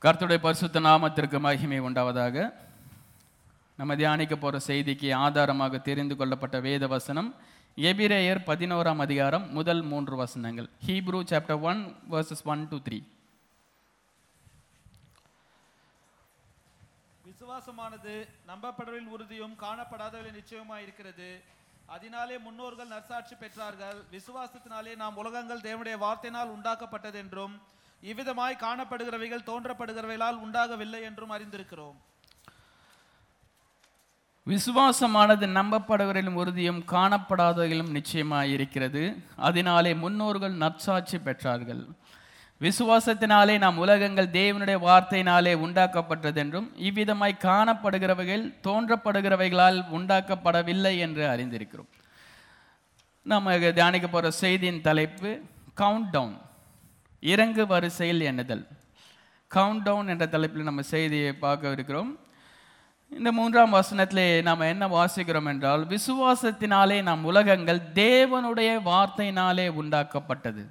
கர்த்தருடைய பரிசுத்த நாமத்திற்கு மகிமை உண்டாவதாக நம்ம தியானிக்க போகிற செய்திக்கு ஆதாரமாக தெரிந்து கொள்ளப்பட்ட வேத வசனம் எபிரேயர் பதினோராம் அதிகாரம் முதல் மூன்று வசனங்கள் Hebrew chapter one verses one two three விசுவாசமானது நம்பப்படுவதில் உறுதியும் காணப்படாதவர்களின் நிச்சயமாய் இருக்கிறது அதனாலே முன்னோர்கள் நற்சாட்சி பெற்றார்கள் விசுவாசத்தினாலே நாம் உலகங்கள் தேவனுடைய வார்த்தையினால் உண்டாக்கப்பட்டது என்றும் இவ்விதமாய் காணப்படுகிறவைகள் தோன்றப்படுகிறவைகளால் உண்டாகவில்லை என்றும் அறிந்திருக்கிறோம் விசுவாசமானது நம்பப்படுவதிலும் உறுதியும் காணப்படாததிலும் நிச்சயமாய் இருக்கிறது அதனாலே முன்னோர்கள் நற்சாட்சி பெற்றார்கள் விசுவாசத்தினாலே நாம் உலகங்கள் தேவனுடைய வார்த்தையினாலே உண்டாக்கப்பட்டது என்றும் இவ்விதமாய் காணப்படுகிறவைகள் தோன்றப்படுகிறவைகளால் உண்டாக்கப்படவில்லை என்று அறிந்திருக்கிறோம் நம்ம தியானிக்க போகிற செய்தியின் தலைப்பு கவுண்ட் டவுன் இறங்கு வரிசையில் எண்ணுதல் கவுண்ட் டவுன் என்ற தலைப்பில் நம்ம செய்தியை பார்க்க இருக்கிறோம் இந்த மூன்றாம் வசனத்திலே நாம் என்ன வாசிக்கிறோம் என்றால் விசுவாசத்தினாலே நாம் உலகங்கள் தேவனுடைய வார்த்தையினாலே உண்டாக்கப்பட்டது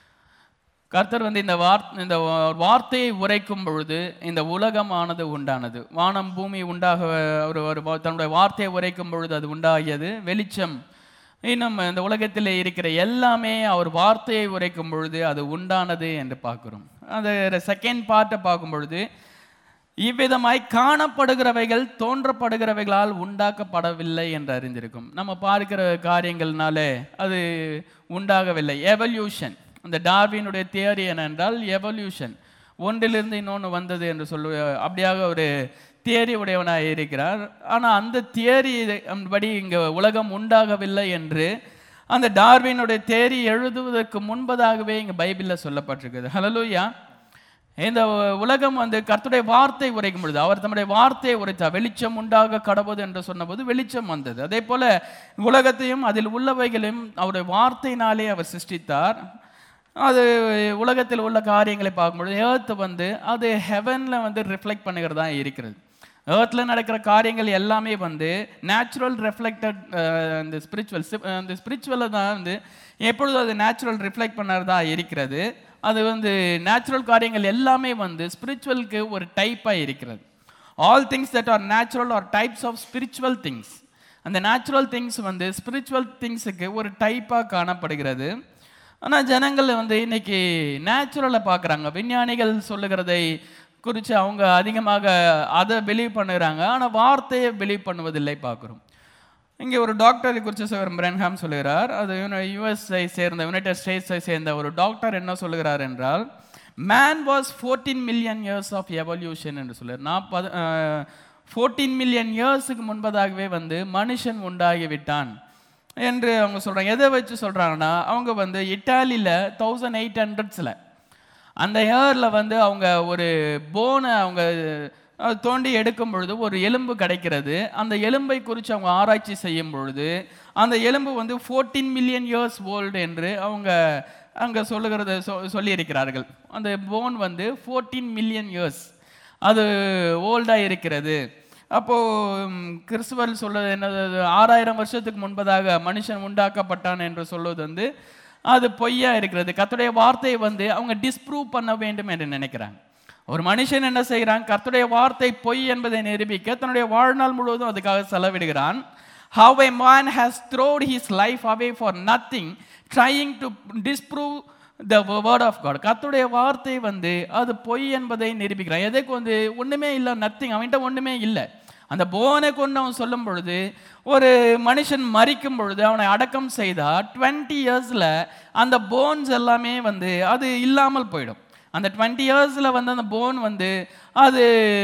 கர்த்தர் வந்து இந்த வார் இந்த வா- வார்த்தையை உரைக்கும் பொழுது இந்த உலகமானது உண்டானது வானம் பூமி உண்டாக ஒரு ஒரு வா- தன்னுடைய வார்த்தையை உரைக்கும் பொழுது அது உண்டாகியது வெளிச்சம் இன்னும் இந்த உலகத்தில் இருக்கிற எல்லாமே அவர் வார்த்தையை உரைக்கும் பொழுது அது உண்டானது என்று பார்க்கிறோம் அந்த செகண்ட் பார்ட்டை பார்க்கும் பொழுது இவ்விதமாய் காணப்படுகிறவைகள் தோன்றப்படுகிறவைகளால் உண்டாக்கப்படவில்லை என்று அறிந்திருக்கும் நம்ம பார்க்கிற காரியங்கள்னாலே அது உண்டாகவில்லை எவல்யூஷன் அந்த டார்வினுடைய தியரி என்னென்றால் எவல்யூஷன் ஒன்றிலிருந்து இன்னொன்று வந்தது என்று சொல்லு அப்படியாக ஒரு தியரி உடையவனாக இருக்கிறார் ஆனால் அந்த தியரி படி இங்கே உலகம் உண்டாகவில்லை என்று அந்த டார்வினுடைய தேரி எழுதுவதற்கு முன்பதாகவே இங்கே பைபிளில் சொல்லப்பட்டிருக்குது ஹலலூயா இந்த உலகம் வந்து கர்த்தருடைய வார்த்தை உரைக்கும் பொழுது அவர் தம்முடைய வார்த்தையை உரைத்தார் வெளிச்சம் உண்டாக கடவுது என்று சொன்னபோது வெளிச்சம் வந்தது அதே போல உலகத்தையும் அதில் உள்ளவைகளையும் அவருடைய வார்த்தையினாலே அவர் சிருஷ்டித்தார் அது உலகத்தில் உள்ள காரியங்களை பார்க்கும்பொழுது ஏர்த் வந்து அது ஹெவனில் வந்து ரிஃப்ளெக்ட் பண்ணுகிறதா இருக்கிறது ஏர்த்தில் நடக்கிற காரியங்கள் எல்லாமே வந்து நேச்சுரல் ரெஃப்ளெக்டட் இந்த ஸ்பிரிச்சுவல் இந்த ஸ்பிரிச்சுவலில் தான் வந்து எப்பொழுதும் அது நேச்சுரல் ரிஃப்ளெக்ட் பண்ணுறதா இருக்கிறது அது வந்து நேச்சுரல் காரியங்கள் எல்லாமே வந்து ஸ்பிரிச்சுவலுக்கு ஒரு டைப்பாக இருக்கிறது all things that are natural are types of spiritual things அந்த நேச்சுரல் திங்ஸ் வந்து ஸ்பிரிச்சுவல் திங்ஸுக்கு ஒரு டைப்பாக காணப்படுகிறது ஆனால் ஜனங்கள் வந்து இன்னைக்கு நேச்சுரலை பார்க்குறாங்க விஞ்ஞானிகள் சொல்லுகிறதை குறித்து அவங்க அதிகமாக அதை பிலீவ் பண்ணுறாங்க ஆனால் வார்த்தையை பிலீவ் பண்ணுவதில்லை பார்க்குறோம் இங்கே ஒரு டாக்டரை குறித்து சார் பிரன்ஹாம் சொல்லுகிறார் அது யுஎஸ்ஐ சேர்ந்த யுனைடெட் ஸ்டேட்ஸை சேர்ந்த ஒரு டாக்டர் என்ன சொல்லுகிறார் என்றால் man was fourteen million years of evolution என்று சொல்லுறார் நான் பத ஃபோர்டீன் மில்லியன் இயர்ஸுக்கு முன்பதாகவே வந்து மனுஷன் உண்டாகி விட்டான் என்று அவங்க சொல்கிறாங்க எதை வச்சு சொல்கிறாங்கன்னா அவங்க வந்து இட்டாலியில் தௌசண்ட் எயிட் ஹண்ட்ரட்ஸில் அந்த இயரில் வந்து அவங்க ஒரு போனை அவங்க அஹ், தோண்டி எடுக்கும் பொழுது ஒரு எலும்பு கிடைக்கிறது அந்த எலும்பை குறித்து அவங்க ஆராய்ச்சி செய்யும் பொழுது அந்த எலும்பு வந்து ஃபோர்டீன் மில்லியன் இயர்ஸ் ஓல்டு என்று அவங்க அங்கே சொல்லுகிறத சொ சொல்லியிருக்கிறார்கள் அந்த போன் வந்து ஃபோர்டீன் மில்லியன் இயர்ஸ் அது ஓல்டாக இருக்கிறது அப்போது கிறிஸ்துவர் சொல்வது என்னது அது ஆறாயிரம் வருஷத்துக்கு முன்பதாக மனுஷன் உண்டாக்கப்பட்டான் என்று சொல்வது வந்து அது பொய்யா இருக்கிறது கர்த்தருடைய வார்த்தையை வந்து அவங்க டிஸ்ப்ரூவ் பண்ண வேண்டும் என்று நினைக்கிறாங்க ஒரு மனுஷன் என்ன செய்கிறான் கர்த்தருடைய வார்த்தை பொய் என்பதை நிரூபிக்க தன்னுடைய வாழ்நாள் முழுவதும் அதுக்காக செலவிடுகிறான் how a man has thrown his life away for nothing trying to disprove the word of god கர்த்தருடைய வார்த்தை வந்து அது பொய் என்பதை நிரூபிக்கிறான் எதுக்கு வந்து ஒண்ணுமே இல்லை நத்திங் அவன்கிட்ட ஒண்ணுமே இல்லை அந்த போனை கொண்டு அவன் சொல்லும் பொழுது ஒரு மனுஷன் மறிக்கும் பொழுது அவனை அடக்கம் செய்தா டுவெண்ட்டி இயர்ஸில் அந்த போன்ஸ் எல்லாமே வந்து அது இல்லாமல் போயிடும் அந்த டுவெண்ட்டி இயர்ஸில் வந்து அந்த போன் வந்து அது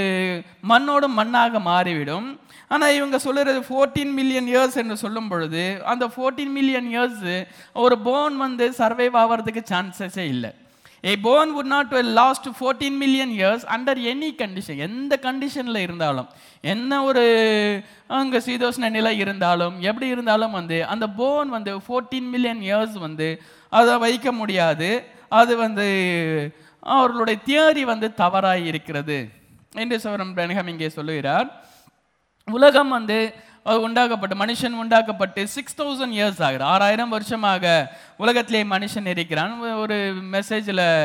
மண்ணோடு மண்ணாக மாறிவிடும் ஆனால் இவங்க சொல்லுறது ஃபோர்டீன் மில்லியன் இயர்ஸ் என்று சொல்லும் பொழுது அந்த ஃபோர்டீன் மில்லியன் இயர்ஸ் ஒரு போன் வந்து சர்வைவ் ஆகிறதுக்கு சான்சஸே இல்லை a bone would not last fourteen million years under any condition எந்த கண்டிஷனில் இருந்தாலும் என்ன ஒரு அங்கே சீதோஷ்ண நிலை இருந்தாலும் எப்படி இருந்தாலும் வந்து அந்த போன் வந்து ஃபோர்டீன் மில்லியன் இயர்ஸ் வந்து அதை வைக்க முடியாது அது வந்து அவர்களுடைய தியரி வந்து தவறாய் இருக்கிறது என்று சவரம் பிரனகம் இங்கே சொல்லுகிறார் உலகம் வந்து அது உண்டாக்கப்பட்டு மனுஷன் உண்டாக்கப்பட்டு சிக்ஸ் தௌசண்ட் இயர்ஸ் ஆகுது ஆறாயிரம் வருஷமாக உலகத்திலே மனுஷன் இருக்கிறான் ஒரு மெசேஜில்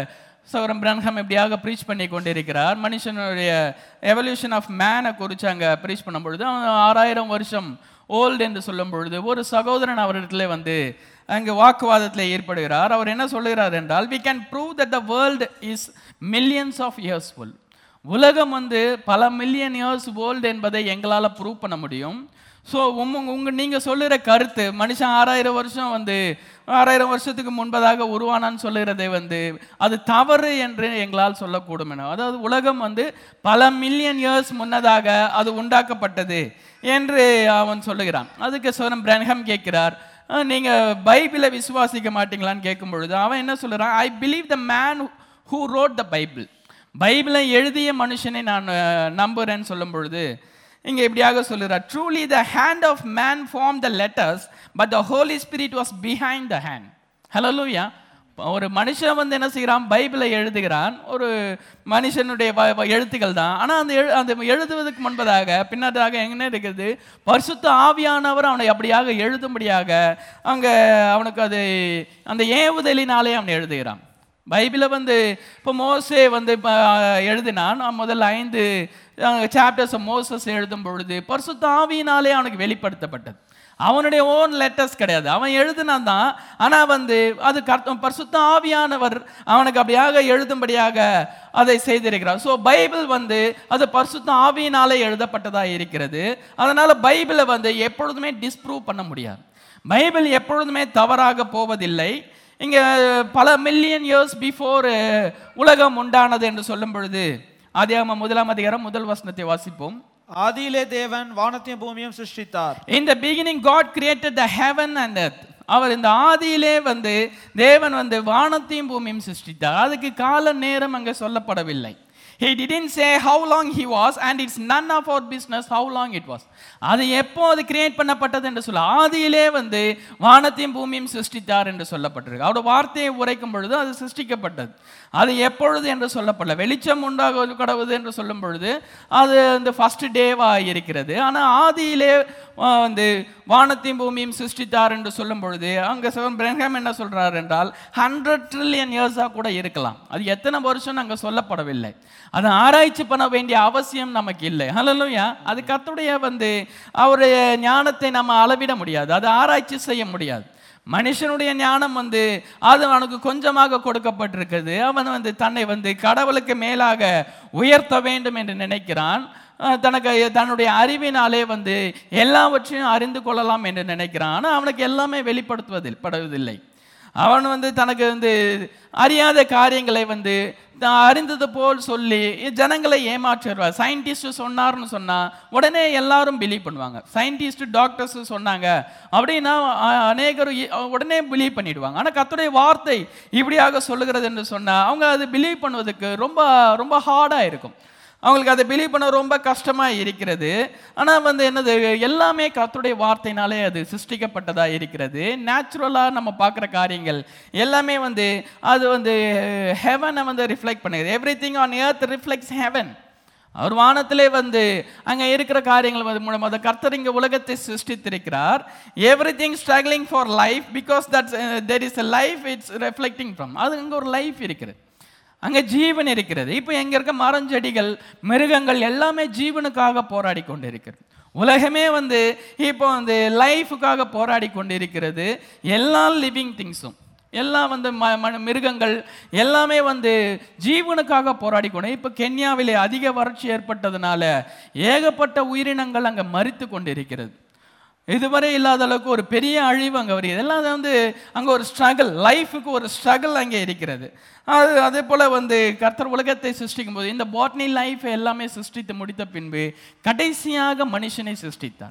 சௌரம் பிரன்ஹம் எப்படியாக ப்ரீச் பண்ணி கொண்டிருக்கிறார் மனுஷனுடைய எவல்யூஷன் ஆஃப் மேனை குறித்து அங்கே ப்ரீச் பண்ணும் பொழுது அவன் ஆறாயிரம் வருஷம் ஓல்டு என்று சொல்லும் பொழுது ஒரு சகோதரன் அவரிடத்துல வந்து அங்கே வாக்குவாதத்தில் ஏற்படுகிறார் அவர் என்ன சொல்லுகிறார் என்றால் we can prove that the world is millions of years full உலகம் வந்து பல மில்லியன் இயர்ஸ் ஓல்டு என்பதை எங்களால் ப்ரூவ் பண்ண முடியும் ஸோ உங்க உங்க நீங்கள் சொல்லுகிற கருத்து மனுஷன் ஆறாயிரம் வருஷம் வந்து ஆறாயிரம் வருஷத்துக்கு முன்பதாக உருவானான்னு சொல்லுகிறதை வந்து அது தவறு என்று எங்களால் சொல்லக்கூடும் என அதாவது உலகம் வந்து பல மில்லியன் இயர்ஸ் முன்னதாக அது உண்டாக்கப்பட்டது என்று அவன் சொல்லுகிறான் அதுக்கு சோரம் பிரன்ஹம் கேட்கிறார் "அஹ், நீங்க பைபிளை விசுவாசிக்க மாட்டீங்களான்னு கேட்கும் பொழுது அவன் என்ன சொல்லுறான் I believe the man who wrote the Bible பைபிளை எழுதிய மனுஷனை நான் அஹ், நம்புறேன்னு சொல்லும் பொழுது இங்க இப்படியாக சொல்லுறார் truly the hand of man form the letters but the Holy Spirit was behind the hand hallelujah ஒரு மனுஷன் வந்து என்ன செய்கிறான் பைபிளை எழுதுகிறான் ஒரு மனுஷனுடைய வ- வ- எழுத்துக்கள் தான் ஆனால் அந்த எழு அந்த எழுதுவதற்கு முன்பதாக பின்னதாக என்ன இருக்குது பரிசுத்த ஆவியானவர் அவனை அப்படியாக எழுதும்படியாக அங்கே அவனுக்கு அது அந்த ஏவுதலினாலே அவன் எழுதுகிறான் பைபிளை வந்து இப்போ மோசே வந்து இப்போ எழுதினான் அவன் முதல்ல ஐந்து சாப்டர்ஸ் மோசஸ் எழுதும் பொழுது பரிசுத்த ஆவியினாலே அவனுக்கு வெளிப்படுத்தப்பட்டது அவனுடைய ஓன் லெட்டர்ஸ் கிடையாது அவன் எழுதினான் தான் ஆனால் வந்து அது கர்த்த பரிசுத்த ஆவியானவர் அவனுக்கு அப்படியாக எழுதும்படியாக அதை செய்திருக்கிறார் ஸோ பைபிள் வந்து அது பரிசுத்த ஆவியினாலே எழுதப்பட்டதாக இருக்கிறது அதனால் பைபிளை வந்து எப்பொழுதுமே டிஸ்ப்ரூவ் பண்ண முடியாது பைபிள் எப்பொழுதுமே தவறாக போவதில்லை இங்கே பல மில்லியன் இயர்ஸ் பிஃபோர் உலகம் உண்டானது என்று சொல்லும் பொழுது ஆதியாகமம் முதலாம் அதிகாரம் முதல் வசனத்தை வாசிப்போம் ஆதியிலே தேவன் வானத்தையும் பூமியும் சிருஷ்டித்தார் In the beginning God created the heaven and earth. அவர் இந்த ஆதியிலே வந்து தேவன் வந்து வானத்தையும் பூமியும் சிருஷ்டித்தார் அதுக்கு கால நேரம் அங்கே சொல்லப்படவில்லை He didn't say how long he was and it's none of our business how long it was. அது எப்போ அது கிரியேட் பண்ணப்பட்டது என்று சொல்ல ஆதியிலே வந்து வானத்தையும் பூமியும் சிருஷ்டித்தார் என்று சொல்லப்பட்டிருக்கு அவருடைய வார்த்தையை உரைக்கும் பொழுது அது சிருஷ்டிக்கப்பட்டது அது எப்பொழுது என்று சொல்லப்படல வெளிச்சம் உண்டாக கடவுது என்று சொல்லும் பொழுது அது இந்த ஃபர்ஸ்ட் டேவா இருக்கிறது ஆனால் ஆதியிலே ஆ, வந்து வானத்தையும் பூமியும் சிருஷ்டித்தார் என்று சொல்லும் பொழுது அங்கே சிவன் பிரஹம் என்ன சொல்றார் என்றால் ஹண்ட்ரட் ட்ரில்லியன் இயர்ஸாக கூட இருக்கலாம் அது எத்தனை வருஷம் அங்கே சொல்லப்படவில்லை அதை ஆராய்ச்சி பண்ண வேண்டிய அவசியம் நமக்கு இல்லை ஹலோயா அது கத்துடைய வந்து அவருடைய ஞானத்தை நம்ம அளவிட முடியாது அதை ஆராய்ச்சி செய்ய முடியாது மனுஷனுடைய ஞானம் வந்து அது அவனுக்கு கொஞ்சமாக கொடுக்கப்பட்டிருக்குது அவன் வந்து தன்னை வந்து கடவுளுக்கு மேலாக உயர்த்த வேண்டும் என்று நினைக்கிறான் அஹ் தனக்கு தன்னுடைய அறிவினாலே வந்து எல்லாவற்றையும் அறிந்து கொள்ளலாம் என்று நினைக்கிறான் ஆனால் அவனுக்கு எல்லாமே வெளிப்படுத்துவதில் படுவதில்லை அவன் வந்து தனக்கு வந்து அறியாத காரியங்களை வந்து தான் அறிந்தது போல் சொல்லி ஜனங்களை ஏமாற்றுவார் சயின்டிஸ்ட் சொன்னார்னு சொன்னா உடனே எல்லாரும் பிலீவ் பண்ணுவாங்க சயின்டிஸ்ட் டாக்டர்ஸ் சொன்னாங்க அப்படின்னா அ- அநேகர் இ- உடனே பிலீவ் பண்ணிடுவாங்க ஆனால் கர்த்தருடைய வார்த்தை இப்படியாக சொல்லுகிறது என்று சொன்னா அவங்க அது பிலீவ் பண்ணுவதற்கு ரொம்ப ரொம்ப ஹார்டாக இருக்கும் அவங்களுக்கு அதை பிலீவ் பண்ண ரொம்ப கஷ்டமாக இருக்கிறது ஆனால் வந்து என்னது எல்லாமே கர்த்தருடைய வார்த்தையினாலே அது சிருஷ்டிக்கப்பட்டதாக இருக்கிறது நேச்சுரலாக நம்ம பார்க்குற காரியங்கள் எல்லாமே வந்து அது வந்து ஹெவனை வந்து ரிஃப்ளெக்ட் பண்ணுது everything on earth reflects heaven அவர் வானத்திலே வந்து அங்கே இருக்கிற காரியங்கள் வந்து மூலம் அந்த கர்த்தர் இங்கே உலகத்தை சிருஷ்டித்திருக்கிறார் everything struggling for life because that's there is a life it's reflecting from அது இங்கே ஒரு லைஃப் இருக்கிறது அங்கே ஜீவன் இருக்கிறது இப்போ எங்க இருக்க மரஞ்செடிகள் மிருகங்கள் எல்லாமே ஜீவனுக்காக போராடி கொண்டிருக்கிறது உலகமே வந்து இப்போ வந்து லைஃபுக்காக போராடி கொண்டிருக்கிறது எல்லா லிவிங் திங்ஸும் எல்லாம் வந்து ம ம- மிருகங்கள் எல்லாமே வந்து ஜீவனுக்காக போராடி கொண்டு இப்போ கென்யாவிலே அதிக வறட்சி ஏற்பட்டதுனால ஏகப்பட்ட உயிரினங்கள் அங்கே மரித்து கொண்டிருக்கிறது இதுவரை இல்லாத அளவுக்கு ஒரு பெரிய அழிவு அங்கே வருகிறது எல்லாம் அது வந்து அங்கே ஒரு ஸ்ட்ரகிள் லைஃபுக்கு ஒரு ஸ்ட்ரகிள் அங்கே இருக்கிறது அது அதே போல் வந்து கர்த்தர் உலகத்தை சிருஷ்டிக்கும் போது இந்த பாட்னி லைஃப் எல்லாமே சிருஷ்டித்து முடித்த பின்பு கடைசியாக மனுஷனை சிருஷ்டித்தார்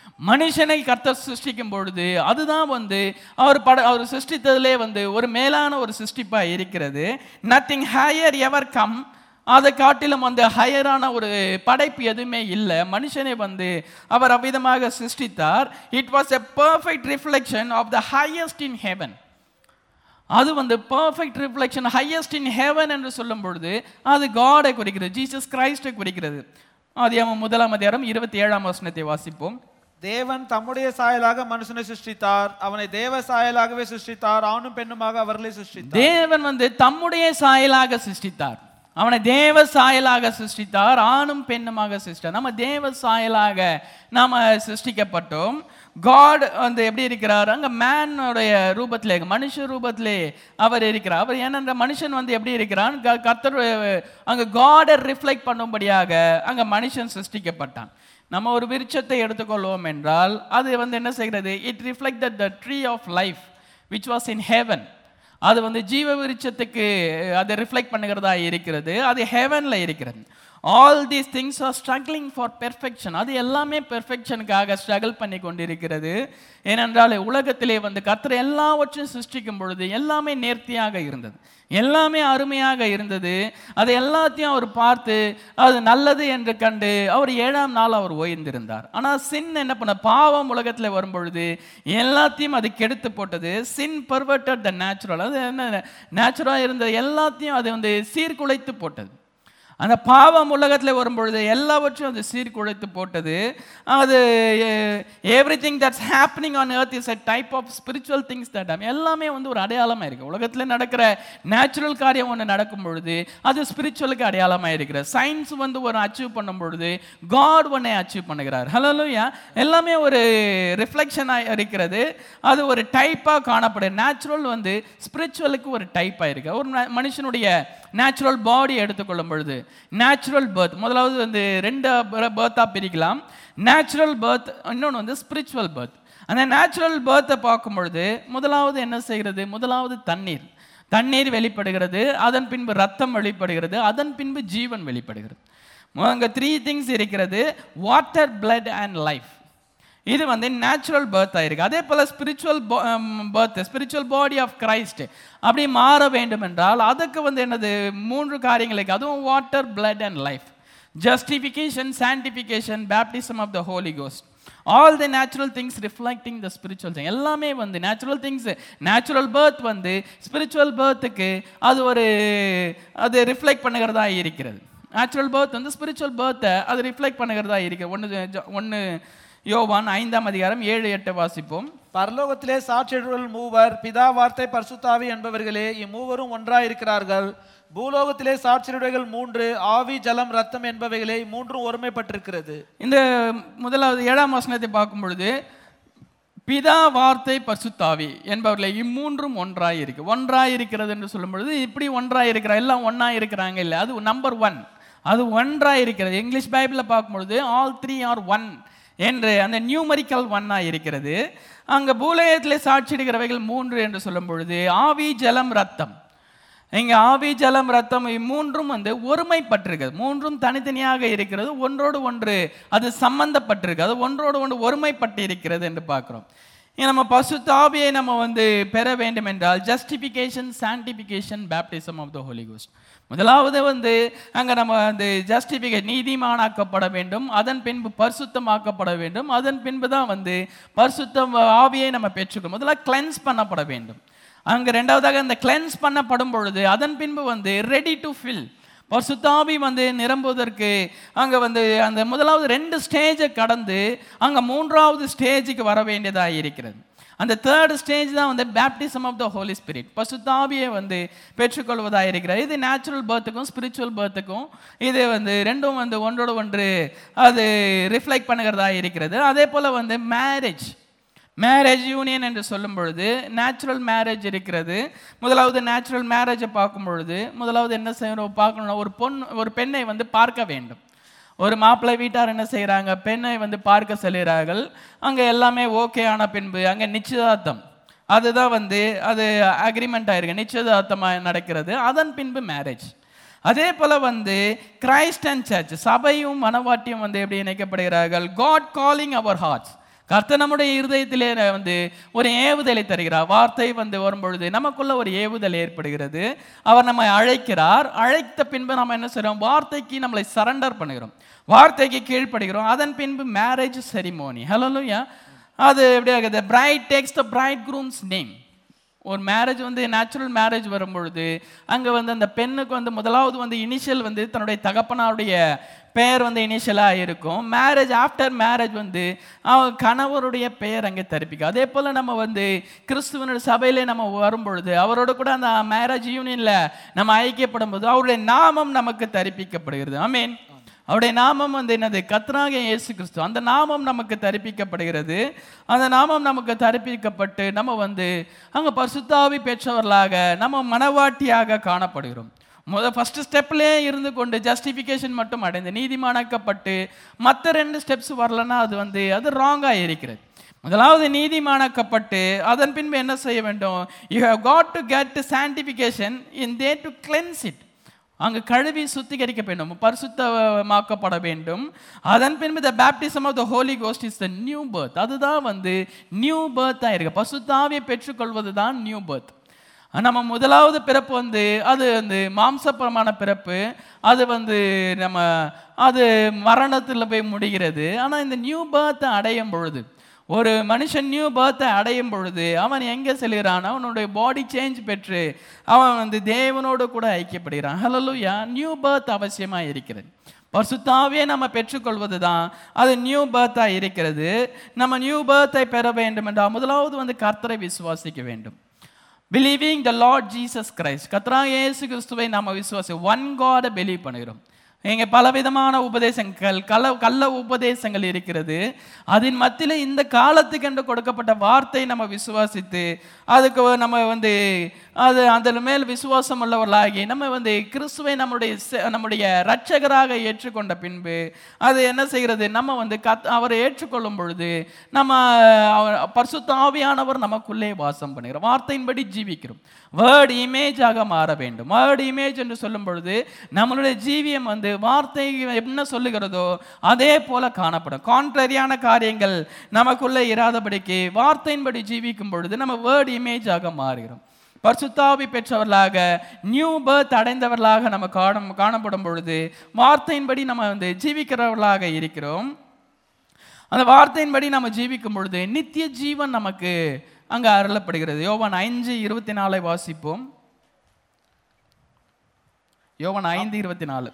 மனுஷனை கர்த்தர் சிருஷ்டிக்கும் பொழுது அதுதான் வந்து அவர் பட அவர் சிருஷ்டித்ததிலே வந்து ஒரு மேலான ஒரு சிருஷ்டிப்பாக இருக்கிறது நத்திங் ஹையர் எவர் கம் அதை காட்டிலும் வந்து ஹையரான ஒரு படைப்பு எதுவுமே இல்லை மனுஷனை வந்து அவர் அவ்விதமாக சிருஷ்டித்தார் it was a perfect reflection of the highest in heaven அது வந்து perfect reflection highest in heaven என்று சொல்லும் பொழுது அது காடை குறிக்கிறது ஜீசஸ் கிரைஸ்டை குறிக்கிறது ஆதியாமம் முதலாம் அதிகாரம் இருபத்தி ஏழாம் வசனத்தை வாசிப்போம் தேவன் தம்முடைய சாயலாக மனுஷனை சிருஷ்டித்தார் அவனை தேவ சாயலாகவே சிருஷ்டித்தார் ஆணும் பெண்ணுமாக அவர்களை சிருஷ்டித்தார் தேவன் வந்து தம்முடைய சாயலாக சிருஷ்டித்தார் அவனை தேவ சாயலாக சிருஷ்டித்தார் ஆணும் பெண்ணுமாக சிருஷ்டித்தார் நம்ம தேவ சாயலாக நாம சிருஷ்டிக்கப்பட்டோம் காட் வந்து எப்படி இருக்கிறார் அங்க மேனுடைய ரூபத்திலே மனுஷ ரூபத்திலே அவர் இருக்கிறார் அவர் ஏனென்ற மனுஷன் வந்து எப்படி இருக்கிறான் க- கர்த்தர் அங்க காடை ரிஃப்ளெக்ட் பண்ணும்படியாக அங்க மனுஷன் சிருஷ்டிக்கப்பட்டான் நம்ம ஒரு விருட்சத்தை எடுத்துக்கொள்வோம் என்றால் அது வந்து என்ன செய்கிறது it reflect the tree of life which was in heaven அது வந்து ஜீவ விருட்சத்துக்கு அதை ரிஃப்ளெக்ட் பண்ணுகிறதா இருக்கிறது அது ஹெவன்ல இருக்கிறது all these things are struggling for perfection அது எல்லாமே பெர்ஃபெக்ஷனுக்காக ஸ்ட்ரகிள் பண்ணி கொண்டிருக்கிறது ஏனென்றால் உலகத்திலே வந்து கர்த்தர் எல்லாவற்றையும் சிருஷ்டிக்கும் பொழுது எல்லாமே நேர்த்தியாக இருந்தது எல்லாமே அருமையாக இருந்தது அதை எல்லாத்தையும் அவர் பார்த்து அது நல்லது என்று கண்டு அவர் ஏழாம் நாள் அவர் ஓய்ந்திருந்தார் ஆனால் சின் என்ன பண்ண பாவம் உலகத்தில் வரும்பொழுது எல்லாத்தையும் அது கெடுத்து போட்டது சின் பர்வர்டட் த நேச்சுரல் அது என்ன நேச்சுரலாக இருந்த எல்லாத்தையும் அது வந்து சீர்குலைத்து போட்டது அந்த பாவம் உலகத்தில் வரும்பொழுது எல்லாவற்றையும் அது சீர்குலைத்து போட்டது அது everything that's happening on earth is a type of spiritual things that எல்லாமே வந்து ஒரு அடையாளமாக இருக்குது உலகத்தில் நடக்கிற நேச்சுரல் காரியம் ஒன்று நடக்கும் பொழுது அது ஸ்பிரிச்சுவலுக்கு அடையாளமாக இருக்கிறது சயின்ஸ் வந்து ஒரு அச்சீவ் பண்ணும் பொழுது காட் ஒன்னை அச்சீவ் பண்ணுகிறார் ஹலோலூயா எல்லாமே ஒரு ரிஃப்ளெக்ஷனாக இருக்கிறது அது ஒரு டைப்பாக காணப்படுது நேச்சுரல் வந்து ஸ்பிரிச்சுவலுக்கு ஒரு டைப்பாக இருக்கு ஒரு ம- மனுஷனுடைய நேச்சுரல் பாடி எடுத்துக்கொள்ளும் பொழுது நேச்சுரல் பர்த் முதலாவது வந்து ரெண்டு பர்த்தாக பிரிக்கலாம் நேச்சுரல் பர்த் இன்னொன்று வந்து ஸ்பிரிச்சுவல் பர்த் அந்த நேச்சுரல் பர்த்தை பார்க்கும் பொழுது முதலாவது என்ன செய்கிறது முதலாவது தண்ணீர் தண்ணீர் வெளிப்படுகிறது அதன் பின்பு ரத்தம் வெளிப்படுகிறது அதன் பின்பு ஜீவன் வெளிப்படுகிறது அங்கே த்ரீ திங்ஸ் இருக்கிறது வாட்டர் பிளட் அண்ட் லைஃப் இது வந்து நேச்சுரல் பர்த் ஆயிருக்கு அதே போல spiritual birth spiritual body of Christ அப்படி மாற வேண்டும் என்றால் அதுக்கு வந்து என்னது மூன்று காரியங்கள் இருக்கு அதுவும் water blood and life justification sanctification baptism of the Holy Ghost all the natural things reflecting the spiritual thing எல்லாமே வந்து நேச்சுரல் திங்ஸ் நேச்சுரல் பர்த் வந்து ஸ்பிரிச்சுவல் பர்த்துக்கு அது ஒரு அது ரிஃப்ளெக்ட் பண்ணுகிறதா இருக்கிறது நேச்சுரல் பர்த் வந்து ஸ்பிரிச்சுவல் பர்த்தை அது ரிஃப்ளெக்ட் பண்ணுகிறதா இருக்கு ஒன்று ஒன்று யோவான் ஐந்தாம் அதிகாரம் ஏழு எட்டு வாசிப்போம் பரலோகத்திலே சாட்சியர்கள் மூவர் பிதா வார்த்தை பரிசுத்தாவி என்பவர்களே இம்மூவரும் ஒன்றாய் இருக்கிறார்கள் பூலோகத்திலே சாட்சியர்கள் மூன்று ஆவி ஜலம் ரத்தம் என்பவைகளே மூன்றும் ஒருமைப்பட்டிருக்கிறது இந்த முதலாவது ஏழாம் வசனத்தை பார்க்கும் பொழுது பிதா வார்த்தை பசுத்தாவி என்பவர்களை இம்மூன்றும் ஒன்றாய் இருக்கு ஒன்றாய் இருக்கிறது என்று சொல்லும் பொழுது இப்படி ஒன்றாய் இருக்கிற எல்லாம் ஒன்றா இருக்கிறாங்க இல்லை அது நம்பர் ஒன் அது ஒன்றாய் இருக்கிறது இங்கிலீஷ் பைபிளில் பார்க்கும் பொழுது ஆல் த்ரீ ஆர் ஒன் என்று அந்த நியூமரிக்கல் ஒன்னாக இருக்கிறது அங்கே பூலயத்திலே சாட்சிடுகிறவைகள் மூன்று என்று சொல்லும் பொழுது ஆவி ஜலம் ரத்தம் இங்க ஆவி ஜலம் ரத்தம் மூன்றும் வந்து ஒருமைப்பட்டிருக்கிறது மூன்றும் தனித்தனியாக இருக்கிறது ஒன்றோடு ஒன்று அது சம்பந்தப்பட்டிருக்கு அது ஒன்றோடு ஒன்று ஒருமைப்பட்டு இருக்கிறது என்று பார்க்கிறோம் இங்க நம்ம பசுத்த ஆவியை நம்ம வந்து பெற வேண்டும் என்றால் justification sanctification baptism of the Holy Ghost முதலாவது வந்து அங்க நம்ம வந்து ஜஸ்டிஃபிகேட் நீதிமானாக்கப்பட வேண்டும் அதன் பின்பு பரிசுத்தமாக்கப்பட வேண்டும் அதன் பின்பு தான் வந்து பரிசுத்தம் ஆவியை நம்ம பெற்றுக்கணும் முதல்ல கிளென்ஸ் பண்ணப்பட வேண்டும் அங்க ரெண்டாவதாக அந்த கிளென்ஸ் பண்ணப்படும் பொழுது அதன் பின்பு வந்து ரெடி டு ஃபில் பரிசுத்தாவி வந்து நிரம்புவதற்கு அங்க வந்து அந்த முதலாவது ரெண்டு ஸ்டேஜை கடந்து அங்க மூன்றாவது ஸ்டேஜுக்கு வர வேண்டியதாக இருக்கிறது அந்த தேர்ட் ஸ்டேஜ் தான் வந்து baptism of the Holy Spirit பசுத்தாவியை வந்து பெற்றுக்கொள்வதாக இருக்கிறது இது நேச்சுரல் பர்த்துக்கும் ஸ்பிரிச்சுவல் பர்த்துக்கும் இது வந்து ரெண்டும் வந்து ஒன்றோடு ஒன்று அது ரிஃப்ளெக்ட் பண்ணுகிறதா இருக்கிறது அதே போல் வந்து மேரேஜ் மேரேஜ் யூனியன் என்று சொல்லும் பொழுது நேச்சுரல் மேரேஜ் இருக்கிறது முதலாவது நேச்சுரல் மேரேஜை பார்க்கும் பொழுது முதலாவது என்ன செய்யணும் பார்க்கணும்னா ஒரு பொன் ஒரு பெண்ணை வந்து பார்க்க வேண்டும் ஒரு மாப்பிள்ளை வீட்டார் என்ன செய்கிறாங்க பெண்ணை வந்து பார்க்க செல்கிறார்கள் அங்கே எல்லாமே ஓகே ஆன பின்பு அங்கே நிச்சயதார்த்தம் அதுதான் வந்து அது அக்ரிமெண்ட் ஆயிருக்கு நிச்சயதார்த்தமாக நடக்கிறது அதன் பின்பு மேரேஜ் அதே போல வந்து கிரைஸ்ட் அண்ட் சர்ச் சபையும் மனவாட்டியும் வந்து எப்படி இணைக்கப்படுகிறார்கள் காட் காலிங் அவர் ஹார்ட்ஸ் கர்த்தர் நம்முடைய இருதயத்திலே வந்து ஒரு ஏவுதலை தருகிறார் வார்த்தை வந்து வரும்பொழுது நமக்குள்ள ஒரு ஏவுதல் ஏற்படுகிறது அவர் நம்மை அழைக்கிறார் அழைத்த பின்பு நம்ம என்ன செய்றோம் வார்த்தைக்கு நம்மளை சரண்டர் பண்ணுகிறோம் வார்த்தைக்கு கீழ்ப்படுகிறோம் அதன் பின்பு மேரேஜ் செரிமோனி ஹலோலுயா அது எப்படி ஆகுது bride takes the bridegroom's name ஒரு மேரேஜ் வந்து நேச்சுரல் மேரேஜ் வரும்பொழுது அங்கே வந்து அந்த பெண்ணுக்கு வந்து முதலாவது வந்து இனிஷியல் வந்து தன்னுடைய தகப்பனாருடைய பெயர் வந்து இனிஷியலாக இருக்கும் மேரேஜ் ஆஃப்டர் மேரேஜ் வந்து அவன் கணவருடைய பெயர் அங்கே தரிப்பிக்கும் அதே போல் நம்ம வந்து கிறிஸ்துவனுடைய சபையிலே நம்ம வரும்பொழுது அவரோட கூட அந்த மேரேஜ் யூனியனில் நம்ம ஐக்கியப்படும் போது அவருடைய நாமம் நமக்கு தரிப்பிக்கப்படுகிறது ஐ மீன் அவருடைய நாமம் வந்து என்னது கத்ராக இயேசு கிறிஸ்து அந்த நாமம் நமக்கு தரிப்பிக்கப்படுகிறது அந்த நாமம் நமக்கு தரிப்பிக்கப்பட்டு நம்ம வந்து அங்கே பரிசுத்தாவி பெற்றவர்களாக நம்ம மனவாட்டியாக காணப்படுகிறோம் முத ஃபர்ஸ்ட் ஸ்டெப்லேயே இருந்து கொண்டு ஜஸ்டிஃபிகேஷன் மட்டும் அடைந்து நீதிமானாக்கப்பட்டு மற்ற ரெண்டு ஸ்டெப்ஸ் வரலன்னா அது வந்து அது ராங்காக இருக்கிறது முதலாவது நீதிமானாக்கப்பட்டு அதன் பின்பு என்ன செய்ய வேண்டும் you have got to get sanctification in there to cleanse it அங்கு கழுவி சுத்திகரிக்க வேண்டும் பரிசுத்தமாக்கப்பட வேண்டும் அதன் பின்பு the baptism of the Holy Ghost is the new birth அதுதான் வந்து நியூ பர்த்தாக இருக்கு பசுத்தாவியை பெற்றுக்கொள்வது தான் நியூ பர்த் நம்ம முதலாவது பிறப்பு வந்து அது வந்து மாம்சபரமான பிறப்பு அது வந்து நம்ம அது மரணத்தில் போய் முடிகிறது ஆனால் இந்த நியூ பர்த்தை அடையும் பொழுது ஒரு மனுஷன் நியூ பர்த்தை அடையும் பொழுது அவன் எங்கே செல்கிறான் அவனுடைய பாடி சேஞ்ச் பெற்று அவன் வந்து தேவனோடு கூட ஐக்கியப்படுகிறான் ஹலலுயா நியூ பர்த் அவசியமாக இருக்கிறது பரிசுத்தாவே நம்ம பெற்றுக்கொள்வது தான் அது நியூ பர்த்தாக இருக்கிறது நம்ம நியூ பர்த்தை பெற வேண்டும் என்றால் முதலாவது வந்து கர்த்தரை விசுவாசிக்க வேண்டும் believing the Lord Jesus Christ கத்ரா இயேசு கிறிஸ்துவை நம்ம விசுவாசி ஒன் காடை பிலீவ் பண்ணுகிறோம் இங்கே பலவிதமான உபதேசங்கள் கள்ள கள்ள உபதேசங்கள் இருக்கிறது அதன் மத்தியில் இந்த காலத்துக்கென்று கொடுக்கப்பட்ட வார்த்தை நம்ம விசுவாசித்து அதுக்கு நம்ம வந்து அது அதன் மேல் விசுவாசம் உள்ளவர்களாகி நம்ம வந்து கிறிஸ்துவை நம்முடைய செ- நம்முடைய இரட்சகராக ஏற்றுக்கொண்ட பின்பு அது என்ன செய்கிறது நம்ம வந்து கத் அவரை ஏற்றுக்கொள்ளும் பொழுது நம்ம அவர் பரிசுத்த ஆவியானவர் நமக்குள்ளே வாசம் பண்ணுகிறோம் வார்த்தையின்படி ஜீவிக்கிறோம் வேர்ட் இமேஜாக மாற வேண்டும் வேர்ட் இமேஜ் என்று சொல்லும் பொழுது நம்மளுடைய ஜீவியம் வந்து வார்த்தை என்ன சொல்லுகிறதோ அதே போல காணப்படும் கான்ட்ரரியான காரியங்கள் நமக்குள்ளே இராதபடிக்கு வார்த்தையின்படி ஜீவிக்கும் பொழுது நம்ம வேர்ட் இமேஜாக மாறுகிறோம் பரிசுத்தாவி பெற்றவர்களாக நியூ பர்த் அடைந்தவர்களாக நம்ம காணும் காணப்படும் பொழுது வார்த்தையின்படி நம்ம வந்து ஜீவிக்கிறவர்களாக இருக்கிறோம் அந்த வார்த்தையின்படி நம்ம ஜீவிக்கும் பொழுது நித்திய ஜீவன் நமக்கு அங்கே அருளப்படுகிறது யோவான் ஐந்து இருபத்தி நாலை வாசிப்போம் யோவான் ஐந்து இருபத்தி நாலு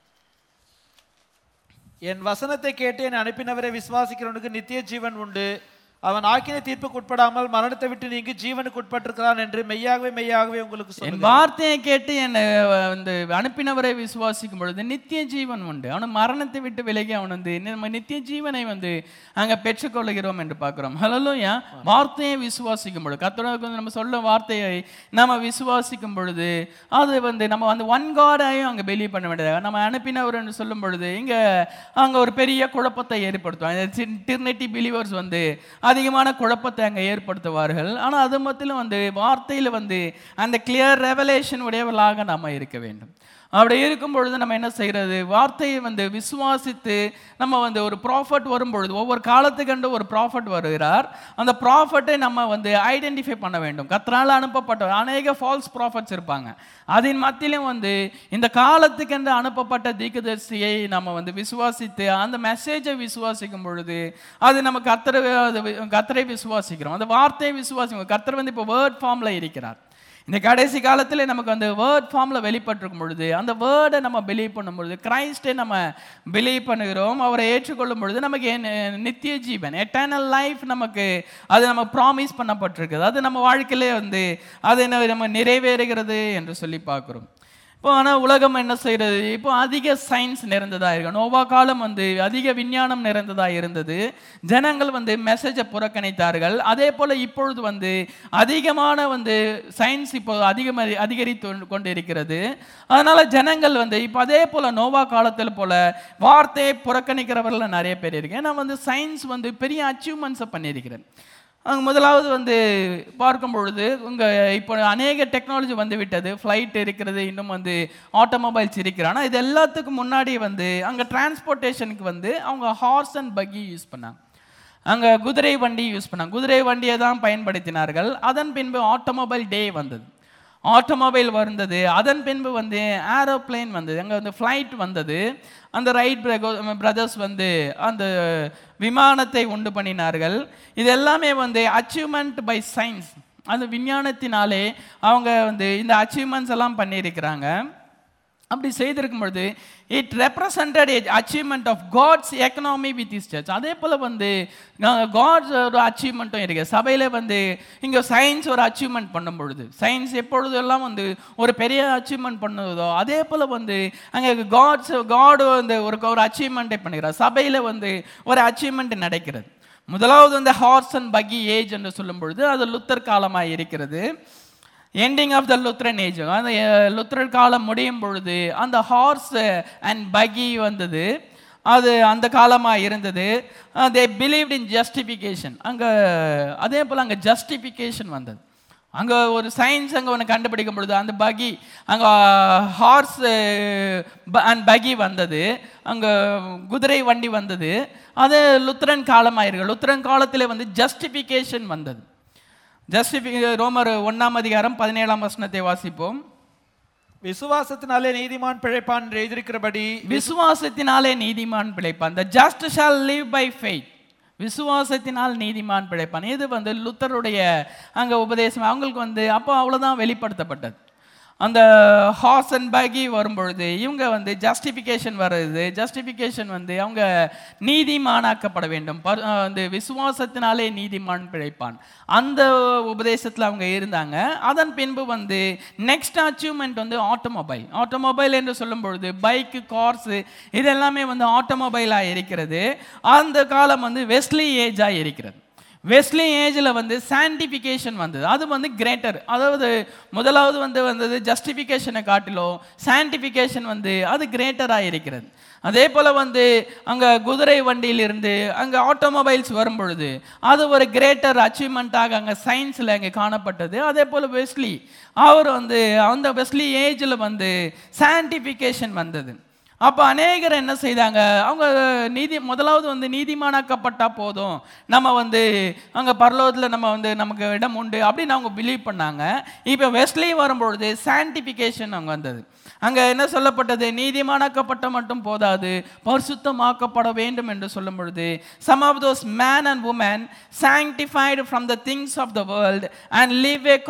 என் வசனத்தை கேட்டு என்னை அனுப்பினவரை விசுவாசிக்கிறவனுக்கு நித்திய ஜீவன் உண்டு அவன் ஆக்கின தீர்ப்புக்கு உட்படாமல் மரணத்தை விட்டு நீங்கி ஜீவனுக்கு உட்பட்டிருக்கிறான் என்று மெய்யாகவே மெய்யாகவே உங்களுக்கு என் சொல்லுகிறேன் வார்த்தையை கேட்டு என்னை வந்து அனுப்பினவரை விசுவாசிக்கும் பொழுது நித்திய ஜீவன் உண்டு அவன் மரணத்தை விட்டு விலகி அவன் வந்து நம்ம நித்திய ஜீவனை வந்து அங்கே பெற்றுக்கொள்கிறோம் என்று பார்க்கிறோம் ஹலோயா வார்த்தையை விசுவாசிக்கும் பொழுது கத்தோட நம்ம சொல்ல வார்த்தையை நம்ம விசுவாசிக்கும் பொழுது அது வந்து நம்ம வந்து ஒன் காடையும் அங்கே பிலீவ் பண்ண வேண்டியது நம்ம அனுப்பினவர் என்று சொல்லும் பொழுது இங்கே அங்கே ஒரு பெரிய குழப்பத்தை ஏற்படுத்தும் டிர்னெட்டி பிலீவர்ஸ் வந்து அதிகமான குழப்பத்தை அங்கே ஏற்படுத்துவார்கள் ஆனால் அது மத்தியிலும் வந்து வார்த்தையில் வந்து அந்த கிளியர் ரெவலேஷன் உடையவர்களாக நம்ம இருக்க வேண்டும் அப்படி இருக்கும் பொழுது நம்ம என்ன செய்கிறது வார்த்தையை வந்து விசுவாசித்து நம்ம வந்து ஒரு ப்ராஃபட் வரும் பொழுது ஒவ்வொரு காலத்துக்கண்டு ஒரு ப்ராஃபட் வருகிறார் அந்த ப்ராஃபட்டை நம்ம வந்து ஐடென்டிஃபை பண்ண வேண்டும் கத்தரால் அனுப்பப்பட்ட அநேக ஃபால்ஸ் ப்ராஃபட்ஸ் இருப்பாங்க அதன் மத்தியிலும் வந்து இந்த காலத்துக்கென்று அனுப்பப்பட்ட தீர்க்கதரிசியை நம்ம வந்து விசுவாசித்து அந்த மெசேஜை விசுவாசிக்கும் பொழுது அது நம்ம கத்தரை அது வி- கத்தரை விசுவாசிக்கிறோம் அந்த வார்த்தையை விசுவாசிக்கிறோம் கத்தர் வந்து இப்போ வேர்ட் ஃபார்மில் இருக்கிறார் இந்த கடைசி காலத்தில் நமக்கு அந்த வேர்ட் ஃபார்மில் வெளிப்பட்டிருக்கும் பொழுது அந்த வேர்டை நம்ம பிலீவ் பண்ணும் பொழுது கிரைஸ்டை நம்ம பிலீவ் பண்ணுகிறோம் அவரை ஏற்றுக்கொள்ளும் பொழுது நமக்கு என்ன- நித்திய ஜீவன் எட்டர்னல் லைஃப் நமக்கு அது நம்ம ப்ராமிஸ் பண்ணப்பட்டிருக்குது அது நம்ம வாழ்க்கையிலே வந்து அது என்ன நம்ம நிறைவேறுகிறது என்று சொல்லி பார்க்குறோம் இப்போ ஆனால் உலகம் என்ன செய்கிறது இப்போ அதிக சயின்ஸ் நிறைந்ததாக இருக்கு நோவா காலம் வந்து அதிக விஞ்ஞானம் நிறைந்ததாக இருந்தது ஜனங்கள் வந்து மெசேஜை புறக்கணித்தார்கள் அதே போல் இப்பொழுது வந்து அதிகமான வந்து சயின்ஸ் இப்போ அதிகம் அதிகரித்து கொண்டு இருக்கிறது அதனால ஜனங்கள் வந்து இப்போ அதே போல் நோவா காலத்தில் போல வார்த்தையை புறக்கணிக்கிறவர்கள் நிறைய பேர் இருக்கு ஏன்னா வந்து சயின்ஸ் வந்து பெரிய அச்சீவ்மெண்ட்ஸை பண்ணியிருக்கிறேன் அங்க முதலாவது வந்து பார்க்கும் பொழுது உங்கள் இப்போ அநேக டெக்னாலஜி வந்து விட்டது ஃப்ளைட் இருக்கிறது இன்னும் வந்து ஆட்டோமொபைல்ஸ் இருக்கிறது ஆனால் இது எல்லாத்துக்கும் முன்னாடி வந்து அங்கே டிரான்ஸ்போர்ட்டேஷனுக்கு வந்து அவங்க ஹார்ஸ் அண்ட் பக்கி யூஸ் பண்ணாங்க அங்கே குதிரை வண்டி யூஸ் பண்ணாங்க குதிரை வண்டியை தான் பயன்படுத்தினார்கள் அதன் பின்பு ஆட்டோமொபைல் டே வந்தது ஆட்டோமொபைல் வந்தது அதன் பின்பு வந்து ஏரோப்ளேன் வந்தது அங்கே வந்து ஃப்ளைட் வந்தது அந்த ரைட் பிரதர்ஸ் வந்து அந்த விமானத்தை உண்டு பண்ணினார்கள் இது எல்லாமே வந்து அச்சீவ்மெண்ட் பை சயின்ஸ் அந்த விஞ்ஞானத்தினாலே அவங்க வந்து இந்த அச்சீவ்மெண்ட்ஸ் எல்லாம் பண்ணியிருக்கிறாங்க அப்படி செய்திருக்கும் பொழுது it represented achievement of God's economy with is church அதே போல் வந்து காட்ஸ் ஒரு அச்சீவ்மெண்ட்டும் இருக்குது சபையில் வந்து இங்கே சயின்ஸ் ஒரு அச்சீவ்மெண்ட் பண்ணும் பொழுது சயின்ஸ் எப்பொழுதெல்லாம் வந்து ஒரு பெரிய அச்சீவ்மெண்ட் பண்ணுதோ அதே போல் வந்து அங்கே காட்ஸ் காடு வந்து ஒரு ஒரு அச்சீவ்மெண்ட்டை பண்ணுகிறார் சபையில் வந்து ஒரு அச்சீவ்மெண்ட் நடக்கிறது முதலாவது வந்து ஹார்ஸ் அண்ட் பக்கி ஏஜ் என்று சொல்லும் பொழுது அது லுத்தர் காலமாக இருக்கிறது ending of the Lutheran age அந்த லுத்ரன் காலம் முடியும் பொழுது அந்த ஹார்ஸ் அண்ட் பகி வந்தது அது அந்த காலமாக இருந்தது தே பிலீவ்ட் இன் ஜஸ்டிஃபிகேஷன் அங்கே அதே போல் அங்கே ஜஸ்டிஃபிகேஷன் வந்தது அங்கே ஒரு சயின்ஸ் அங்கே ஒன்று கண்டுபிடிக்கும் பொழுது அந்த பகி அங்கே ஹார்ஸ் அண்ட் பகி வந்தது அங்கே குதிரை வண்டி வந்தது அது லுத்ரன் காலமாக இருக்கு லுத்ரன் காலத்தில் வந்து ஜஸ்டிஃபிகேஷன் வந்தது ஜஸ்டிஃபி ரோமர் ஒன்றாம் அதிகாரம் பதினேழாம் வசனத்தை வாசிப்போம் விசுவாசத்தினாலே நீதிமான் பிழைப்பான் என்று எழுதியிருக்கிறபடி விசுவாசத்தினாலே நீதிமான் பிழைப்பான் the just shall live by faith விசுவாசத்தினால் நீதிமான் பிழைப்பான் இது வந்து லுத்தருடைய அங்கே உபதேசம் அவங்களுக்கு வந்து அப்போ அவ்வளோதான் வெளிப்படுத்தப்பட்டது அந்த ஹார்ஸ் அண்ட் பேகி வரும்பொழுது இவங்க வந்து ஜஸ்டிஃபிகேஷன் வருது ஜஸ்டிஃபிகேஷன் வந்து அவங்க நீதிமானாக்கப்பட வேண்டும் பர் வந்து விசுவாசத்தினாலே நீதிமான் பிழைப்பான் அந்த உபதேசத்தில் அவங்க இருந்தாங்க அதன் பின்பு வந்து நெக்ஸ்ட் அச்சீவ்மெண்ட் வந்து ஆட்டோமொபைல் ஆட்டோமொபைல் என்று சொல்லும் பொழுது பைக்கு கார்ஸு இது எல்லாமே வந்து ஆட்டோமொபைலாக இருக்கிறது அந்த காலம் வந்து வெஸ்லி ஏஜாக இருக்கிறது வெஸ்லி ஏஜில் வந்து சான்டிஃபிகேஷன் வந்தது அது வந்து கிரேட்டர் அதாவது முதலாவது வந்து வந்தது ஜஸ்டிஃபிகேஷனை காட்டிலும் சான்டிஃபிகேஷன் வந்து அது கிரேட்டராக இருக்கிறது அதே போல் வந்து அங்கே குதிரை வண்டியிலிருந்து அங்கே ஆட்டோமொபைல்ஸ் வரும் பொழுது அது ஒரு கிரேட்டர் அச்சீவ்மெண்ட்டாக அங்கே சயின்ஸில் அங்கே காணப்பட்டது அதே போல் வெஸ்லி அவர் வந்து அந்த வெஸ்லி ஏஜில் வந்து சான்டிஃபிகேஷன் வந்தது அப்போ அநேகர் என்ன செய்தாங்க அவங்க நீதி முதலாவது வந்து நீதிமானாக்கப்பட்டா போதும் நம்ம வந்து அங்கே பரலோகத்தில் நம்ம வந்து நமக்கு இடம் உண்டு அப்படின்னு அவங்க பிலீவ் பண்ணாங்க இப்போ வெஸ்ட்லி வரும்பொழுது சான்டிஃபிகேஷன் அங்கே வந்தது அங்கே என்ன சொல்லப்பட்டது நீதிமானாக்கப்பட்ட மட்டும் போதாது பரிசுத்தமாக்கப்பட வேண்டும் என்று சொல்லும் பொழுது some of those man and woman sanctified from the things of the world and live a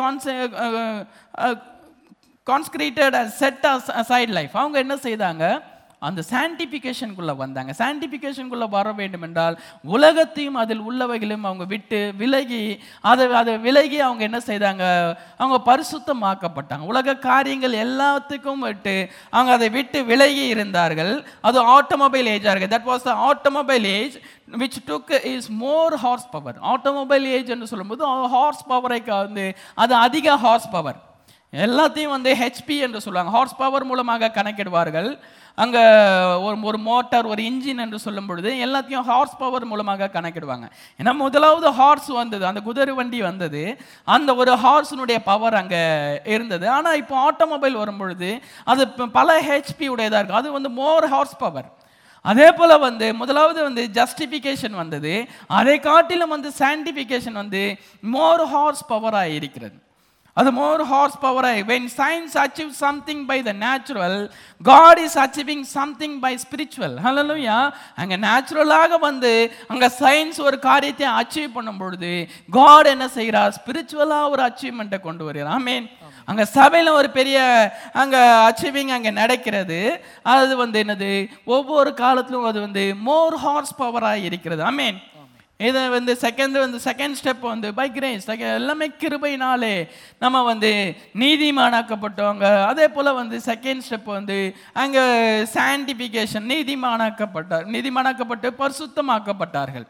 கான்ச consecrated and set aside life அவங்க என்ன செய்தாங்க அந்த சான்டிஃபிகேஷனுக்குள்ளே வந்தாங்க சான்டிஃபிகேஷனுக்குள்ளே வர வேண்டும் என்றால் உலகத்தையும் அதில் உள்ளவைகளையும் அவங்க விட்டு விலகி அதை அதை விலகி அவங்க என்ன செய்தாங்க அவங்க பரிசுத்தமாக்கப்பட்டாங்க உலக காரியங்கள் எல்லாத்துக்கும் விட்டு அவங்க அதை விட்டு விலகி இருந்தார்கள் அது ஆட்டோமொபைல் ஏஜாக இருக்குது that was the automobile age which took is more horse power automobile age என்று சொல்லும்போது ஹார்ஸ் பவரை வந்து அது அதிக ஹார்ஸ் பவர் எல்லாத்தையும் வந்து ஹெச்பி என்று சொல்லுவாங்க ஹார்ஸ் பவர் மூலமாக கணக்கிடுவார்கள் அங்கே ஒரு ஒரு மோட்டார் ஒரு இன்ஜின் என்று சொல்லும் பொழுது எல்லாத்தையும் ஹார்ஸ் பவர் மூலமாக கணக்கிடுவாங்க ஏன்னா முதலாவது ஹார்ஸ் வந்தது அந்த குதிரை வண்டி வந்தது அந்த ஒரு ஹார்ஸினுடைய பவர் அங்கே இருந்தது ஆனால் இப்போ ஆட்டோமொபைல் வரும் பொழுது அது ப- பல ஹெச்பி உடையதாக இருக்கும் அது வந்து மோர் ஹார்ஸ் பவர் அதே போல் வந்து முதலாவது வந்து ஜஸ்டிஃபிகேஷன் வந்தது அதை காட்டிலும் வந்து சான்டிஃபிகேஷன் வந்து மோர் ஹார்ஸ் பவராக இருக்கிறது அது மோர் ஹார்ஸ் பவராக when science achieve something by the natural God is achieving something by spiritual hallelujah அங்கே நேச்சுரலாக வந்து அங்கே சயின்ஸ் ஒரு காரியத்தை அச்சீவ் பண்ணும் பொழுது காட் என்ன செய்கிறார் ஸ்பிரிச்சுவலாக ஒரு அச்சீவ்மெண்ட்டை கொண்டு வருகிறார் ஆமீன் அங்கே சபையில் ஒரு பெரிய அங்கே அச்சீவிங் அங்கே நடக்கிறது அது வந்து என்னது ஒவ்வொரு காலத்திலும் அது வந்து மோர் ஹார்ஸ் பவராக இருக்கிறது ஆமீன் இதை வந்து செகண்ட் வந்து செகண்ட் ஸ்டெப் வந்து பை கிரேஸ் எல்லாமே கிருபையினாலே நம்ம வந்து நீதிமானாக்கப்பட்டவங்க அதே போல் வந்து செகண்ட் ஸ்டெப் வந்து அங்கே சான்டிஃபிகேஷன் நீதிமானாக்கப்பட்டார் நீதிமானாக்கப்பட்டு பரிசுத்தமாக்கப்பட்டார்கள்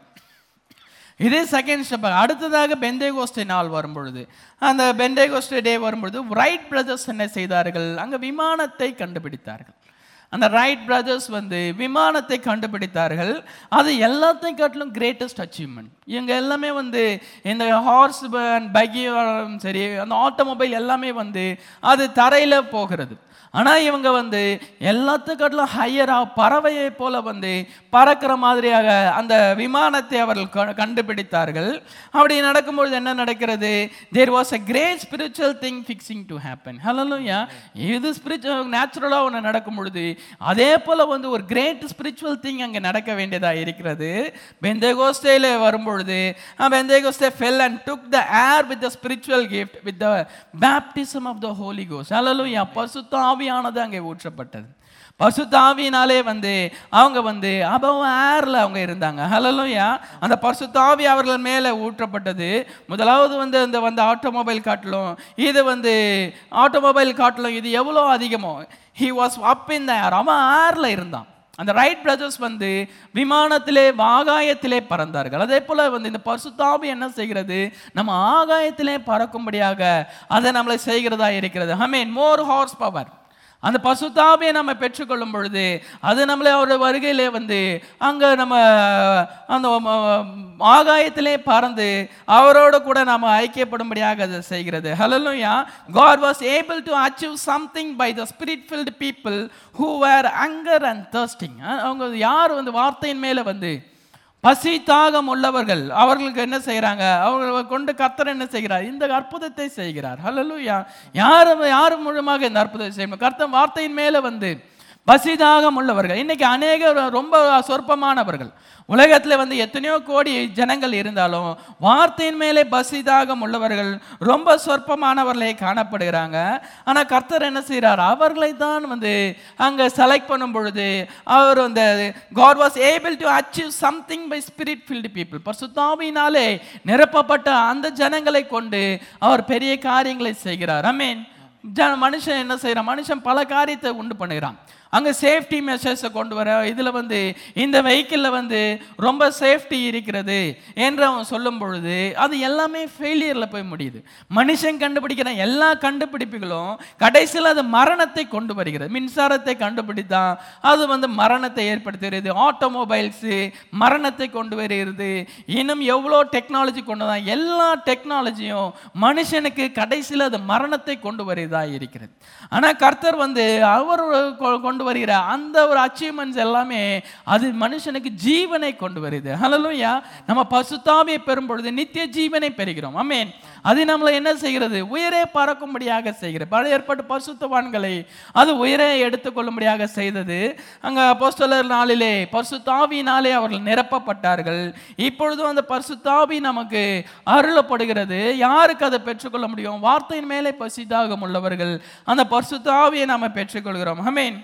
இதே செகண்ட் ஸ்டெப் அடுத்ததாக பெந்தேகோஸ்டே நாள் வரும்பொழுது அந்த பெந்தேகோஸ்டே டே வரும்பொழுது ரைட் பிரதர்ஸ் என்ன செய்தார்கள் அங்கே விமானத்தை கண்டுபிடித்தார்கள் அந்த ரைட் பிரதர்ஸ் வந்து விமானத்தை கண்டுபிடித்தார்கள் அது எல்லாத்தையும் காட்டிலும் கிரேட்டஸ்ட் அச்சீவ்மெண்ட் இவங்க எல்லாமே வந்து இந்த ஹார்ஸ் அண்ட் பைக்கியும் சரி அந்த ஆட்டோமொபைல் எல்லாமே வந்து அது தரையில் போகிறது ஆனா இவங்க வந்து எல்லாத்துக்காட்டிலும் ஹையரா பறவையை போல வந்து பறக்கிற மாதிரியாக அந்த விமானத்தை அவர்கள் க- கண்டுபிடித்தார்கள் அப்படி நடக்கும்பொழுது என்ன நடக்கிறது there was a great spiritual thing fixing to happen ஹalleluya இது ஸ்பிரிச்சுவல் நேச்சுரலா ஒன்று நடக்கும் பொழுது அதே போல வந்து ஒரு கிரேட் ஸ்பிரிச்சுவல் திங் அங்கே நடக்க வேண்டியதா இருக்கிறது பெந்தேகோஸ்டேல வரும்பொழுது Pentecost fell and took the air with the spiritual gift with the baptism of the Holy கோஸ் ஹalleluya பரிசுத்த ஆவியானது அங்கே ஊற்றப்பட்டது பரிசுத்த ஆவியினாலே வந்து அவங்க வந்து அபவ ஏர்ல அவங்க இருந்தாங்க ஹலலோயா அந்த பரிசுத்த ஆவி அவர்கள் மேலே ஊற்றப்பட்டது முதலாவது வந்து இந்த வந்து ஆட்டோமொபைல் காட்டிலும் இது வந்து ஆட்டோமொபைல் காட்டிலும் இது எவ்வளோ அதிகமோ ஹி வாஸ் அப் இன் த ஏர் அவன் ஏர்ல இருந்தான் அந்த ரைட் பிரதர்ஸ் வந்து விமானத்திலே ஆகாயத்திலே பறந்தார்கள் அதே போல வந்து இந்த பரிசுத்தாவி என்ன செய்கிறது நம்ம ஆகாயத்திலே பறக்கும்படியாக அதை நம்மளை செய்கிறதா இருக்கிறது ஐ மீன் மோர் ஹார்ஸ் பவர் அந்த பசுத்தாவியை நம்ம பெற்றுக்கொள்ளும் பொழுது அது நம்மளை அவருடைய வருகையிலே வந்து அங்கே நம்ம அந்த ம- ஆகாயத்திலே பறந்து அவரோட கூட நாம ஐக்கியப்படும்படியாக அதை செய்கிறது ஹலலுயா God was able to achieve something by the spirit filled people who were hunger and thirsting அஹ் அவங்க யார் வந்து வார்த்தையின் மேலே வந்து பசி தாகம் உள்ளவர்கள் அவர்களுக்கு என்ன செய்கிறாங்க அவர்களை கொண்டு கர்த்தர் என்ன செய்கிறார் இந்த அற்புதத்தை செய்கிறார் ஹalleluya யார் யார் மூலமாக இந்த அற்புதத்தை செய்யணும் கர்த்தர் வார்த்தையின் மேலே வந்து பசி தாகம் உள்ளவர்கள் இன்னைக்கு அநேகர் ரொம்ப சொற்பமானவர்கள் உலகத்தில் வந்து எத்தனையோ கோடி ஜனங்கள் இருந்தாலும் வார்த்தையின் மேலே பசி தாகம் உள்ளவர்கள் ரொம்ப சொற்பமானவர்களே காணப்படுகிறாங்க ஆனால் கர்த்தர் என்ன செய்கிறார் அவர்களை தான் வந்து அங்கே செலக்ட் பண்ணும் பொழுது அவர் அந்த God was able to achieve something by spirit filled people பரிசுத்தாவியினாலே நிரப்பப்பட்ட அந்த ஜனங்களை கொண்டு அவர் பெரிய காரியங்களை செய்கிறார் ஐ மீன் ஜன மனுஷன் என்ன செய்கிறான் மனுஷன் பல காரியத்தை உண்டு பண்ணுகிறான் அங்கே சேஃப்டி மெஷர்ஸை கொண்டு வர இதில் வந்து இந்த வெஹிக்கிளில் வந்து ரொம்ப சேஃப்டி இருக்கிறது என்று அவன் சொல்லும் பொழுது அது எல்லாமே ஃபெயிலியரில் போய் முடியுது மனுஷன் கண்டுபிடிக்கிற எல்லா கண்டுபிடிப்புகளும் கடைசியில் அது மரணத்தை கொண்டு வருகிறது மின்சாரத்தை கண்டுபிடித்தான் அது வந்து மரணத்தை ஏற்படுத்துகிறது ஆட்டோமொபைல்ஸு மரணத்தை கொண்டு வருகிறது இன்னும் எவ்வளோ டெக்னாலஜி கொண்டு தான் எல்லா டெக்னாலஜியும் மனுஷனுக்கு கடைசியில் அது மரணத்தை கொண்டு வருவதா இருக்கிறது ஆனால் கர்த்தர் வந்து அவர் கொ- கொண்டு வருகிற அந்த ஒரு அச்சீவ்மெண்ட்ஸ் எல்லாமே அது மனுஷனுக்கு ஜீவனை கொண்டு வருது ஹalleluya நம்ம பசுத்தாவியை பெறும் பொழுது நித்திய ஜீவனை பெறுகிறோம் ஆமென் அது நம்மளை என்ன செய்கிறது உயரே பறக்கும்படியாக செய்கிறது பழைய ஏற்பட்ட பசுத்தவான்களை அது உயரே எடுத்துக்கொள்ளும்படியாக செய்தது அங்க அப்போஸ்தலர் நாளிலே பரிசுத்தாவியினாலே அவர்கள் நிரப்பப்பட்டார்கள் இப்பொழுதும் அந்த பரிசுத்தாவி நமக்கு அருளப்படுகிறது யாருக்கு அதை பெற்றுக்கொள்ள முடியும் வார்த்தையின் மேலே பசிதாகம் உள்ளவர்கள் அந்த பரிசுத்தாவியை நாம பெற்றுக்கொள்கிறோம் ஆமென்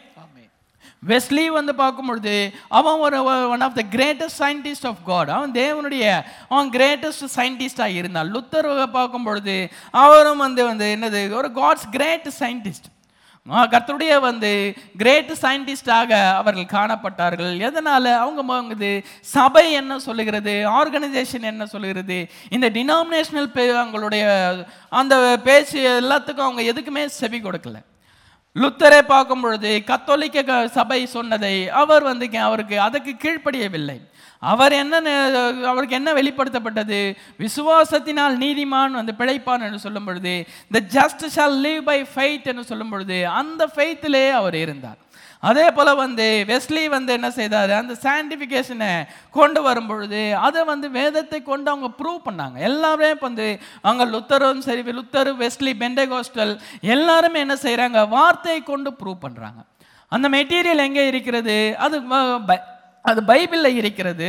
வெஸ்லி வந்து பார்க்கும் பொழுது அவன் ஒரு one of the greatest scientist of God அவன் தேவனுடைய அவன் கிரேட்டஸ்ட் சயின்டிஸ்டாக இருந்தான் லுத்தர் பார்க்கும் பொழுது அவரும் வந்து வந்து என்னது ஒரு காட்ஸ் கிரேட் சயின்டிஸ்ட் கர்த்தருடைய வந்து கிரேட் சயின்டிஸ்டாக அவர்கள் காணப்பட்டார்கள் எதனால அவங்க வந்து சபை என்ன சொல்லுகிறது ஆர்கனைசேஷன் என்ன சொல்லுகிறது இந்த டினாமினேஷனல் அவங்களுடைய அந்த பேச்சு எல்லாத்துக்கும் அவங்க எதுக்குமே செவி கொடுக்கல லுத்தரை பார்க்கும் பொழுது கத்தோலிக்க க- சபை சொன்னதை அவர் வந்து கே- அவருக்கு அதற்கு கீழ்ப்படியவில்லை அவர் என்ன நெ- அவருக்கு என்ன வெளிப்படுத்தப்பட்டது விசுவாசத்தினால் நீதிமான் வந்து பிழைப்பான் என்று சொல்லும் பொழுது the just shall live by faith என்று சொல்லும் பொழுது அந்த ஃபெய்த்திலே அவர் இருந்தார் அதே போல வந்து வெஸ்லி வந்து என்ன செய்தார் அந்த சாண்டிஃபிகேஷனை கொண்டு வரும் பொழுது அதை வந்து வேதத்தை கொண்டு அவங்க ப்ரூவ் பண்ணாங்க எல்லாமே வந்து அவங்க லுத்தரும் சரி லுத்தர் வெஸ்லி பெண்டகோஸ்டல் எல்லாருமே என்ன செய்றாங்க வார்த்தையை கொண்டு ப்ரூவ் பண்றாங்க அந்த மெட்டீரியல் எங்கே இருக்கிறது அது வ- பை- அது பைபிளில் இருக்கிறது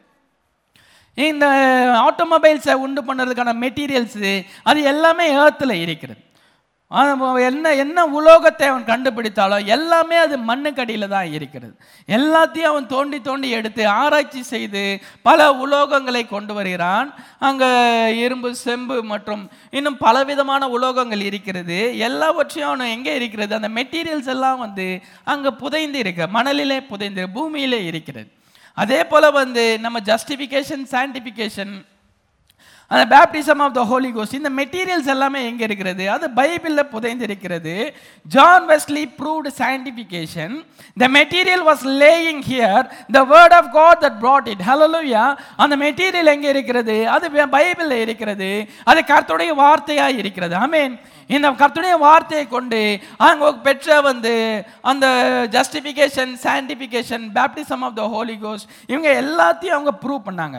இந்த ஆட்டோமொபைல்ஸை உண்டு பண்ணுறதுக்கான மெட்டீரியல்ஸு அது எல்லாமே ஏர்த்தில் இருக்கிறது அவன் என்ன என்ன உலோகத்தை அவன் கண்டுபிடித்தாலும் எல்லாமே அது மண்ணுக்கடியில் தான் இருக்கிறது எல்லாத்தையும் அவன் தோண்டி தோண்டி எடுத்து ஆராய்ச்சி செய்து பல உலோகங்களை கொண்டு வருகிறான் அங்கே இரும்பு செம்பு மற்றும் இன்னும் பலவிதமான உலோகங்கள் இருக்கிறது எல்லாவற்றையும் அவன் எங்கே இருக்கிறது அந்த மெட்டீரியல்ஸ் எல்லாம் வந்து அங்கே புதைந்து இருக்கு மணலிலே புதைந்து பூமியிலே இருக்கிறது அதே போல வந்து நம்ம ஜஸ்டிஃபிகேஷன் சான்டிஃபிகேஷன் அந்த baptism of the Holy Ghost இந்த மெட்டீரியல்ஸ் எல்லாமே எங்க இருக்கிறது அது பைபிளில் புதைந்திருக்கிறது John Wesley proved sanctification the material was laying here the word of God that brought it ஹalleluya அந்த மெட்டீரியல் எங்க இருக்கிறது அது பைபிளில் இருக்கிறது அது கர்த்தருடைய வார்த்தையா இருக்கிறது ஆமென் இந்த கர்த்தருடைய வார்த்தையை கொண்டு அவங்க பெற்ற வந்து அந்த justification sanctification baptism of the Holy Ghost இவங்க எல்லாத்தையும் அவங்க ப்ரூவ் பண்ணாங்க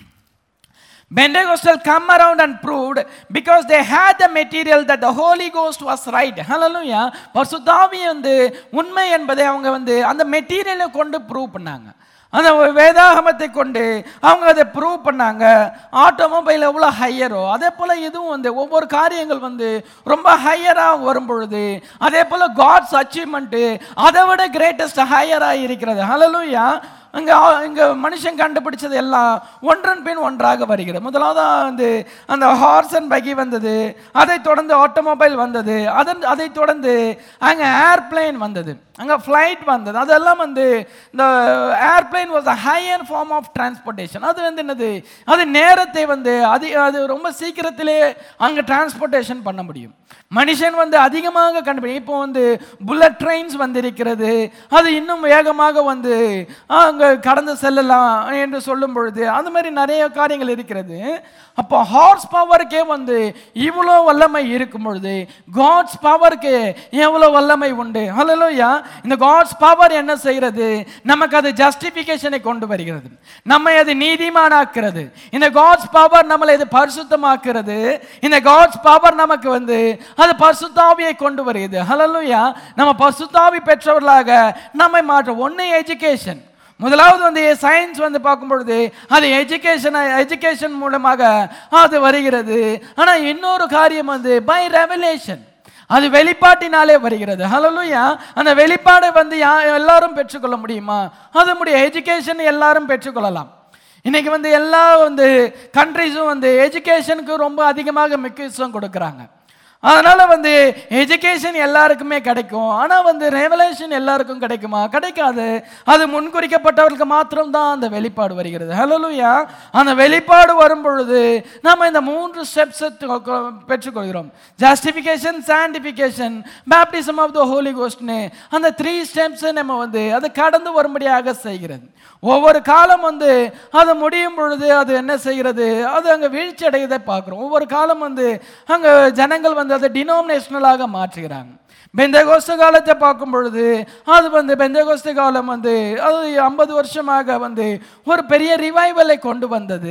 Pentecostal come around and proved because they had the material that the Holy Ghost was right. Hallelujah. பரிசுத்தாவி வந்து உண்மை என்பதை அவங்க வந்து அந்த மெட்டீரியலை கொண்டு ப்ரூவ் பண்ணாங்க அந்த வேதாகமத்தை கொண்டு அவங்க அதை ப்ரூவ் பண்ணாங்க ஆட்டோமொபைல் எவ்வளோ ஹையரோ அதே போல் இதுவும் வந்து ஒவ்வொரு காரியங்கள் வந்து ரொம்ப ஹையராக வரும் பொழுது அதே போல் காட்ஸ் அச்சீவ்மெண்ட்டு அதை விட கிரேட்டஸ்ட் ஹையராக இருக்கிறது ஹலலூயா அங்கே இங்கே மனுஷன் கண்டுபிடிச்சது எல்லாம் ஒன்றன் பின் ஒன்றாக வருகிறது முதலாவதாக வந்து அந்த ஹார்ஸ் அண்ட் பகி வந்தது அதை தொடர்ந்து ஆட்டோமொபைல் வந்தது அதன் அதை தொடர்ந்து அங்கே ஏர்பிளேன் வந்தது அங்கே ஃப்ளைட் வந்தது அதெல்லாம் வந்து இந்த airplane was a higher form of transportation அது வந்து என்னது அது நேரத்தை வந்து அது அது ரொம்ப சீக்கிரத்திலே அங்கே டிரான்ஸ்போர்ட்டேஷன் பண்ண முடியும் மனுஷன் வந்து அதிகமாக கண்டுபிடி இப்போ வந்து புல்லட் ட்ரெயின்ஸ் வந்திருக்கிறது அது இன்னும் வேகமாக வந்து அங்கே கடந்து செல்லலாம் என்று சொல்லும் பொழுது அந்த மாதிரி நிறைய காரியங்கள் இருக்கிறது அப்போ ஹார்ஸ் பவருக்கே வந்து இவ்வளோ வல்லமை இருக்கும் பொழுது காட்ஸ் பவருக்கு எவ்வளோ வல்லமை உண்டு ஹலோயா இந்த காட்ஸ் பவர் என்ன செய்கிறது நமக்கு அது ஜஸ்டிஃபிகேஷனை கொண்டு வருகிறது நம்மை அது நீதிமானாக்குறது இந்த காட்ஸ் பவர் நம்மளை இது பரிசுத்தமாக்குறது இந்த காட்ஸ் பவர் நமக்கு வந்து அது பரிசுத்தாவியை கொண்டு வருகிறது ஹலலுயா நம்ம பரிசுத்தாவி பெற்றவர்களாக நம்மை மாற்ற ஒன்று எஜுகேஷன் முதலாவது வந்து சயின்ஸ் வந்து பார்க்கும் பொழுது அது எஜுகேஷன் எஜுகேஷன் மூலமாக அது வருகிறது ஆனால் இன்னொரு காரியம் வந்து பை ரெவலேஷன் அது வெளிப்பாட்டினாலே வருகிறது ஹலலுயா அந்த வெளிப்பாடை வந்து யா எல்லாரும் பெற்றுக்கொள்ள முடியுமா அது முடியும் எஜுகேஷன் எல்லாரும் பெற்றுக்கொள்ளலாம் இன்னைக்கு வந்து எல்லா வந்து கண்ட்ரிஸும் வந்து எஜுகேஷனுக்கு ரொம்ப அதிகமாக முக்கியத்துவம் கொடுக்குறாங்க அதனால வந்து எஜுகேஷன் எல்லாருக்குமே கிடைக்கும் ஆனால் வந்து ரெவலேஷன் எல்லாருக்கும் கிடைக்குமா கிடைக்காது அது முன்குறிக்கப்பட்டவர்களுக்கு மாத்திரம்தான் அந்த வெளிப்பாடு வருகிறது ஹலோலுயா அந்த வெளிப்பாடு வரும் பொழுது நம்ம இந்த மூன்று ஸ்டெப்ஸ் பெற்றுக்கொள்கிறோம் justification sanctification baptism of the Holy கோஸ்ட்னு அந்த த்ரீ ஸ்டெப்ஸை நம்ம வந்து அதை கடந்து வரும்படியாக செய்கிறது ஒவ்வொரு காலம் வந்து அது முடியும் பொழுது அது என்ன செய்கிறது அது அங்கே வீழ்ச்சி அடைவதை பார்க்குறோம் ஒவ்வொரு காலம் வந்து அங்கே ஜனங்கள் வந்து அதை டினோமினேஷனலாக மாற்றுகிறாங்க பெந்தகோஸ்த காலத்தை பார்க்கும் பொழுது அது வந்து பெந்தகோஸ்த காலம் வந்து அது ஐம்பது வருஷமாக வந்து ஒரு பெரிய ரிவைவலை கொண்டு வந்தது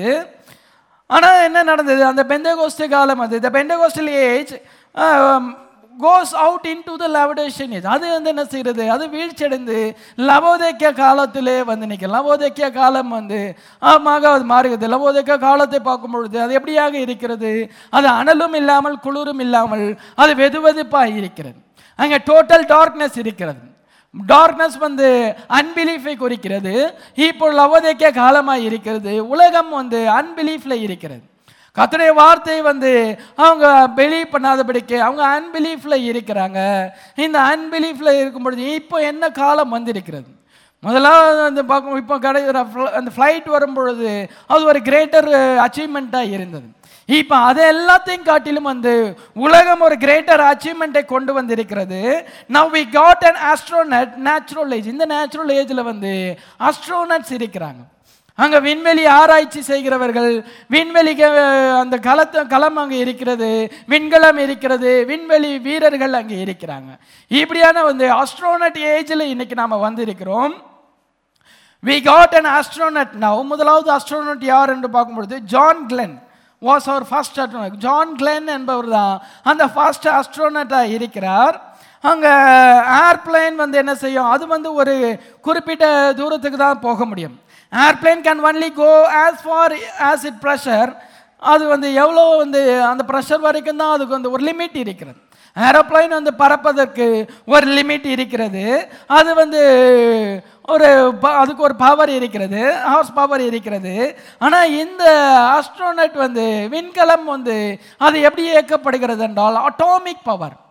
ஆனால் என்ன நடந்தது அந்த பெந்தகோஸ்த காலம் அது இந்த Pentecostal age goes out into the Laodicean age அது வந்து என்ன செய்கிறது அது வீழ்ச்சியடைந்து லவோதேக்கிய காலத்திலே வந்து நிற்கும் லவோதேக்கிய காலம் வந்து ஆமாக அது மாறுகிறது லவோதேக்கிய காலத்தை பார்க்கும் பொழுது அது எப்படியாக இருக்கிறது அது அனலும் இல்லாமல் குளிரும் இல்லாமல் அது வெதுவெதுப்பாக இருக்கிறது அங்கே டோட்டல் டார்க்னஸ் இருக்கிறது டார்க்னஸ் வந்து அன்பிலீஃபை குறிக்கிறது இப்போ லவோதேக்கிய காலமாக இருக்கிறது உலகம் வந்து அன்பிலீஃபில் இருக்கிறது கத்துடைய வார்த்தை வந்து அவங்க பிலீவ் பண்ணாதபடிக்கு அவங்க அன்பிலீஃபில் இருக்கிறாங்க இந்த அன்பிலீஃபில் இருக்கும் பொழுது இப்போ என்ன காலம் வந்திருக்கிறது முதலாவது அந்த பார்க்கும் இப்போ கிடைக்கிற அந்த ஃப்ளைட் வரும் பொழுது அது ஒரு கிரேட்டர் அச்சீவ்மெண்ட்டாக இருந்தது இப்போ அதை எல்லாத்தையும் காட்டிலும் வந்து உலகம் ஒரு கிரேட்டர் அச்சீவ்மெண்ட்டை கொண்டு வந்திருக்கிறது now we got an astronaut natural age இந்த நேச்சுரல் ஏஜில் வந்து அஸ்ட்ரோனட்ஸ் இருக்கிறாங்க அங்கே விண்வெளி ஆராய்ச்சி செய்கிறவர்கள் விண்வெளிக்கு அந்த களத்தை களம் அங்கே இருக்கிறது விண்கலம் இருக்கிறது விண்வெளி வீரர்கள் அங்கே இருக்கிறாங்க இப்படியான வந்து அஸ்ட்ரோனட் ஏஜில் இன்னைக்கு நாம் வந்திருக்கிறோம் we got an astronaut now முதலாவது அஸ்ட்ரோனட் யார் என்று பார்க்கும்பொழுது ஜான் கிளென் வாஸ் அவர் ஃபர்ஸ்ட் அஸ்ட்ரோனட் ஜான் கிளென் என்பவர் தான் அந்த ஃபர்ஸ்ட் அஸ்ட்ரோனட்டாக இருக்கிறார் அங்கே ஏர்பிளைன் வந்து என்ன செய்யும் அது வந்து ஒரு குறிப்பிட்ட தூரத்துக்கு தான் போக முடியும் airplane can only go as far as it pressure அது வந்து எவ்வளோ வந்து அந்த ப்ரெஷர் வரைக்கும் தான் அதுக்கு வந்து ஒரு லிமிட் இருக்கிறது ஏரோப்ளைன் வந்து பறப்பதற்கு ஒரு லிமிட் இருக்கிறது அது வந்து ஒரு ப- அதுக்கு ஒரு பவர் இருக்கிறது ஹார்ஸ் பவர் இருக்கிறது ஆனால் இந்த ஆஸ்ட்ரோனட் வந்து விண்கலம் வந்து அது எப்படி இயக்கப்படுகிறது என்றால் அட்டாமிக் பவர்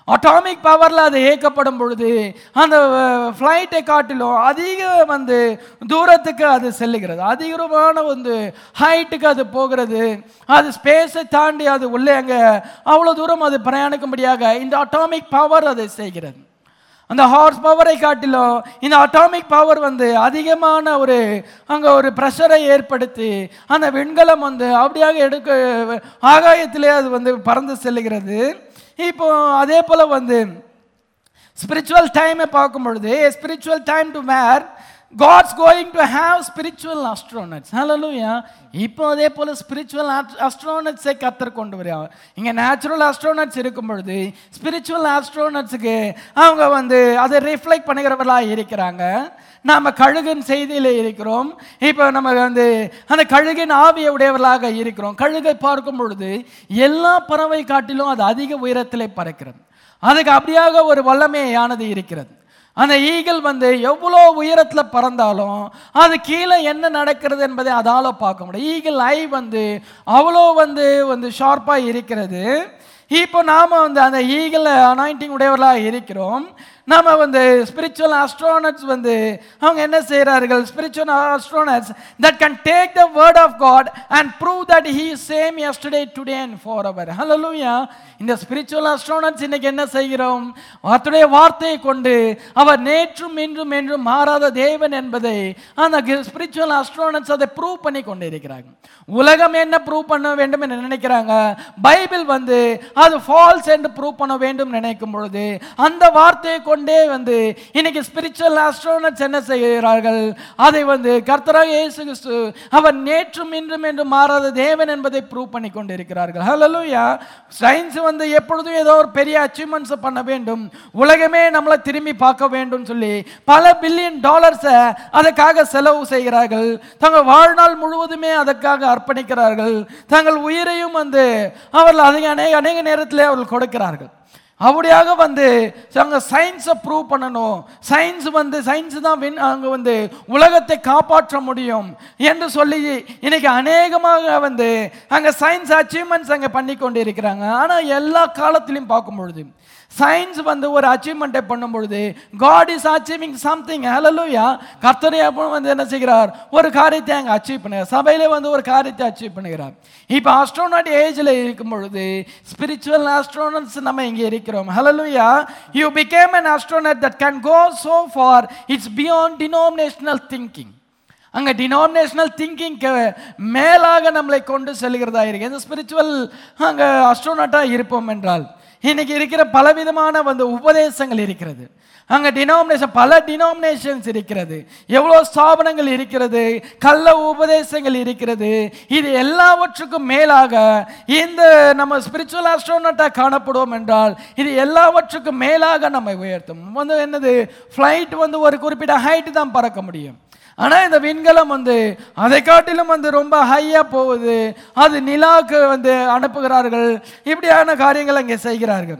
அட்டாமிக் பவரில் அது இயக்கப்படும் பொழுது அந்த ஃப்ளைட்டை காட்டிலும் அதிக வந்து தூரத்துக்கு அது செல்லுகிறது அதிகமான வந்து ஹைட்டுக்கு அது போகிறது அது ஸ்பேஸை தாண்டி அது உள்ளே அங்கே அவ்வளோ தூரம் அது பிரயாணிக்கும்படியாக இந்த அட்டாமிக் பவர் அதை செய்கிறது அந்த ஹார்ஸ் பவரை காட்டிலும் இந்த அட்டாமிக் பவர் வந்து அதிகமான ஒரு அங்கே ஒரு ப்ரெஷரை ஏற்படுத்தி அந்த விண்கலம் வந்து அப்படியாக எடுக்க ஆகாயத்திலே அது வந்து பறந்து செல்லுகிறது இப்போ அதே போல் வந்து ஸ்பிரிச்சுவல் டைமை பார்க்கும் பொழுது spiritual time to where God's going to have spiritual astronauts ஹalleluya இப்போ அதே போல ஸ்பிரிச்சுவல் அஸ்ட்ரோனட்ஸை கத்தர் கொண்டு வருவாங்க இங்கே நேச்சுரல் அஸ்ட்ரோனட்ஸ் இருக்கும் பொழுது ஸ்பிரிச்சுவல் அஸ்ட்ரோனட்ஸுக்கு அவங்க வந்து அதை ரிஃப்ளெக்ட் பண்ணுகிறவர்களாக இருக்கிறாங்க நாம் கழுகின் செய்தியில் இருக்கிறோம் இப்போ நம்ம வந்து அந்த கழுகின் ஆவியை உடையவர்களாக இருக்கிறோம் கழுகை பார்க்கும் பொழுது எல்லா பறவை காட்டிலும் அது அதிக உயரத்திலே பறக்கிறது அதுக்கு அப்படியாக ஒரு வல்லமையானது இருக்கிறது அந்த ஈகிள் வந்து எவ்வளோ உயரத்தில் பறந்தாலும் அது கீழே என்ன நடக்கிறது என்பதை அதால் பார்க்க முடியும் ஈகிள் ஐ வந்து அவ்வளோ வந்து வந்து ஷார்ப்பாக இருக்கிறது இப்போ நாம் வந்து அந்த ஈகிள் அனாயிண்டிங் உடையவர்களாக இருக்கிறோம் நம்ம வந்து ஸ்பிரிச்சுவல் அஸ்ட்ரானட்ஸ் வந்து அவங்க என்ன செய்கிறார்கள் spiritual astronauts that can take the word of God and prove that he same yesterday today and forever hallelujah இந்த ஸ்பிரிச்சுவல் அஸ்ட்ரானட்ஸ் இன்னைக்கு என்ன செய்கிறோம் அவருடைய வார்த்தையை கொண்டு அவர் நேற்றும் இன்றும் என்றும் மாறாத தேவன் என்பதை அந்த ஸ்பிரிச்சுவல் அஸ்ட்ரானட்ஸ் அதை ப்ரூவ் பண்ணி கொண்டு இருக்கிறாங்க உலகம் என்ன ப்ரூவ் பண்ண வேண்டும் என்று நினைக்கிறாங்க பைபிள் வந்து அது ஃபால்ஸ் என்று ப்ரூவ் பண்ண வேண்டும் நினைக்கும் பொழுது அந்த வார்த்தையை கொண்டே வந்து இன்னைக்கு ஸ்பிரிச்சுவல் ஆஸ்ட்ரோனட்ஸ் என்ன செய்கிறார்கள் அதை வந்து கர்த்தராக இயேசு கிறிஸ்து அவர் நேற்றும் இன்றும் என்று மாறாத தேவன் என்பதை ப்ரூவ் பண்ணி கொண்டு இருக்கிறார்கள் ஹalleluya சயின்ஸ் வந்து எப்பொழுதும் ஏதோ ஒரு பெரிய அச்சீவ்மெண்ட்ஸ் பண்ண வேண்டும் உலகமே நம்மளை திரும்பி பார்க்க வேண்டும் சொல்லி பல பில்லியன் டாலர்ஸை அதுக்காக செலவு செய்கிறார்கள் தங்கள் வாழ்நாள் முழுவதுமே அதற்காக அர்ப்பணிக்கிறார்கள் தங்கள் உயிரையும் வந்து அவர்கள் அதிக அநேக அநேக நேரத்தில் அவர்கள் கொடுக்கிறார்கள் அப்படியாக வந்து அங்கே சயின்ஸை ப்ரூவ் பண்ணணும் சயின்ஸ் வந்து சயின்ஸ் தான் வின் அங்கே வந்து உலகத்தை காப்பாற்ற முடியும் என்று சொல்லி இன்னைக்கு அநேகமாக வந்து அங்கே சயின்ஸ் அச்சீவ்மெண்ட்ஸ் அங்கே பண்ணி கொண்டு இருக்கிறாங்க ஆனால் எல்லா காலத்திலையும் பார்க்கும் பொழுது சயின்ஸ் வந்து ஒரு அச்சீவ்மெண்ட்டை பண்ணும் பொழுது God is achieving something hallelujah கர்த்தரை அப்போ வந்து என்ன செய்கிறார் ஒரு காரியத்தை அங்கே அச்சீவ் பண்ணுகிறார் சபையில வந்து ஒரு காரியத்தை அச்சீவ் பண்ணுகிறார் இப்போ அஸ்ட்ரோனாட் ஏஜில் இருக்கும் பொழுது ஸ்பிரிச்சுவல் ஆஸ்ட்ரோனட்ஸ் நம்ம இங்கே இருக்கிறோம் hallelujah you became an astronaut that can go so far it's beyond denominational thinking அங்கே டினாமினேஷனல் திங்கிங்க்கு மேலாக நம்மளை கொண்டு செல்கிறதா இருக்கு இந்த ஸ்பிரிச்சுவல் அங்கே அஸ்ட்ரோனட்டாக இருப்போம் என்றால் இன்னைக்கு இருக்கிற பலவிதமான வந்து உபதேசங்கள் இருக்கிறது அங்கே டினாமினேஷன் பல டினாமினேஷன்ஸ் இருக்கிறது எவ்வளோ ஸ்தாபனங்கள் இருக்கிறது கள்ள உபதேசங்கள் இருக்கிறது இது எல்லாவற்றுக்கும் மேலாக இந்த நம்ம ஸ்பிரிச்சுவல் ஆஸ்ட்ரோனட்டாக காணப்படுவோம் என்றால் இது எல்லாவற்றுக்கும் மேலாக நம்மை உயர்த்தும் வந்து என்னது ஃப்ளைட் வந்து ஒரு குறிப்பிட்ட ஹைட் தான் பறக்க முடியும் ஆனால் இந்த விண்கலம் வந்து அதை காட்டிலும் வந்து ரொம்ப ஹையாக போகுது அது நிலாவுக்கு வந்து அனுப்புகிறார்கள் இப்படியான காரியங்கள் அங்கே செய்கிறார்கள்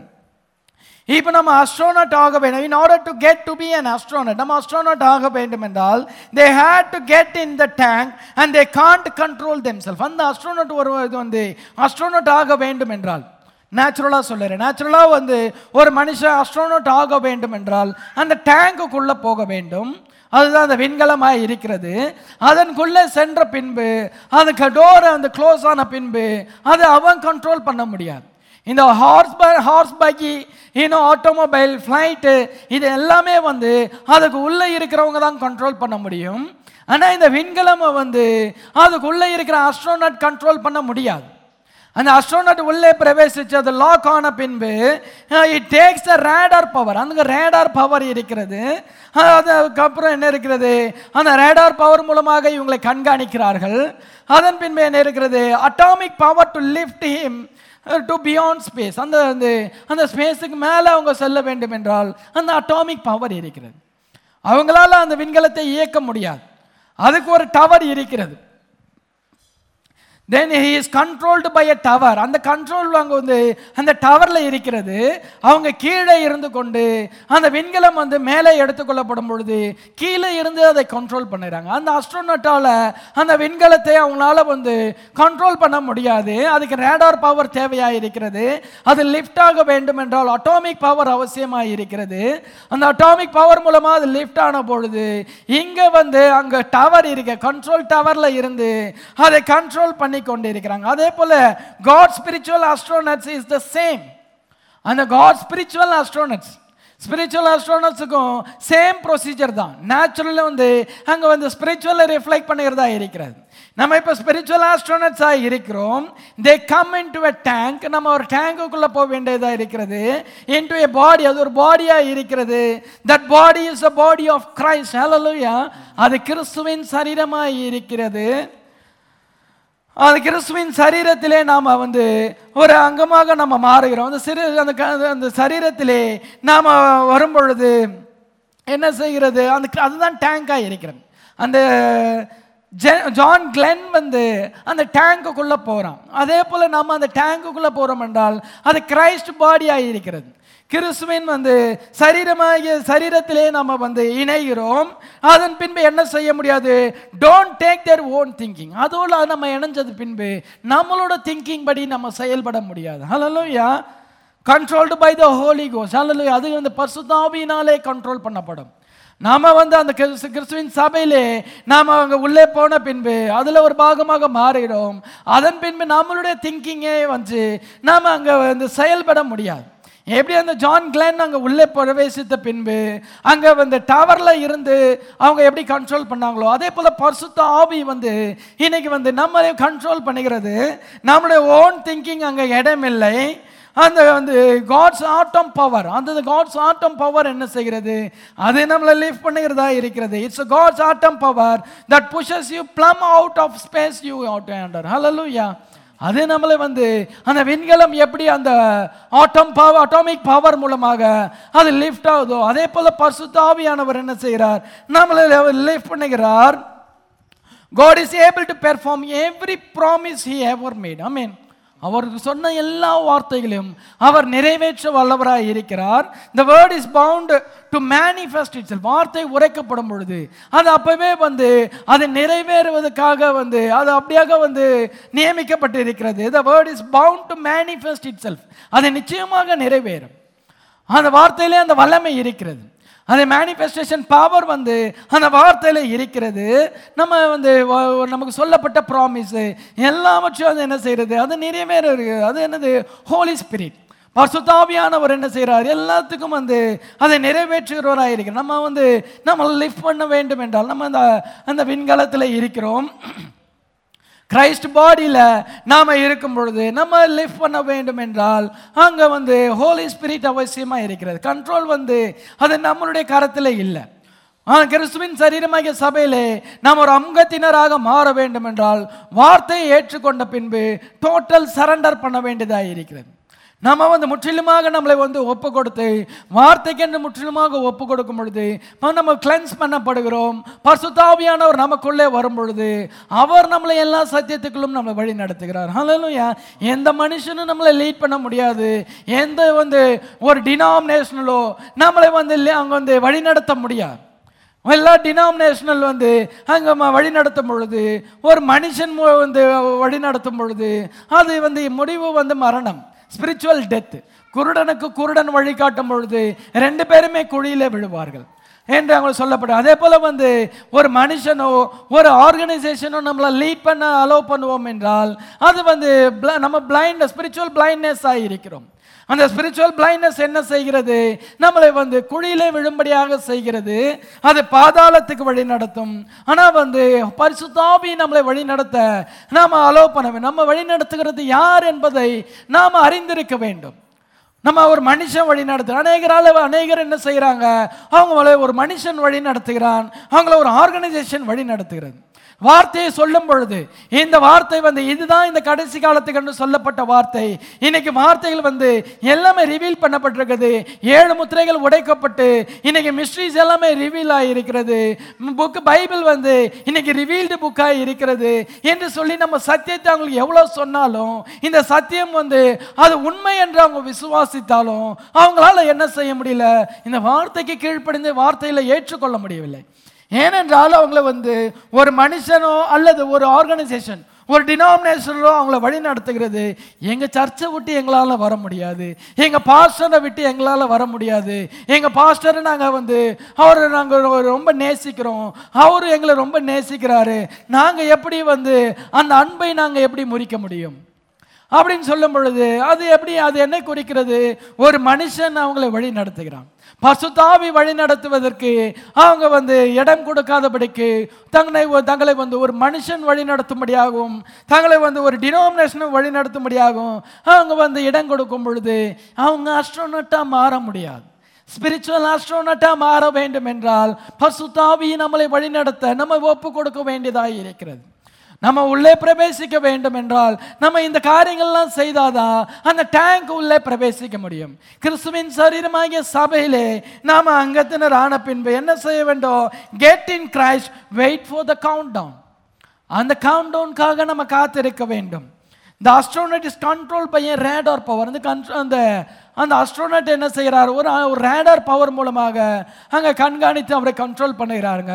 இப்போ நம்ம அஸ்ட்ரோனட் ஆக வேண்டும் in order to get to be an astronaut நம்ம அஸ்ட்ரோனட் ஆக வேண்டும் என்றால் they had to get in the tank and they can't control them self அந்த அஸ்ட்ரோனட் ஒரு இது வந்து அஸ்ட்ரோனட் ஆக வேண்டும் என்றால் நேச்சுரலாக சொல்லுறேன் நேச்சுரலாக வந்து ஒரு மனுஷன் அஸ்ட்ரோனட் ஆக வேண்டும் என்றால் அந்த டேங்குக்குள்ளே போக வேண்டும் அதுதான் அந்த விண்கலமாக இருக்கிறது அதன்குள்ளே சென்ற பின்பு அதுக்கு டோர் அந்த க்ளோஸ் ஆன பின்பு அது அவன் கண்ட்ரோல் பண்ண முடியாது இந்த ஹார்ஸ் பை ஹார்ஸ் பைக்கி இன்னும் ஆட்டோமொபைல் ஃப்ளைட்டு இது எல்லாமே வந்து அதுக்கு உள்ளே இருக்கிறவங்க தான் கண்ட்ரோல் பண்ண முடியும் ஆனால் இந்த விண்கலமை வந்து அதுக்குள்ளே இருக்கிற அஸ்ட்ரோனட் கண்ட்ரோல் பண்ண முடியாது அந்த அஸ்ட்ரோனட் உள்ளே பிரவேசிச்சு அது லாக் ஆன பின்பு it takes the radar power அந்த ரேடார் பவர் இருக்கிறது அஹ் அதுக்கப்புறம் என்ன இருக்கிறது அந்த ரேடார் பவர் மூலமாக இவங்களை கண்காணிக்கிறார்கள் அதன் பின்பு என்ன இருக்கிறது atomic power to lift him to beyond space அந்த அந்த அந்த ஸ்பேஸுக்கு மேலே அவங்க செல்ல வேண்டும் என்றால் அந்த அட்டாமிக் பவர் இருக்கிறது அவங்களால அந்த விண்கலத்தை இயக்க முடியாது அதுக்கு ஒரு டவர் இருக்கிறது then he is controlled by a tower அந்த கண்ட்ரோல் அங்கே வந்து அந்த டவரில் இருக்கிறது அவங்க கீழே இருந்து கொண்டு அந்த விண்கலம் வந்து மேலே எடுத்துக்கொள்ளப்படும் பொழுது கீழே இருந்து அதை கண்ட்ரோல் பண்ணுறாங்க அந்த அஸ்ட்ரோனட்டால் அந்த விண்கலத்தை அவங்களால வந்து கண்ட்ரோல் பண்ண முடியாது அதுக்கு ரேடார் பவர் தேவையாக இருக்கிறது அது லிஃப்ட் ஆக வேண்டும் என்றால் அட்டாமிக் பவர் அவசியமாக இருக்கிறது அந்த அட்டாமிக் பவர் மூலமாக அது லிஃப்ட் ஆன பொழுது இங்கே வந்து அங்கே டவர் இருக்கு கண்ட்ரோல் டவரில் இருந்து அதை கண்ட்ரோல் பண்ணி கொண்டு இருக்கிறாங்க அதே போல God spiritual astronauts is the same அந்த காட் ஸ்பிரிச்சுவல் அஸ்ட்ரோனட்ஸ் ஸ்பிரிச்சுவல் அஸ்ட்ரோனட்ஸுக்கும் சேம் ப்ரொசீஜர் தான் நேச்சுரலில் வந்து அங்கே வந்து ஸ்பிரிச்சுவலை ரிஃப்ளெக்ட் பண்ணுகிறதா இருக்கிறது நம்ம இப்போ ஸ்பிரிச்சுவல் ஆஸ்ட்ரோனட்ஸாக இருக்கிறோம் they come into a tank நம்ம ஒரு டேங்குக்குள்ளே போக வேண்டியதாக இருக்கிறது இன் டு எ பாடி அது ஒரு பாடியாக இருக்கிறது that body is a body of Christ ஹalleluya அது கிறிஸ்துவின் சரீரமாக இருக்கிறது அது கிறிஸ்துவின் சரீரத்திலே நாம் வந்து ஒரு அங்கமாக நம்ம மாறுகிறோம் அந்த சிறு அந்த க- அந்த சரீரத்திலே நாம் வரும் பொழுது என்ன செய்கிறது அந்த அதுதான் டேங்காக இருக்கிறது அந்த ஜெ- ஜான் கிளென் வந்து அந்த டேங்குக்குள்ளே போகிறான் அதே போல் நம்ம அந்த டேங்குக்குள்ளே போகிறோம் என்றால் அது கிரைஸ்ட் பாடியாக இருக்கிறது கிறிஸ்துவின் வந்து சரீரமாகிய சரீரத்திலே நம்ம வந்து இணைகிறோம் அதன் பின்பு என்ன செய்ய முடியாது don't take their own thinking அதோடு நம்ம இணைஞ்சது பின்பு நம்மளோட திங்கிங் படி நம்ம செயல்பட முடியாது ஹalleluya கண்ட்ரோல்டு பை த ஹோலி கோஸ் ஹalleluya அது வந்து பரிசுத்தாவியினாலே கண்ட்ரோல் பண்ணப்படும் நாம வந்து அந்த கிறிஸ்து- கிறிஸ்துவின் சபையிலே நாம் அங்கே உள்ளே போன பின்பு அதில் ஒரு பாகமாக மாறுகிறோம் அதன் பின்பு நம்மளுடைய திங்கிங்கே வந்து நாம் அங்கே வந்து செயல்பட முடியாது எப்படி அந்த ஜான் கிளென் அங்கே உள்ளே பிரவேசித்த பின்பு அங்கே வந்து டவரில் இருந்து அவங்க எப்படி கண்ட்ரோல் பண்ணாங்களோ அதே போல் பரிசுத்த ஆவி வந்து இன்னைக்கு வந்து நம்மளை கண்ட்ரோல் பண்ணுகிறது நம்மளுடைய ஓன் திங்கிங் அங்கே இடமில்லை அந்த வந்து காட்ஸ் ஆட்டம் பவர் அந்த காட்ஸ் ஆட்டம் பவர் என்ன செய்கிறது அது நம்மளை லிஃப்ட் பண்ணுகிறதா இருக்கிறது it's God's atom power that pushes you plumb out of space you out under ஹalleluya அது நம்மளை வந்து அந்த விண்கலம் எப்படி அந்த ஆட்டம் பவர் அட்டாமிக் பவர் மூலமாக அது லிஃப்ட் ஆகுதோ அதே போல பரிசுத்தாவியானவர் என்ன செய்கிறார் நம்மளை லிஃப்ட் பண்ணுகிறார் God is able to perform every promise he ever made. Amen. அவருக்கு சொன்ன எல்லா வார்த்தைகளையும் அவர் நிறைவேற்ற வல்லவராய் இருக்கிறார் the word is bound to manifest itself வார்த்தை உரைக்கப்படும் பொழுது அது அப்பவே வந்து அது நிறைவேறுவதற்காக வந்து அது அப்படியாக வந்து நியமிக்கப்பட்டு இருக்கிறது the word is bound to manifest itself அது நிச்சயமாக நிறைவேறும் அந்த வார்த்தையிலே அந்த வல்லமை இருக்கிறது அந்த மேனிஃபெஸ்டேஷன் பவர் வந்து அந்த வார்த்தையில இருக்கிறது நம்ம வந்து வ- நமக்கு சொல்லப்பட்ட ப்ராமிஸ் எல்லாவற்றையும் அது என்ன செய்யறது அது நிறைவேற அது என்னது ஹோலி ஸ்பிரிட் பரிசுத்தாவியானவர் என்ன செய்கிறார் எல்லாத்துக்கும் வந்து அதை நிறைவேற்றுகிறவராக இருக்கிறார் நம்ம வந்து நம்ம லிஃப்ட் பண்ண வேண்டும் என்றால் நம்ம அந்த அந்த விண்கலத்தில் இருக்கிறோம் கிரைஸ்ட் பாடியில் நாம் இருக்கும் பொழுது நம்ம லிஃப்ட் பண்ண வேண்டும் என்றால் அங்கே வந்து ஹோலி ஸ்பிரிட் அவசியமாக இருக்கிறது கண்ட்ரோல் வந்து அது நம்மளுடைய கரத்தில் இல்லை ஆனால் கிறிஸ்துவின் சரீரமாகிய சபையிலே நாம் ஒரு அங்கத்தினராக மாற வேண்டும் என்றால் வார்த்தையை ஏற்றுக்கொண்ட பின்பு டோட்டல் சரண்டர் பண்ண வேண்டியதாக இருக்கிறது நம்ம வந்து முற்றிலுமாக நம்மளை வந்து ஒப்பு கொடுத்து வார்த்தைக்கென்று முற்றிலுமாக ஒப்பு கொடுக்கும் பொழுது அப்ப நம்ம கிளென்ஸ் பண்ணப்படுகிறோம் பரிசுத்தாவியானவர் நமக்குள்ளே வரும் பொழுது அவர் நம்மளை எல்லா சத்தியத்துக்குள்ளும் நம்மளை வழி நடத்துகிறார் ஹalleluya எந்த மனுஷனும் நம்மளை லீட் பண்ண முடியாது எந்த வந்து ஒரு டினாமினேஷனலோ நம்மளை வந்து அங்கே வந்து வழி நடத்த முடியாது எல்லா டினாமினேஷனல் வந்து அங்கே வழி நடத்தும் பொழுது ஒரு மனுஷன் மு- வந்து வழி நடத்தும் பொழுது அது வந்து முடிவு வந்து மரணம் ஸ்பிரிச்சுவல் டெத் குருடனுக்கு குருடன் வழி காட்டும் பொழுது ரெண்டு பேருமே குழியிலே விழுவார்கள் என்று அவங்க சொல்லப்படும் அதே போல வந்து ஒரு மனுஷனோ ஒரு ஆர்கனைசேஷனோ நம்மளை லீட் பண்ண அலோவ் பண்ணுவோம் என்றால் அது வந்து bl- நம்ம பிளைண்ட் ஸ்பிரிச்சுவல் பிளைண்ட்னஸ் இருக்கிறோம் அந்த ஸ்பிரிச்சுவல் பிளைண்ட்னஸ் என்ன செய்கிறது நம்மளை வந்து குழியிலே விழும்படியாக செய்கிறது அது பாதாளத்துக்கு வழி நடத்தும் ஆனால் வந்து பரிசுத்தாவி நம்மளை வழி நடத்த நாம் அலோவ் பண்ண வேண்டும் நம்ம வழி நடத்துகிறது யார் என்பதை நாம் அறிந்திருக்க வேண்டும் நம்ம ஒரு மனுஷன் வழி நடத்து அநேகரால அநேகர் என்ன செய்கிறாங்க அவங்கள ஒரு மனுஷன் வழி நடத்துகிறான் அவங்கள ஒரு ஆர்கனைசேஷன் வழி நடத்துகிறது வார்த்தையை சொல்லும் பொழுது இந்த வார்த்தை வந்து இதுதான் இந்த கடைசி காலத்துக்கு என்று சொல்லப்பட்ட வார்த்தை இன்னைக்கு வார்த்தைகள் வந்து எல்லாமே ரிவீல் பண்ணப்பட்டிருக்குது ஏழு முத்திரைகள் உடைக்கப்பட்டு இன்னைக்கு மிஸ்ட்ரிஸ் எல்லாமே ரிவீல் ஆகியிருக்கிறது புக் பைபிள் வந்து இன்னைக்கு ரிவீல்டு புக்காக இருக்கிறது என்று சொல்லி நம்ம சத்தியத்தை அவங்களுக்கு எவ்வளோ சொன்னாலும் இந்த சத்தியம் வந்து அது உண்மை என்று அவங்க விசுவாசித்தாலும் அவங்களால என்ன செய்ய முடியல இந்த வார்த்தைக்கு கீழ்ப்படிந்து வார்த்தையில் ஏற்றுக்கொள்ள முடியவில்லை ஏனென்றால் அவங்கள வந்து ஒரு மனுஷனோ அல்லது ஒரு ஆர்கனைசேஷன் ஒரு டினாமினேஷனோ அவங்கள வழி நடத்துகிறது எங்கள் சர்ச்சை விட்டு எங்களால் வர முடியாது எங்கள் பாஸ்டரை விட்டு எங்களால் வர முடியாது எங்கள் பாஸ்டரை நாங்கள் வந்து அவரை நாங்கள் ரொம்ப நேசிக்கிறோம் அவரு எங்களை ரொம்ப நேசிக்கிறாரு நாங்கள் எப்படி வந்து அந்த அன்பை நாங்கள் எப்படி முறிக்க முடியும் அப்படின்னு சொல்லும் பொழுது அது எப்படி அது என்ன குறிக்கிறது ஒரு மனுஷன் அவங்களை வழி நடத்துகிறான் பசுதாவி வழி நடத்துவதற்கு அவங்க வந்து இடம் கொடுக்காதபடிக்கு தங்களை தங்களை வந்து ஒரு மனுஷன் வழி நடத்தும்படியாகவும் தங்களை வந்து ஒரு டினோமினேஷனை வழி நடத்தும்படியாகவும் அவங்க வந்து இடம் கொடுக்கும் பொழுது அவங்க அஸ்ட்ரோனட்டாக மாற முடியாது ஸ்பிரிச்சுவல் ஆஸ்ட்ரோனட்டாக மாற வேண்டும் என்றால் பசுதாவி நம்மளை வழிநடத்த நம்ம ஒப்பு கொடுக்க வேண்டியதாக இருக்கிறது நம்ம உள்ளே பிரவேசிக்க வேண்டும் என்றால் நம்ம இந்த காரியங்கள்லாம் செய்தாதான் அந்த டேங்க் உள்ளே பிரவேசிக்க முடியும் கிறிஸ்துவின் சரீரமாகிய சபையிலே நாம அங்கத்தினர் ஆன பின்பு என்ன செய்ய வேண்டும் get in Christ wait for the countdown அந்த கவுண்ட் டவுனுக்காக நம்ம காத்திருக்க வேண்டும் இந்த astronaut is control by radar power அந்த கண்ட்ரோ அந்த அந்த அஸ்ட்ரோனட் என்ன செய்கிறார் ஒரு ஒரு ரேடார் பவர் மூலமாக அங்கே கண்காணித்து அவரை கண்ட்ரோல் பண்ணுகிறாருங்க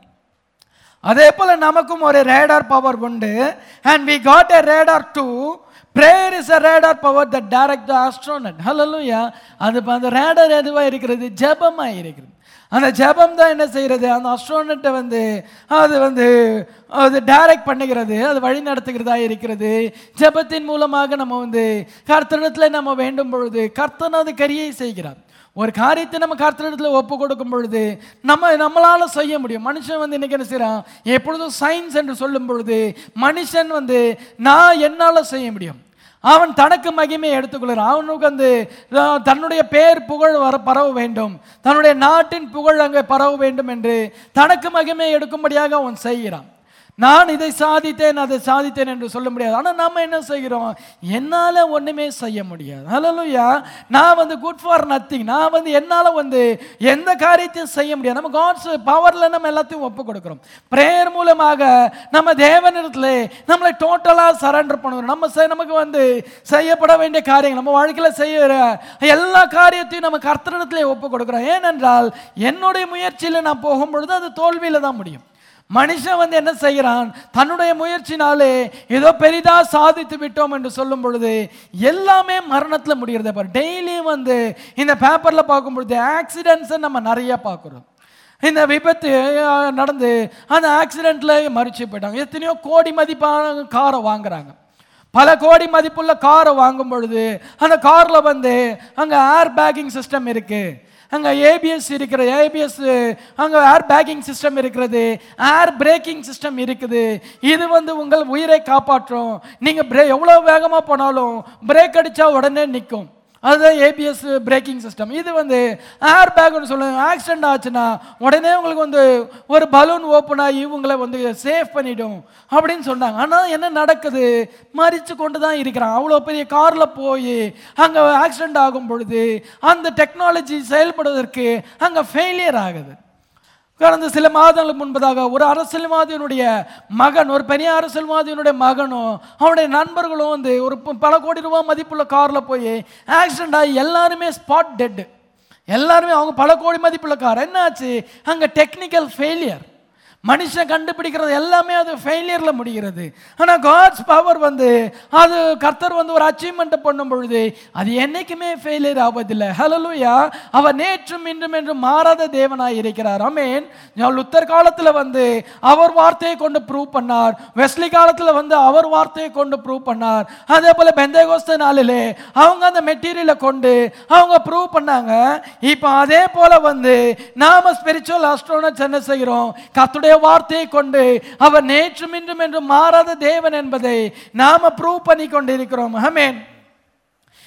அதே போல நமக்கும் ஒரு ரேடார் பவர் உண்டு and we got a radar too prayer is a radar power the direct astronaut hallelujah அது இப்ப அந்த ரேடார் எதுவாக இருக்கிறது ஜெபமாக இருக்கிறது அந்த ஜெபம் தான் என்ன செய்கிறது அந்த அஸ்ட்ரோனட்டை வந்து அது வந்து அது டைரக்ட் பண்ணுகிறது அது வழி நடத்துகிறதா இருக்கிறது ஜெபத்தின் மூலமாக நம்ம வந்து கர்த்தனத்தில் நம்ம வேண்டும் பொழுது கர்த்தன் அது கரியை செய்கிறார் ஒரு காரியத்தை நம்ம கர்த்தரிடத்தில் ஒப்பு கொடுக்கும் பொழுது நம்ம நம்மளால செய்ய முடியும் மனுஷன் வந்து இன்னைக்கு என்ன செய்யறான் எப்பொழுதும் சயின்ஸ் என்று சொல்லும் பொழுது மனுஷன் வந்து நான் என்னால் செய்ய முடியும் அவன் தனக்கு மகிமையை எடுத்துக்கொள்கிறான் அவனுக்கு வந்து அஹ், தன்னுடைய பேர் புகழ் வர பரவ வேண்டும் தன்னுடைய நாட்டின் புகழ் அங்கே பரவ வேண்டும் என்று தனக்கு மகிமையை எடுக்கும்படியாக அவன் செய்கிறான் நான் இதை சாதித்தேன் அதை சாதித்தேன் என்று சொல்ல முடியாது ஆனால் நம்ம என்ன செய்கிறோம் என்னால் ஒன்றுமே செய்ய முடியாது ஹலோயா நான் வந்து குட் ஃபார் நத்திங் நான் வந்து என்னால் வந்து எந்த காரியத்தையும் செய்ய முடியாது நம்ம காட்ஸ் பவரில் நம்ம எல்லாத்தையும் ஒப்பு கொடுக்குறோம் ப்ரேயர் மூலமாக நம்ம தேவனிடத்தில் நம்மளை டோட்டலாக சரண்டர் பண்ணுவோம் நம்ம செய்- நமக்கு வந்து செய்யப்பட வேண்டிய காரியங்கள் நம்ம வாழ்க்கையில் செய்யற எல்லா காரியத்தையும் நம்ம கர்த்தரிடத்திலே ஒப்பு கொடுக்குறோம் ஏனென்றால் என்னுடைய முயற்சியில் நான் போகும்பொழுது அது தோல்வியில் தான் முடியும் மனுஷன் வந்து என்ன செய்கிறான் தன்னுடைய முயற்சினாலே ஏதோ பெரிதா சாதித்து விட்டோம் என்று சொல்லும் பொழுது எல்லாமே மரணத்தில் முடிகிறது பாரு டெய்லியும் வந்து இந்த பேப்பரில் பார்க்கும் பொழுது ஆக்சிடென்ட்ஸை நம்ம நிறைய பார்க்குறோம் இந்த விபத்து அஹ், நடந்து அந்த ஆக்சிடெண்ட்டில் மறிச்சு போயிட்டாங்க எத்தனையோ கோடி மதிப்பான காரை வாங்குறாங்க பல கோடி மதிப்புள்ள காரை வாங்கும் பொழுது அந்த காரில் வந்து அங்கே ஏர் பேக்கிங் சிஸ்டம் இருக்குது அங்கே ஏபிஎஸ் இருக்கிற ஏபிஎஸ் அங்கே ஏர் பேக்கிங் சிஸ்டம் இருக்கிறது ஏர் பிரேக்கிங் சிஸ்டம் இருக்குது இது வந்து உங்கள் உயிரை காப்பாற்றும் நீங்கள் பிரே எவ்வளோ வேகமாக போனாலும் பிரேக் அடித்தா உடனே நிற்கும் அதுதான் ஏபிஎஸ் பிரேக்கிங் சிஸ்டம் இது வந்து ஏர் பேக்னு சொல்லுவாங்க ஆக்சிடென்ட் ஆச்சுன்னா உடனே உங்களுக்கு வந்து ஒரு பலூன் ஓப்பன் ஆகி உங்களை வந்து சேவ் பண்ணிடும் அப்படின்னு சொன்னாங்க ஆனால் என்ன நடக்குது மறித்து கொண்டு தான் இருக்கிறான் அவ்வளோ பெரிய காரில் போய் அங்கே ஆக்சிடென்ட் ஆகும் பொழுது அந்த டெக்னாலஜி செயல்படுவதற்கு அங்கே ஃபெயிலியர் ஆகுது கடந்த சில மாதங்களுக்கு முன்பதாக ஒரு அரசியல்வாதியினுடைய மகன் ஒரு பெரிய அரசியல்வாதியினுடைய மகனும் அவனுடைய நண்பர்களும் வந்து ஒரு ப- பல கோடி ரூபாய் மதிப்புள்ள காரில் போய் ஆக்சிடென்ட் ஆகி எல்லாருமே ஸ்பாட் டெட்டு எல்லாருமே அவங்க பல கோடி மதிப்புள்ள கார் என்னாச்சு அங்கே டெக்னிக்கல் ஃபெயிலியர் மனுஷன் கண்டுபிடிக்கிறது எல்லாமே அது ஃபெயிலியரில் முடிகிறது ஆனால் காட்ஸ் பவர் வந்து அது கர்த்தர் வந்து ஒரு அச்சீவ்மெண்ட்டை பண்ணும் பொழுது அது என்னைக்குமே ஃபெயிலியர் ஆவதில்லை ஹலலூயா அவர் நேற்றும் இன்றும் என்றும் மாறாத தேவனாய் இருக்கிறார் அமேன் லுத்தர் காலத்தில் வந்து அவர் வார்த்தையை கொண்டு ப்ரூவ் பண்ணார் வெஸ்லி காலத்தில் வந்து அவர் வார்த்தையை கொண்டு ப்ரூவ் பண்ணார் அதே போல் பெந்தேகோஸ்த நாளிலே அவங்க அந்த மெட்டீரியலை கொண்டு அவங்க ப்ரூவ் பண்ணாங்க இப்போ அதே போல வந்து நாம ஸ்பிரிச்சுவல் அஸ்ட்ரோனட்ஸ் என்ன செய்கிறோம் கர்த்தருடைய வார்த்தையை கொண்டு அவர் நேற்றும் இன்றும் என்றும் மாறாத தேவன் என்பதை நாம ப்ரூவ் பண்ணி கொண்டிருக்கிறோம் ஆமென்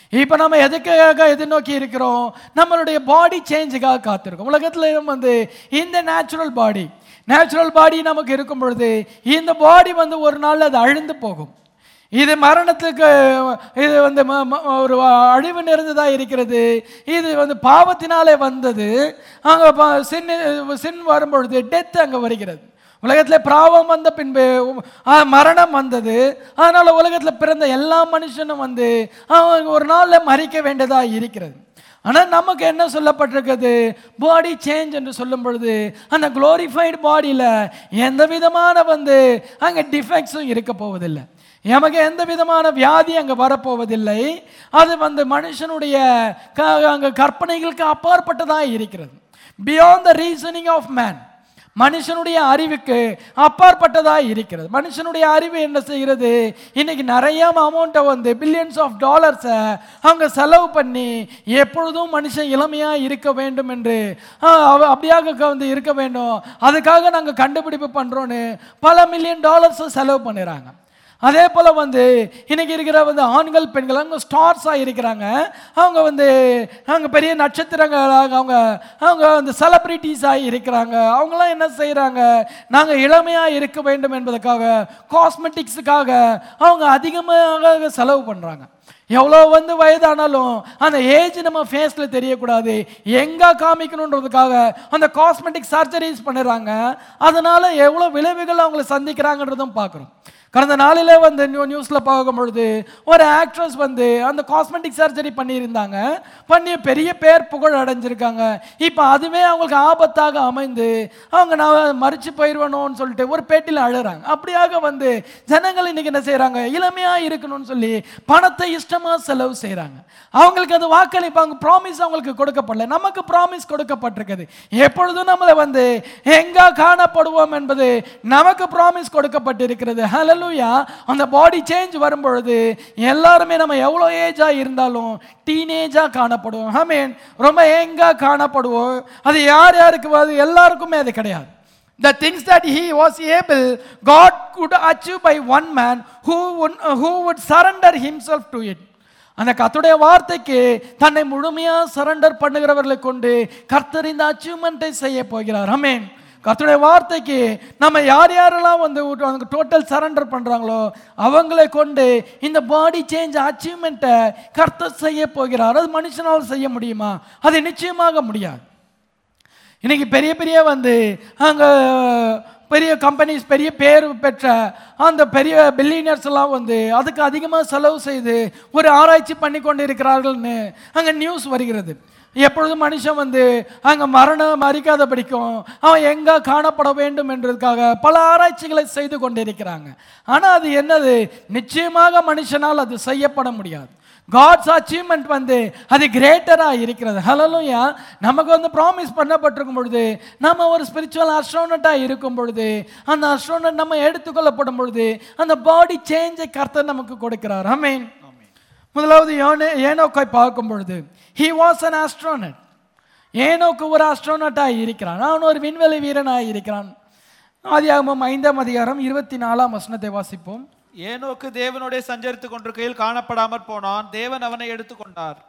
இப்போ நம்ம எதுக்காக எதிர்நோக்கி இருக்கிறோம் நம்மளுடைய பாடி சேஞ்சுக்காக காத்திருக்கோம் உலகத்தில் வந்து இந்த நேச்சுரல் பாடி நேச்சுரல் பாடி நமக்கு இருக்கும் பொழுது இந்த பாடி வந்து ஒரு நாள் அது அழிந்து போகும் இது மரணத்துக்கு இது வந்து ம- ம- ஒரு அழிவு நிறைந்ததாக இருக்கிறது இது வந்து பாவத்தினாலே வந்தது அங்கே சின் சின் வரும்பொழுது டெத் அங்கே வருகிறது உலகத்தில் பிராவம் வந்த பின்பு ஆ, மரணம் வந்தது அதனால் உலகத்தில் பிறந்த எல்லா மனுஷனும் வந்து அவங்க ஒரு நாளில் மறிக்க வேண்டியதாக இருக்கிறது ஆனால் நமக்கு என்ன சொல்லப்பட்டிருக்குது பாடி சேஞ்ச் என்று சொல்லும் பொழுது அந்த குளோரிஃபைடு பாடியில் எந்த விதமான வந்து அங்கே டிஃபெக்ட்ஸும் இருக்க போவதில்லை நமக்கு எந்த விதமான வியாதி அங்கே வரப்போவதில்லை அது வந்து மனுஷனுடைய க அங்கே கற்பனைகளுக்கு அப்பாற்பட்டதாக இருக்கிறது beyond the reasoning of man மனுஷனுடைய அறிவுக்கு அப்பாற்பட்டதாக இருக்கிறது மனுஷனுடைய அறிவு என்ன செய்கிறது இன்னைக்கு நிறைய அமௌண்ட்டை வந்து பில்லியன்ஸ் ஆஃப் டாலர்ஸை அவங்க செலவு பண்ணி எப்பொழுதும் மனுஷன் இளமையாக இருக்க வேண்டும் என்று ஆ, அவ- அப்படியாக க- வந்து இருக்க வேண்டும் அதுக்காக நாங்கள் கண்டுபிடிப்பு பண்ணுறோன்னு பல மில்லியன் டாலர்ஸை செலவு பண்ணுறாங்க அதே போல் வந்து இன்னைக்கு இருக்கிற வந்து ஆண்கள் பெண்கள் அவங்க ஸ்டார்ஸாக இருக்கிறாங்க அவங்க வந்து அவங்க பெரிய நட்சத்திரங்களாக அவங்க அவங்க வந்து செலிப்ரிட்டிஸாக இருக்கிறாங்க அவங்களாம் என்ன செய்கிறாங்க நாங்கள் இளமையாக இருக்க வேண்டும் என்பதற்காக காஸ்மெட்டிக்ஸுக்காக அவங்க அதிகமாக செலவு பண்ணுறாங்க எவ்வளோ வந்து வயதானாலும் அந்த ஏஜ் நம்ம ஃபேஸில் தெரியக்கூடாது எங்கே காமிக்கணுன்றதுக்காக அந்த காஸ்மெட்டிக் சர்ஜரிஸ் பண்ணுறாங்க அதனால எவ்வளோ விளைவுகள் அவங்கள சந்திக்கிறாங்கன்றதும் பார்க்குறோம் கடந்த நாளிலே வந்து நியூ நியூஸில் பார்க்கும் பொழுது ஒரு ஆக்ட்ரஸ் வந்து அந்த காஸ்மெட்டிக் சர்ஜரி பண்ணியிருந்தாங்க பண்ணி பெரிய பேர் புகழ் அடைஞ்சிருக்காங்க இப்போ அதுவே அவங்களுக்கு ஆபத்தாக அமைந்து அவங்க நான் மறிச்சு போயிடுவேணும்னு சொல்லிட்டு ஒரு பேட்டியில் அழுறாங்க அப்படியாக வந்து ஜனங்கள் இன்னைக்கு என்ன செய்கிறாங்க இளமையாக இருக்கணும்னு சொல்லி பணத்தை இஷ்டமாக செலவு செய்கிறாங்க அவங்களுக்கு அது வாக்களிப்பாங்க ப்ராமிஸ் அவங்களுக்கு கொடுக்கப்படல நமக்கு ப்ராமிஸ் கொடுக்கப்பட்டிருக்குது எப்பொழுதும் நம்மளை வந்து எங்க காணப்படுவோம் என்பது நமக்கு ப்ராமிஸ் கொடுக்கப்பட்டிருக்கிறது ஹalleluya அந்த பாடி சேஞ்ச் வரும்பொழுது எல்லாருமே நம்ம எவ்வளோ ஏஜாக இருந்தாலும் டீனேஜாக காணப்படுவோம் ஐ மீன் ரொம்ப ஏங்கா காணப்படுவோம் அது யார் யாருக்கு அது எல்லாருக்குமே அது கிடையாது The things that he was able, God could achieve by one man who would, who would surrender himself to it. அந்த கர்த்தருடைய வார்த்தைக்கு தன்னை முழுமையாக சரண்டர் பண்ணுகிறவர்களை கொண்டு கர்த்தர் இந்த அச்சீவ்மெண்ட்டை செய்ய போகிறார் அமேன் கர்த்தருடைய வார்த்தைக்கு நம்ம யார் யாரெல்லாம் வந்து டோட்டல் சரண்டர் பண்ணுறாங்களோ அவங்களை கொண்டு இந்த பாடி சேஞ்ச் அச்சீவ்மெண்ட்டை கர்த்தர் செய்ய போகிறார் அது மனுஷனால் செய்ய முடியுமா அது நிச்சயமாக முடியாது இன்னைக்கு பெரிய பெரிய வந்து அங்கே பெரிய கம்பெனிஸ் பெரிய பேர் பெற்ற அந்த பெரிய பில்லியனர்ஸ் எல்லாம் வந்து அதுக்கு அதிகமாக செலவு செய்து ஒரு ஆராய்ச்சி பண்ணி கொண்டு இருக்கிறார்கள்னு அங்கே நியூஸ் வருகிறது எப்பொழுதும் மனுஷன் வந்து அங்கே மரணம் மறிக்காத படிக்கும் அவன் எங்கே காணப்பட வேண்டும் என்றதுக்காக பல ஆராய்ச்சிகளை செய்து கொண்டிருக்கிறாங்க ஆனால் அது என்னது நிச்சயமாக மனுஷனால் அது செய்யப்பட முடியாது காட்ஸ் அச்சீவ்மெண்ட் வந்து அது கிரேட்டராக இருக்கிறது ஹலோலுயா நமக்கு வந்து ப்ராமிஸ் பண்ணப்பட்டிருக்கும் பொழுது நம்ம ஒரு ஸ்பிரிச்சுவல் அஸ்ட்ரோனட்டாக இருக்கும் பொழுது அந்த அஸ்ட்ரோனட் நம்ம எடுத்துக்கொள்ளப்படும் பொழுது அந்த பாடி சேஞ்சை கர்த்தர் நமக்கு கொடுக்கிறார் ஆமென் முதலாவது யோனே ஏனோக்கை பார்க்கும் பொழுது ஹி வாஸ் அன் ஆஸ்ட்ரோனட் ஏனோக்கு ஒரு ஆஸ்ட்ரோனட்டாக இருக்கிறான் அவன் ஒரு விண்வெளி வீரனாக இருக்கிறான் ஆதியாகமம் ஐந்தாம் அதிகாரம் இருபத்தி நாலாம் வசனத்தை வாசிப்போம் ஏனோக்கு தேவனோடே சஞ்சரித்துக் கொண்டிருக்கையில் காணப்படாமற் போனான் தேவன் அவனை எடுத்துக்கொண்டார்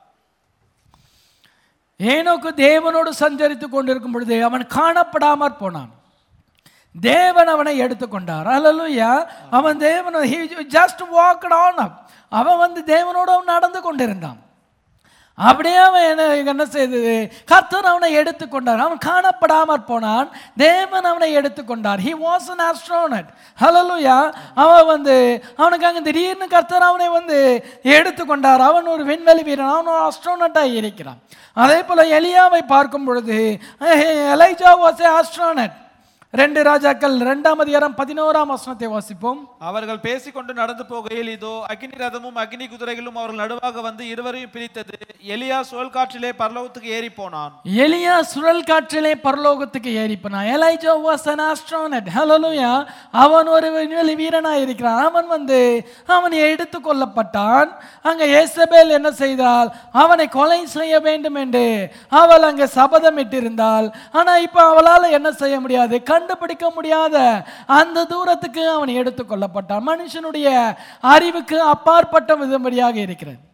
ஏனோக்கு தேவனோடு சஞ்சரித்து கொண்டிருக்கும் பொழுது அவன் காணப்படாமற் போனான் தேவன் அவனை எடுத்துக்கொண்டார் அல்லலுயா அவன் தேவன் he just walked on up அவன் வந்து தேவனோடு அவன் நடந்து கொண்டிருந்தான் அப்படியே அவன் என்ன என்ன செய்தது கர்த்தர் அவனை எடுத்துக்கொண்டார் அவன் காணப்படாமற் போனான் தேவன் அவனை எடுத்துக்கொண்டார் he was an astronaut hallelujah அவன் வந்து அவனுக்கு அங்கே திடீர்னு கர்த்தர் அவனை வந்து எடுத்துக்கொண்டார் அவன் ஒரு விண்வெளி வீரன் அவன் ஒரு ஆஸ்ட்ரோனட்டாக இருக்கிறான் அதே போல் எலியாவை பார்க்கும் பொழுது எலைஜா வாஸ் ஏ ஆஸ்ட்ரோனட் ரெண்டு ராஜாக்கள் ரெண்டாம் அதிகாரம் பதினோராம் வசனத்தை வாசிப்போம் அவர்கள் பேசிக்கொண்டு நடந்து போகையில் இதோ அக்னி ரதமும் அக்னி குதிரைகளும் அவர்கள் நடுவாக வந்து இருவரையும் பிரித்தது எலியா சுழல் காற்றிலே பரலோகத்துக்கு ஏறி போனான் எலியா சுழல் காற்றிலே பரலோகத்துக்கு ஏறி போனான் எலைஜா வாஸ் an astronaut ஹalleluya அவன் ஒரு விண்வெளி வீரனாக இருக்கிறான் அவன் வந்து அவன் எடுத்து கொள்ளப்பட்டான் அங்கே ஏசபேல் என்ன செய்தால் அவனை கொலை செய்ய வேண்டும் என்று அவள் அங்கே சபதமிட்டிருந்தாள் ஆனால் இப்போ அவளால் என்ன செய்ய முடியாது கண்டுபிடிக்க முடியாத அந்த தூரத்துக்கு அவன் எடுத்து கொள்ளப்பட்டான் மனுஷனுடைய அறிவுக்கு அப்பாற்பட்ட விதம்படியாக இருக்கிறது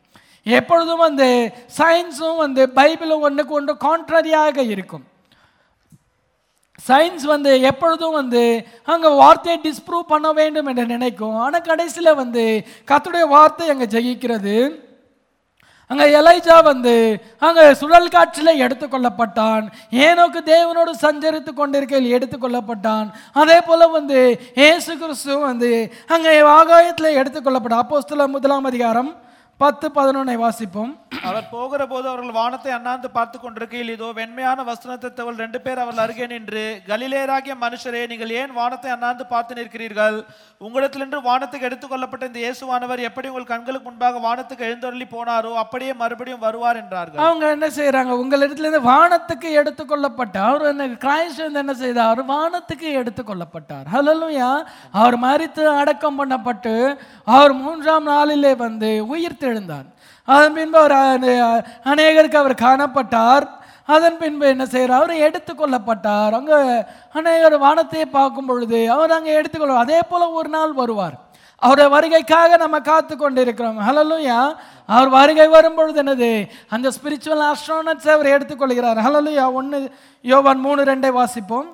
எப்பொழுதும் வந்து சயின்ஸும் வந்து பைபிளும் ஒன்றுக்கு ஒன்று கான்ட்ரரியாக இருக்கும் சயின்ஸ் வந்து எப்பொழுதும் வந்து அங்கே வார்த்தையை டிஸ்ப்ரூவ் பண்ண வேண்டும் என்று நினைக்கும் ஆனால் கடைசியில் வந்து கர்த்தருடைய வார்த்தை அங்கே ஜெயிக்கிறது அங்கே எலைஜா வந்து அங்கே சுழல் காற்றில் எடுத்துக்கொள்ளப்பட்டான் ஏனோக்கு தேவனோடு சஞ்சரித்து கொண்டிருக்கையில் எடுத்துக்கொள்ளப்பட்டான் அதே போல் வந்து இயேசு கிறிஸ்து வந்து அங்கே ஆகாயத்தில் எடுத்துக்கொள்ளப்பட்டான் அப்போஸ்தலர் முதலாம் அதிகாரம் பத்து பதினொன்னை வாசிப்போம் அவர் போகிற போது அவர்கள் வானத்தை அண்ணாந்து பார்த்து கொண்டிருக்கையில் இதோ வெண்மையான வஸ்திரத்தவள் ரெண்டு பேர் அவர்கள் அருகே நின்று கலிலேயராகிய மனுஷரே நீங்கள் ஏன் வானத்தை அண்ணாந்து பார்த்து நிற்கிறீர்கள் உங்களிடத்திலிருந்து வானத்துக்கு எடுத்துக்கொள்ளப்பட்ட இந்த இயேசுவானவர் எப்படி உங்கள் கண்களுக்கு முன்பாக வானத்துக்கு எழுந்தருளி போனாரோ அப்படியே மறுபடியும் வருவார் என்றார்கள் அவங்க என்ன செய்றாங்க உங்களிடத்துலேருந்து வானத்துக்கு எடுத்துக்கொள்ளப்பட்டார் அவர் என்ன கிரைஸ்ட் வந்து என்ன செய்தார் அவர் வானத்துக்கு எடுத்துக்கொள்ளப்பட்டார் ஹலலுயா அவர் மரித்து அடக்கம் பண்ணப்பட்டு அவர் மூன்றாம் நாளிலே வந்து உயிர் தெழுந்தார் அதன் பின்பு அவர் அநே- அநேகருக்கு அவர் காணப்பட்டார் அதன் பின்பு என்ன செய்கிறார் அவர் எடுத்துக்கொள்ளப்பட்டார் அங்கே அநேகர் வானத்தையே பார்க்கும் பொழுது அவர் அங்கே எடுத்துக்கொள்ள அதே போல ஒரு நாள் வருவார் அவருடைய வருகைக்காக நம்ம காத்து கொண்டிருக்கிறோம் ஹலலுயா அவர் வருகை வரும் பொழுது என்னது அந்த ஸ்பிரிச்சுவல் ஆஸ்ட்ரானட்ஸ் அவர் எடுத்துக்கொள்கிறார் ஹலலுயா ஒன்று யோவான் மூணு ரெண்டை வாசிப்போம்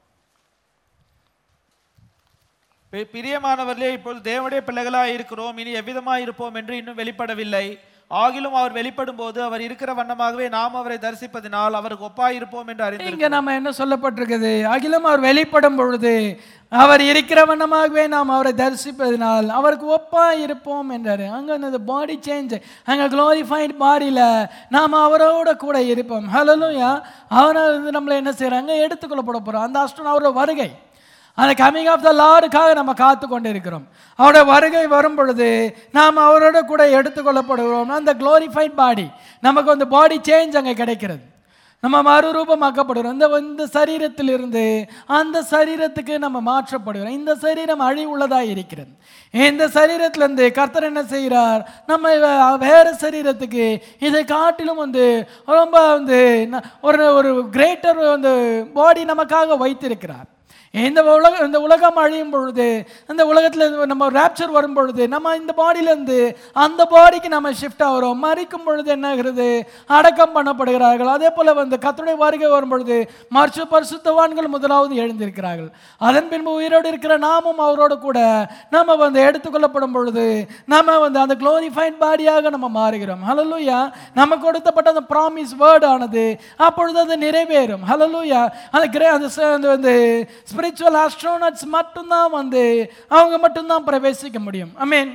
பி- பிரியமானவர்களே இப்பொழுது தேவனுடைய பிள்ளைகளாய் இருக்கிறோம் இனி எவ்விதமாய் இருப்போம் என்று இன்னும் வெளிப்படவில்லை ஆகிலும் அவர் வெளிப்படும் போது அவர் இருக்கிற வண்ணமாகவே நாம் அவரை தரிசிப்பதினால் அவருக்கு ஒப்பாய் இருப்போம் என்று அறிந்து இங்க நம்ம என்ன சொல்லப்பட்டிருக்குது அகிலம் அவர் வெளிப்படும் பொழுது அவர் இருக்கிற வண்ணமாகவே நாம் அவரை தரிசிப்பதினால் அவருக்கு ஒப்பா இருப்போம் என்றாரு அங்க அந்த பாடி சேஞ்ச் அங்க குளோரிஃபைட் பாடியில நாம் அவரோட கூட இருப்போம் ஹலோயா அவரை வந்து நம்மளை என்ன செய்றாங்க எடுத்துக்கொள்ளப்பட போறோம் அந்த அஷ்டம் அவரோட வருகை அந்த கமிங் ஆஃப் த லார்டுக்காக நம்ம காத்து கொண்டு இருக்கிறோம் அவருடைய வருகை வரும் பொழுது நாம் அவரோட கூட எடுத்துக்கொள்ளப்படுகிறோம் அந்த குளோரிஃபைட் பாடி நமக்கு அந்த பாடி சேஞ்ச் அங்கே கிடைக்கிறது நம்ம மறுரூபமாக்கப்படுகிறோம் இந்த இந்த சரீரத்திலிருந்து அந்த சரீரத்துக்கு நம்ம மாற்றப்படுகிறோம் இந்த சரீரம் அழிவுள்ளதாக இருக்கிறது இந்த சரீரத்திலிருந்து கர்த்தர் என்ன செய்கிறார் நம்ம வே- வேற சரீரத்துக்கு இதை காட்டிலும் வந்து ரொம்ப வந்து ந- ஒரு ஒரு கிரேட்டர் வந்து பாடி நமக்காக வைத்திருக்கிறார் இந்த உலக இந்த உலகம் அழியும் பொழுது இந்த உலகத்தில் நம்ம ரேப்சர் வரும் பொழுது நம்ம இந்த பாடியிலேருந்து அந்த பாடிக்கு நம்ம ஷிஃப்ட் ஆகிறோம் மறிக்கும் பொழுது என்ன ஆகிறது அடக்கம் பண்ணப்படுகிறார்கள் அதே போல் வந்து கத்துடைய வருகை வரும் பொழுது மற்ற பரிசுத்தவான்கள் முதலாவது எழுந்திருக்கிறார்கள் அதன் பின்பு உயிரோடு இருக்கிற நாமும் அவரோடு கூட நம்ம வந்து எடுத்துக்கொள்ளப்படும் பொழுது நம்ம வந்து அந்த குளோரிஃபைட் பாடியாக நம்ம மாறுகிறோம் ஹலலூயா நம்ம கொடுத்தப்பட்ட அந்த ப்ராமிஸ் வேர்டு ஆனது அப்பொழுது அது நிறைவேறும் ஹலலூயா அந்த கிரே அந்த ச- அந்த வந்து ஸ்பிரிச்சுவல் ஆஸ்ட்ரோனட்ஸ் மட்டும்தான் வந்து அவங்க மட்டும்தான் பிரவேசிக்க முடியும் ஐ மீன்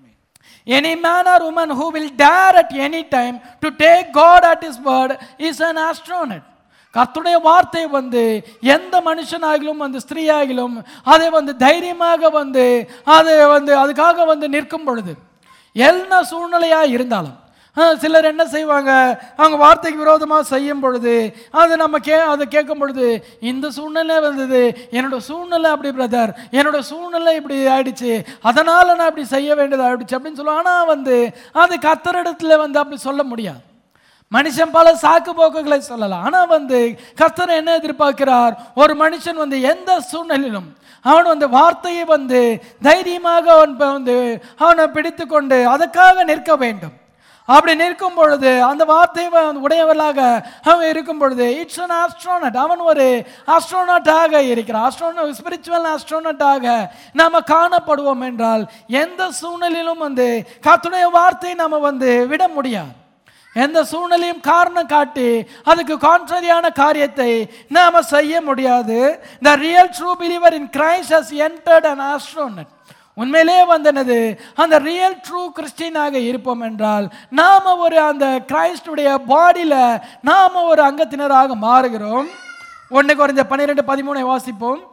Any man or woman who will dare at any time to take God at his word is an astronaut. கர்த்தருடைய வார்த்தை வந்து எந்த மனுஷனாகிலும் வந்து ஸ்திரீயாகிலும் அதை வந்து தைரியமாக வந்து அதை வந்து அதுக்காக வந்து நிற்கும் பொழுது என்ன சூழ்நிலையாக இருந்தாலும் ஆ, சிலர் என்ன செய்வாங்க அவங்க வார்த்தைக்கு விரோதமாக செய்யும் பொழுது அது நம்ம கே அதை கேட்கும் பொழுது இந்த சூழ்நிலை வந்தது என்னோட சூழ்நிலை அப்படி பிரதர் என்னோட சூழ்நிலை இப்படி ஆயிடுச்சு அதனால் நான் இப்படி செய்ய வேண்டியது ஆயிடுச்சு அப்படின்னு சொல்லுவாங்க ஆனால் வந்து அது கத்தரிடத்துல வந்து அப்படி சொல்ல முடியாது மனுஷன் பல சாக்கு போக்குகளை சொல்லலாம் ஆனால் வந்து கர்த்தர் என்ன எதிர்பார்க்கிறார் ஒரு மனுஷன் வந்து எந்த சூழ்நிலையிலும் அவன் வந்து வார்த்தையை வந்து தைரியமாக அவன் ப- வந்து அவனை பிடித்து கொண்டு அதுக்காக நிற்க வேண்டும் அப்படி நிற்கும் பொழுது அந்த வார்த்தை உடையவர்களாக அவன் இருக்கும் பொழுது இட்ஸ் an astronaut அவன் ஒரு ஆஸ்ட்ரோனாட்டாக இருக்கிறான் ஆஸ்ட்ரோனோ ஸ்பிரிச்சுவல் ஆஸ்ட்ரோனாட்டாக நாம் காணப்படுவோம் என்றால் எந்த சூழ்நிலையிலும் வந்து கர்த்தருடைய வார்த்தை நாம் வந்து விட முடியாது எந்த சூழ்நிலையும் காரணம் காட்டி அதுக்கு கான்ட்ரரியான காரியத்தை நாம செய்ய முடியாது the real true believer in Christ has entered an astronaut உண்மையிலேயே வந்தனது அந்த ரியல் ட்ரூ கிறிஸ்டியனாக இருப்போம் என்றால் நாம ஒரு அந்த கிரைஸ்டுடைய பாடியில நாம ஒரு அங்கத்தினராக மாறுகிறோம் ஒன்று குறைஞ்ச பன்னிரெண்டு பதிமூணை வாசிப்போம்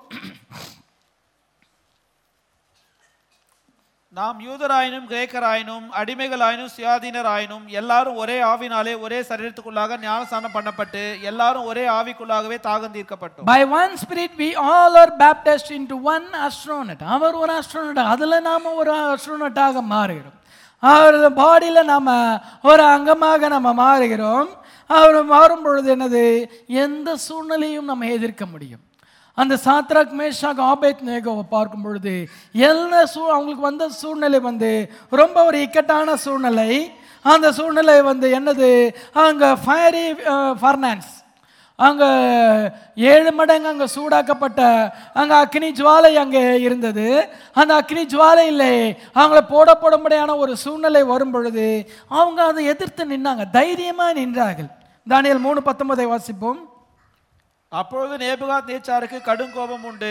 நாம் யூதராயினும் கிரேக்கராயினும் அடிமைகளாயினும் சுயாதீனராயினும் எல்லாரும் ஒரே ஆவினாலே ஒரே சரீரத்துக்குள்ளாக ஞானஸ்தானம் பண்ணப்பட்டு எல்லாரும் ஒரே ஆவிக்குள்ளாகவே தாகம் தீர்க்கப்பட்டோம் by one spirit we all are baptised into one astronaut அவர் ஒரு astronaut அதில் நாம ஒரு astronaut-ஆக மாறுகிறோம் அவர் பாடியில் நாம ஒரு அங்கமாக நம்ம மாறுகிறோம் அவர் மாறும் பொழுது என்னது எந்த சூழ்நிலையும் நம்ம எதிர்க்க முடியும் அந்த சாத்ராக் மேஷாக் ஆபேத் நேகோவை பார்க்கும் பொழுது எல்லா சூ அவங்களுக்கு வந்த சூழ்நிலை வந்து ரொம்ப ஒரு இக்கட்டான சூழ்நிலை அந்த சூழ்நிலை வந்து என்னது அங்கே ஃபயரி ஃபர்னான்ஸ் அங்கே ஏழு மடங்கு அங்கே சூடாக்கப்பட்ட அங்கே அக்னி ஜுவாலை அங்கே இருந்தது அந்த அக்னி ஜுவாலையில் அவங்கள போடப்படும்படியான ஒரு சூழ்நிலை வரும் பொழுது அவங்க அதை எதிர்த்து நின்னாங்க தைரியமாக நின்றார்கள் தானியல் மூணு பத்தொன்பதை வாசிப்போம் அப்பொழுது நேபுகாத் நேச்சாருக்கு கடும் கோபம் உண்டு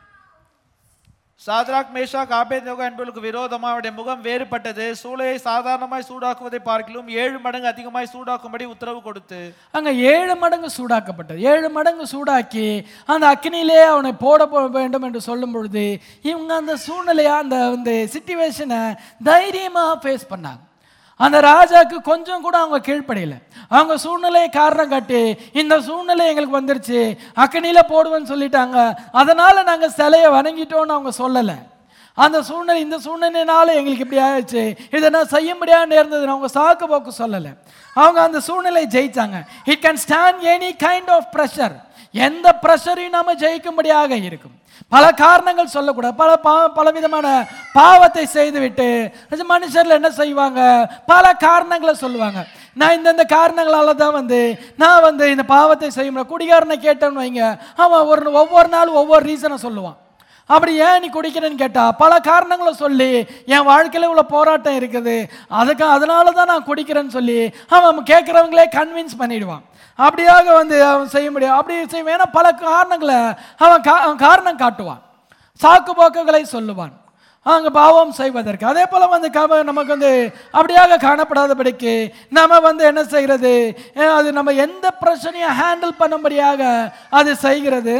சாத்ராக் மேஷாக் ஆபேத்நேகோ என்பவர்களுக்கு விரோதமாக அவருடைய முகம் வேறுபட்டது சூளையை சாதாரணமாய் சூடாக்குவதை பார்க்கிலும் ஏழு மடங்கு அதிகமாய் சூடாக்கும்படி உத்தரவு கொடுத்து அங்கே ஏழு மடங்கு சூடாக்கப்பட்டது ஏழு மடங்கு சூடாக்கி அந்த அக்னியிலே அவனை போட போ- வேண்டும் என்று சொல்லும் பொழுது இவங்க அந்த சூழ்நிலையை அந்த வந்து சுச்சுவேஷனை தைரியமாக ஃபேஸ் பண்ணாங்க அந்த ராஜாக்கு கொஞ்சம் கூட அவங்க கீழ்ப்படையில அவங்க சூழ்நிலையை காரணம் காட்டி இந்த சூழ்நிலை எங்களுக்கு வந்துருச்சு அக்னியில போடுவேன்னு சொல்லிட்டாங்க அதனால நாங்கள் சிலையை வணங்கிட்டோம்னு அவங்க சொல்லலை அந்த சூழ்நிலை இந்த சூழ்நிலையினால எங்களுக்கு இப்படி ஆயிடுச்சு இதை நான் செய்ய முடியாது நேர்ந்தது அவங்க சாக்கு போக்கு சொல்லலை அவங்க அந்த சூழ்நிலை ஜெயிச்சாங்க it can stand any kind of pressure எந்த ப்ரெஷரையும் நாம ஜெயிக்கும்படியாக இருக்கும் பல காரணங்கள் சொல்லக்கூடாது பல பா பலவிதமான பாவத்தை செய்துவிட்டு அது மனுஷர்ல என்ன செய்வாங்க பல காரணங்களை சொல்லுவாங்க நான் இந்தந்த காரணங்களால தான் வந்து நான் வந்து இந்த பாவத்தை செய்ய முடியும் குடிகாரனை கேட்டேன்னு வைங்க அவன் ஒரு ஒவ்வொரு நாளும் ஒவ்வொரு ரீசனை சொல்லுவான் அப்படி ஏன் நீ குடிக்கிறேன்னு கேட்டா பல காரணங்களை சொல்லி என் வாழ்க்கையில இவ்வளோ போராட்டம் இருக்குது அதுக்கு அதனால தான் நான் குடிக்கிறேன்னு சொல்லி அவன் கேட்குறவங்களே கன்வின்ஸ் பண்ணிடுவான் அப்படியாக வந்து அவன் செய்ய முடியும் அப்படி செய்வான் ஏன்னா பல காரணங்களை அவன் கா அவன் காரணம் காட்டுவான் சாக்கு போக்குகளை சொல்லுவான் அங்கே பாவம் செய்வதற்கு அதே போல் வந்து கவ நமக்கு வந்து அப்படியாக காணப்படாதபடிக்கு நம்ம வந்து என்ன செய்கிறது அஹ் அது நம்ம எந்த பிரச்சனையும் ஹேண்டில் பண்ணும்படியாக அது செய்கிறது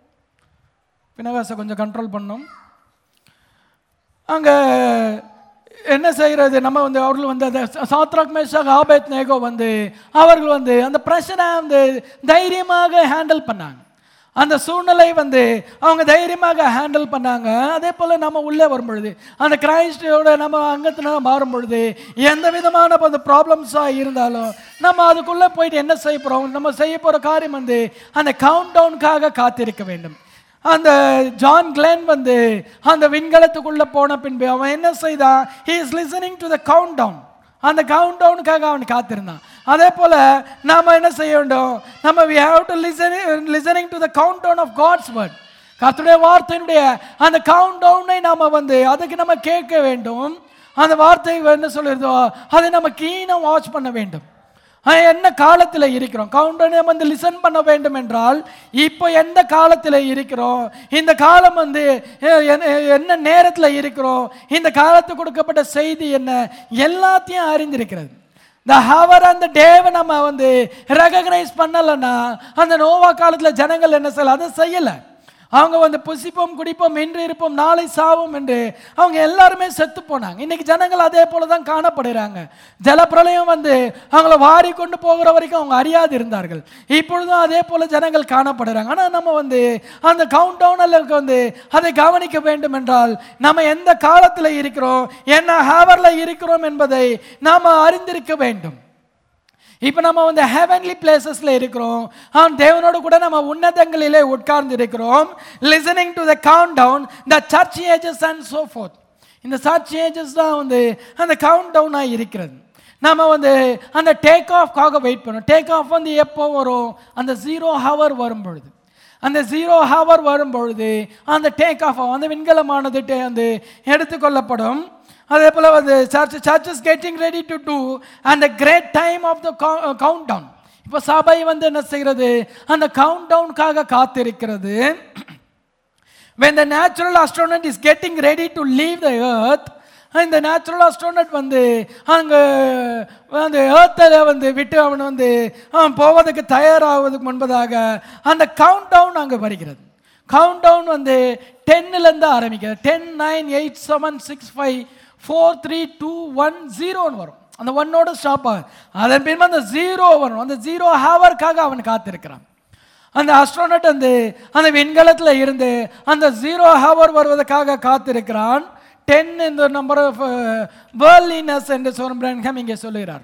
பினகாசை கொஞ்சம் கண்ட்ரோல் பண்ணும் அங்கே என்ன செய்கிறது நம்ம வந்து அவர்கள் வந்து அந்த சாத்ராக் மேஷாக் ஆபேத் நேகோ வந்து அவர்கள் வந்து அந்த பிரச்சனை வந்து தைரியமாக ஹேண்டில் பண்ணாங்க அந்த சூழ்நிலை வந்து அவங்க தைரியமாக ஹேண்டில் பண்ணாங்க அதே போல் நம்ம உள்ளே வரும் பொழுது அந்த கிரைஸ்டோட நம்ம அங்கத்தின மாறும் பொழுது எந்த விதமான அந்த ப்ராப்ளம்ஸாக இருந்தாலும் நம்ம அதுக்குள்ளே போயிட்டு என்ன செய்ய போகிறோம் நம்ம செய்ய போகிற காரியம் வந்து அந்த கவுண்ட் டவுனுக்காக காத்திருக்க வேண்டும் அந்த ஜான் கிளென் வந்து அந்த விண்கலத்துக்குள்ள போன பின்பு அவன் என்ன செய்தான் he is listening to the countdown அந்த கவுண்ட் டவுனுக்காக அவன் காத்திருந்தான் அதே போல நாம என்ன செய்ய வேண்டும் நம்ம we have to listen listening to the countdown of God's word கர்த்தருடைய வார்த்தையினுடைய அந்த கவுண்ட் டவுனை நாம வந்து அதுக்கு நம்ம கேட்க வேண்டும் அந்த வார்த்தை என்ன சொல்லுறதோ அதை நம்ம கீனாக வாட்ச் பண்ண வேண்டும் அஹ் என்ன காலத்தில் இருக்கிறோம் கவுண்டனை வந்து லிசன் பண்ண வேண்டும் என்றால் இப்போ எந்த காலத்தில் இருக்கிறோம் இந்த காலம் வந்து அஹ், என்ன- என்ன நேரத்தில் இருக்கிறோம் இந்த காலத்துக்கு கொடுக்கப்பட்ட செய்தி என்ன எல்லாத்தையும் அறிந்திருக்கிறது இந்த ஹவர் அந்த டேவை நம்ம வந்து ரெகக்னைஸ் பண்ணலைன்னா அந்த நோவா காலத்தில் ஜனங்கள் என்ன செய்யல அதை செய்யலை அவங்க வந்து புசிப்போம் குடிப்போம் இன்று இருப்போம் நாளை சாவோம் என்று அவங்க எல்லாருமே செத்து போனாங்க இன்னைக்கு ஜனங்கள் அதே போல தான் காணப்படுகிறாங்க ஜலப்பிரளயம் வந்து அவங்கள வாரி கொண்டு போகிற வரைக்கும் அவங்க அறியாது இருந்தார்கள் இப்பொழுதும் அதே போல ஜனங்கள் காணப்படுறாங்க ஆனால் நம்ம வந்து அந்த கவுண்ட் டவுனில் வந்து அதை கவனிக்க வேண்டும் என்றால் நம்ம எந்த காலத்தில் இருக்கிறோம் என்ன ஹேவரில் இருக்கிறோம் என்பதை நாம் அறிந்திருக்க வேண்டும் இப்போ நம்ம வந்து ஹெவன்லி பிளேசஸில் இருக்கிறோம் அவன் தேவனோடு கூட நம்ம உன்னதங்களிலே உட்கார்ந்து இருக்கிறோம் listening to the countdown the church ages and so forth இந்த சர்ச் ஏஜஸ் தான் வந்து அந்த கவுண்ட் டவுனாக இருக்கிறது நம்ம வந்து அந்த டேக் ஆஃப்காக வெயிட் பண்ணோம் டேக் ஆஃப் வந்து எப்போ வரும் அந்த ஜீரோ ஹவர் வரும் பொழுது அந்த ஜீரோ ஹவர் வரும் பொழுது அந்த டேக் ஆஃப் அந்த விண்கலமானது டே- வந்து எடுத்துக்கொள்ளப்படும் அதே போல் வந்து church church is getting ready to to அந்த great time of the countdown இப்போ சபை வந்து என்ன செய்கிறது அந்த கவுண்ட் டவுனுக்காக காத்திருக்கிறது when the natural astronaut is getting ready to leave the earth இந்த நேச்சுரல் astronaut வந்து அங்கே அந்த ஏர்த்தில் வந்து விட்டு அவன் வந்து அவன் போவதற்கு தயாராவதுக்கு முன்பதாக அந்த கவுண்ட் டவுன் அங்கே வருகிறது கவுண்ட் டவுன் வந்து டென்னிலேருந்து ஆரம்பிக்கிறது ten nine eight seven six five four three two one ஜீரோன்னு வரும் அந்த ஒன்னோட ஸ்டாப் ஆகும் அதன் பின்பு அந்த ஜீரோ வரும் அந்த ஜீரோ ஹவருக்காக அவன் காத்திருக்கிறான் அந்த அஸ்ட்ரோனட் வந்து அந்த விண்கலத்தில் இருந்து அந்த ஜீரோ ஹவர் வருவதற்காக காத்திருக்கிறான் டென் இந்த நம்பர் ஆஃப் வேர்லினஸ் என்று சொல்கிறேன் இங்கே சொல்லுகிறார்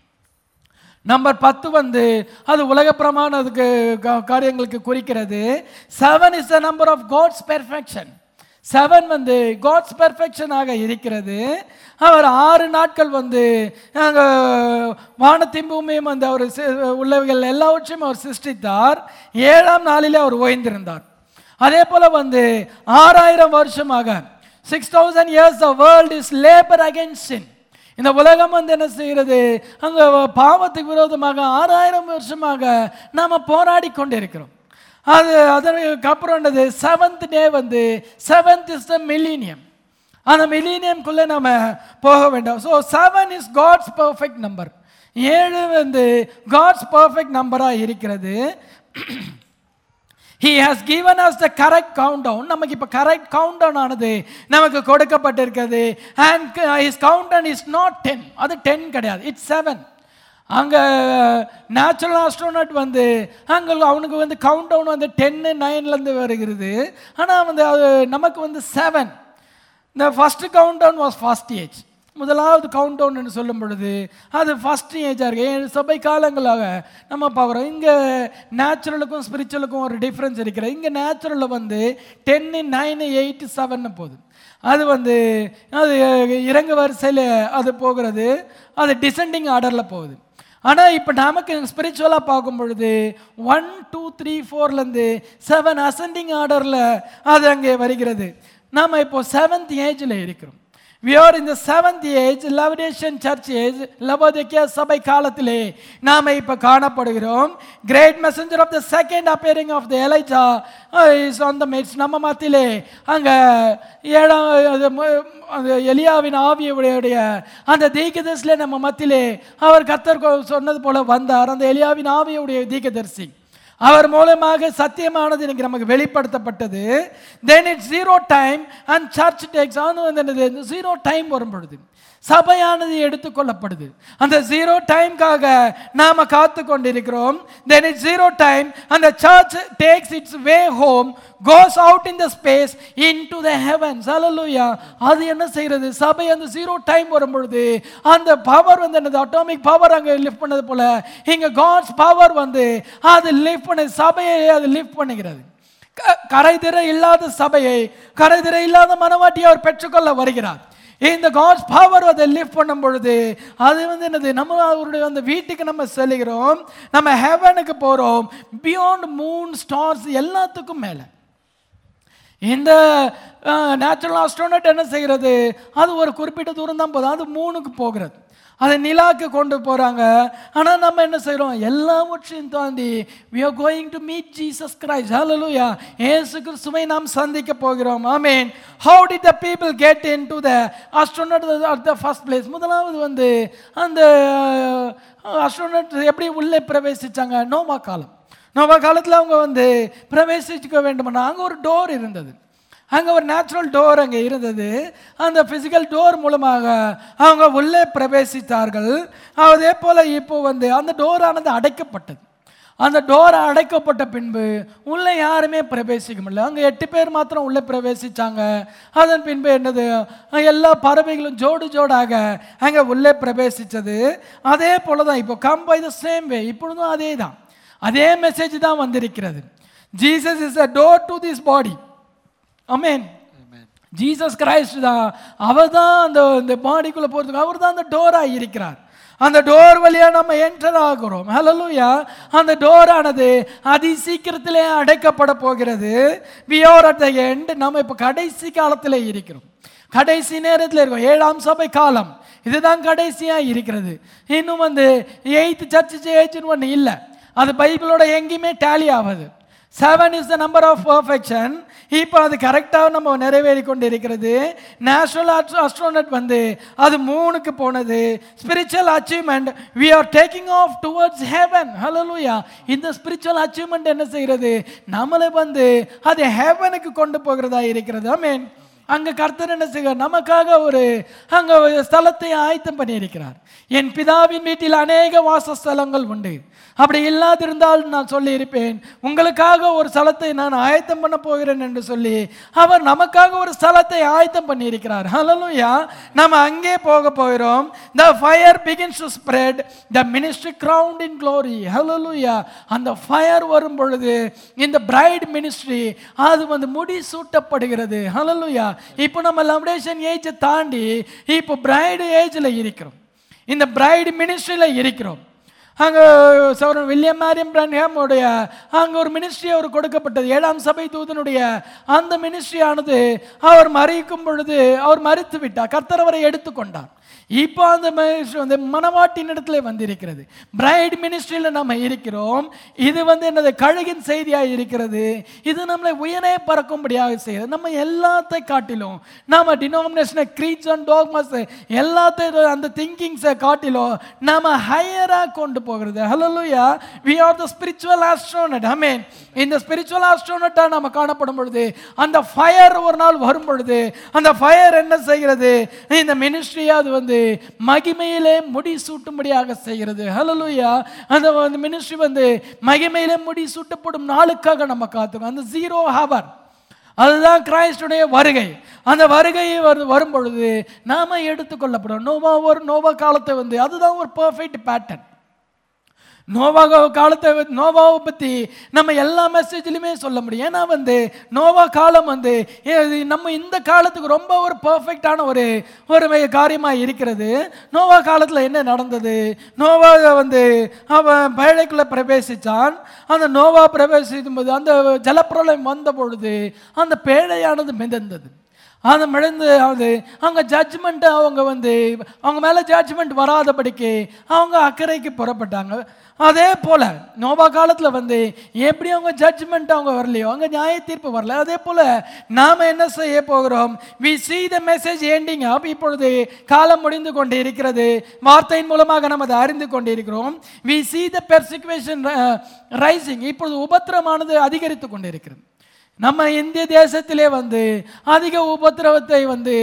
நம்பர் பத்து வந்து அது உலக பிரமாணத்துக்கு கா- காரியங்களுக்கு குறிக்கிறது seven is the number of God's perfection seven வந்து காட்ஸ் பெர்ஃபெக்ஷனாக இருக்கிறது அவர் ஆறு நாட்கள் வந்து அங்கே வானத்தையும் பூமியும் வந்து அவர் சி- உள்ளவைகள் எல்லாவற்றையும் அவர் சிருஷ்டித்தார் ஏழாம் நாளிலே அவர் ஓய்ந்திருந்தார் அதே போல வந்து ஆறாயிரம் வருஷமாக six thousand years the world is labour against sin இந்த உலகம் வந்து என்ன செய்கிறது அங்கே பாவத்துக்கு விரோதமாக ஆறாயிரம் வருஷமாக நாம் போராடி கொண்டிருக்கிறோம் அது அதற்கு அப்புறம் என்னது செவன்த் டே வந்து செவன்த் இஸ் த மில்லினியம் அந்த மில்லினியம்குள்ளே நம்ம போக வேண்டாம் so seven is God's perfect number ஏழு வந்து காட்ஸ் பர்ஃபெக்ட் நம்பராக இருக்கிறது he has given us the correct countdown நமக்கு இப்போ கரெக்ட் கவுண்ட் டவுன் ஆனது நமக்கு கொடுக்கப்பட்டிருக்கிறது and his countdown is not ten அது டென் கிடையாது இட்ஸ் செவன் அங்கே நேச்சுரல் ஆஸ்ட்ரோனட் வந்து அங்கே அவனுக்கு வந்து கவுண்ட் டவுன் வந்து டென்னு நைன்லேருந்து வருகிறது ஆனால் வந்து அது நமக்கு வந்து செவன் இந்த first countdown was first age முதலாவது கவுண்ட் டவுன் சொல்லும் பொழுது அது ஃபஸ்ட் ஏஜாக இருக்கு ஏழு சபை காலங்களாக நம்ம பார்க்குறோம் இங்கே நேச்சுரலுக்கும் ஸ்பிரிச்சுவலுக்கும் ஒரு டிஃப்ரென்ஸ் இருக்கிறது இங்கே நேச்சுரலில் வந்து டென்னு நைனு எயிட்டு செவன்னு போகுது அது வந்து அது இறங்கு வரிசையில் அது போகிறது அது டிசெண்டிங் ஆர்டரில் போகுது ஆனால் இப்போ நமக்கு ஸ்பிரிச்சுவலாக பார்க்கும் பொழுது ஒன் டூ த்ரீ ஃபோர்லேருந்து செவன் அசெண்டிங் ஆர்டரில் அது அங்கே வருகிறது நாம் இப்போ செவன்த் ஏஜில் இருக்கிறோம் we are in the seventh age Laodicean church age லவோதிக்கியா சபை காலத்திலே நாம இப்ப காணப்படுகிறோம் great messenger of the second appearing of the Elijah is on the midst நம்ம மத்தியிலே அங்க ஏழாம் அது மு- அந்த எலியாவின் ஆவியுடைய அந்த தீர்க்கதரிசியிலே நம்ம மத்தியிலே அவர் கத்தர் கொ- சொன்னது போல வந்தார் அந்த எலியாவின் ஆவியுடைய தீர்க்கதரிசி அவர் மூலமாக சத்தியமானது எனக்கு நமக்கு வெளிப்படுத்தப்பட்டது then it's zero time and church takes on வந்து ஜீரோ டைம் வரும் பொழுது சபையானது எடுத்துக்கொள்ளப்படுது அந்த ஜீரோ டைம்காக நாம காத்து கொண்டிருக்கிறோம் தென் இட்ஸ் ஜீரோ டைம் அந்த church takes its way home goes out in the space into the heavens ஹalleluya அது என்ன செய்கிறது சபை அந்த ஜீரோ டைம் வரும் பொழுது அந்த பவர் வந்து என்னது அட்டாமிக் பவர் அங்கே லிஃப்ட் பண்ணது போல இங்க காட்ஸ் பவர் வந்து அது லிஃப்ட் பண்ண சபையை அது லிஃப்ட் பண்ணுகிறது க- கரைதிர இல்லாத சபையை கரைதிர இல்லாத மனவாட்டியை அவர் பெற்றுக்கொள்ள வருகிறார் இந்த காட்ஸ் பவர் அதை லிஃப்ட் பண்ணும் பொழுது அது வந்து என்னது நம்ம அவருடைய அந்த வீட்டுக்கு நம்ம செல்லுகிறோம் நம்ம ஹெவனுக்கு போகிறோம் பியாண்ட் மூன் ஸ்டார்ஸ் எல்லாத்துக்கும் மேலே இந்த நேச்சுரல் ஆஸ்ட்ரோனட் என்ன செய்கிறது அது ஒரு குறிப்பிட்ட தூரம் தான் போதும் அது மூணுக்கு போகிறது அது நிலாக்கு கொண்டு போகிறாங்க ஆனால் நம்ம என்ன செய்கிறோம் எல்லாவற்றையும் தாண்டி we are going to meet jesus christ hallelujah இயேசு கிறிஸ்துவை நாம் சந்திக்க போகிறோம் ஆமென் how did the people get into the astronaut at the first place முதலாவது வந்து அந்த அஸ்ட்ரோனட் எப்படி உள்ளே பிரவேசிச்சாங்க நோவா காலம் நோவா காலத்தில் அவங்க வந்து பிரவேசிக்க வேண்டும்னா அங்கே ஒரு டோர் இருந்தது அங்கே ஒரு நேச்சுரல் டோர் அங்கே இருந்தது அந்த ஃபிசிக்கல் டோர் மூலமாக அவங்க உள்ளே பிரவேசித்தார்கள் அதே போல் இப்போ வந்து அந்த டோரானது அடைக்கப்பட்டது அந்த டோர் அடைக்கப்பட்ட பின்பு உள்ளே யாருமே பிரவேசிக்க முடியல அங்கே எட்டு பேர் மாத்திரம் உள்ளே பிரவேசிச்சாங்க அதன் பின்பு என்னது எல்லா பறவைகளும் ஜோடு ஜோடாக அங்கே உள்ளே பிரவேசித்தது அதே போல தான் இப்போ come by the same way இப்பொழுதும் அதே தான் அதே மெசேஜ் தான் வந்திருக்கிறது Jesus is a door to this body amen Jesus Christ தான் அவர் தான் அந்த இந்த பாடிக்குள்ளே போகிறதுக்கு அவர் தான் அந்த டோராக இருக்கிறார் அந்த டோர் வழியா நம்ம என்டர் ஆகிறோம் ஹalleluya அந்த டோரானது அதி சீக்கிரத்திலே அடைக்கப்பட போகிறது we are at the end நம்ம இப்போ கடைசி காலத்தில் இருக்கிறோம் கடைசி நேரத்தில் இருக்கோம் ஏழாம் சபை காலம் இதுதான் கடைசியா இருக்கிறது இன்னும் வந்து எயித் சர்ச் ஏஜ்னு ஒன்று இல்லை அது பைபிளோட எங்கேயுமே டேலி ஆகுது seven is the number of perfection இப்போ அது கரெக்டாக நம்ம நிறைவேறி கொண்டு இருக்கிறது நேஷனல் அஸ்ட்ரோனட் வந்து அது மூணுக்கு போனது spiritual achievement we are taking off towards heaven hallelujah இந்த ஸ்பிரிச்சுவல் அச்சீவ்மெண்ட் என்ன செய்கிறது நம்மளை வந்து அது ஹெவனுக்கு கொண்டு போகிறதா இருக்கிறது ஐ மீன் அங்க கர்த்தர் என்ன செய்கிறார் நமக்காக ஒரு அங்க ஒரு ஸ்தலத்தை ஆயத்தம் பண்ணியிருக்கிறார் என் பிதாவின் வீட்டில் அநேக வாசஸ்தலங்கள் உண்டு அப்படி இல்லாதிருந்தால் நான் சொல்லியிருப்பேன் உங்களுக்காக ஒரு ஸ்தலத்தை நான் ஆயத்தம் பண்ண போகிறேன் என்று சொல்லி அவர் நமக்காக ஒரு ஸ்தலத்தை ஆயத்தம் பண்ணியிருக்கிறார் ஹalleluya நம்ம அங்கே போக போகிறோம் the fire begins to spread the ministry crowned in glory hallelujah அந்த ஃபயர் வரும் பொழுது இந்த பிரைட் மினிஸ்ட்ரி அது வந்து முடி சூட்டப்படுகிறது ஹalleluya இப்போ நம்ம லம்டேஷன் ஏஜ் தாண்டி இப்போ பிரைடு ஏஜ்ல இருக்கிறோம் இந்த பிரைடு மினிஸ்ட்ரியில் இருக்கிறோம் அங்கே சௌரன் வில்லியம் மேரியம் பிரன்ஹாமுடைய அங்கே ஒரு மினிஸ்ட்ரி அவர் கொடுக்கப்பட்டது ஏழாம் சபை தூதனுடைய அந்த மினிஸ்ட்ரியானது அவர் மறிக்கும் பொழுது அவர் மறித்து விட்டார் கர்த்தர் அவரை எடுத்துக்கொண்டார் இப்போ அந்த ministry வந்து மனவாட்டின் இடத்துல வந்திருக்கிறது பிரைட் மினிஸ்ட்ரியில் நம்ம இருக்கிறோம் இது வந்து என்னது கழுகின் செய்தியாக இருக்கிறது இது நம்மளை உயரே பறக்கும்படியாக செய்யுது நம்ம எல்லாத்தை காட்டிலும் நாம டினாமினேஷனை க்ரீட்ஸ் அண்ட் டோக்மஸ் எல்லாத்தையும் அந்த திங்கிங்ஸை காட்டிலும் நாம ஹையராக கொண்டு போகிறது hallelujah we are the spiritual astronaut I mean இந்த ஸ்பிரிச்சுவல் ஆஸ்ட்ரோனட்டாக நம்ம காணப்படும் பொழுது அந்த ஃபயர் ஒரு நாள் வரும் பொழுது அந்த ஃபயர் என்ன செய்கிறது இந்த மினிஸ்ட்ரி அது வந்து மகிமையிலே முடி சூட்டும்படியாக செய்கிறது ஹலலுயா அந்த மினிஸ்ட்ரி வந்து மகிமையிலே முடி சூட்டப்படும் நாளுக்காக நம்ம காத்துக்கோம் அந்த ஜீரோ ஹவர் அதுதான் கிரைஸ்டுடைய வருகை அந்த வருகை வரு வரும் பொழுது நாம எடுத்துக்கொள்ளப்படும் நோவா ஒரு நோவா காலத்தை வந்து அதுதான் ஒரு பர்ஃபெக்ட் பேட்டர்ன் நோவா காலத்தை வந்து- நோவாவை பற்றி நம்ம எல்லா மெசேஜ்லையுமே சொல்ல முடியும் ஏன்னா வந்து நோவா காலம் வந்து இது நம்ம இந்த காலத்துக்கு ரொம்ப ஒரு பர்ஃபெக்டான ஒரு ஒரு காரியமாக இருக்கிறது நோவா காலத்தில் என்ன நடந்தது நோவா வந்து அவன் பேழைக்குள்ளே பிரவேசித்தான் அந்த நோவா பிரவேசிக்கும் போது அந்த ஜலப்பிரளயம் வந்த பொழுது அந்த பேழையானது மிதந்தது அந்த மிளந்து அது அவங்க ஜட்ஜ்மெண்ட்டு அவங்க வந்து அவங்க மேலே ஜட்ஜ்மெண்ட் வராதபடிக்கு அவங்க அக்கறைக்கு புறப்பட்டாங்க அதே போல் நோபா காலத்தில் வந்து எப்படி அவங்க ஜட்ஜ்மெண்ட் அவங்க வரலையோ அவங்க நியாய தீர்ப்பு வரல அதே போல் நாம் என்ன செய்ய போகிறோம் we see the message ending up இப்பொழுது காலம் முடிந்து கொண்டு இருக்கிறது வார்த்தையின் மூலமாக நாம் அதை அறிந்து கொண்டு இருக்கிறோம் we see the persecution uh, rising இப்பொழுது உபத்திரமானது அதிகரித்து கொண்டு இருக்கிறது நம்ம இந்திய தேசத்திலே வந்து அதிக உபத்திரவத்தை வந்து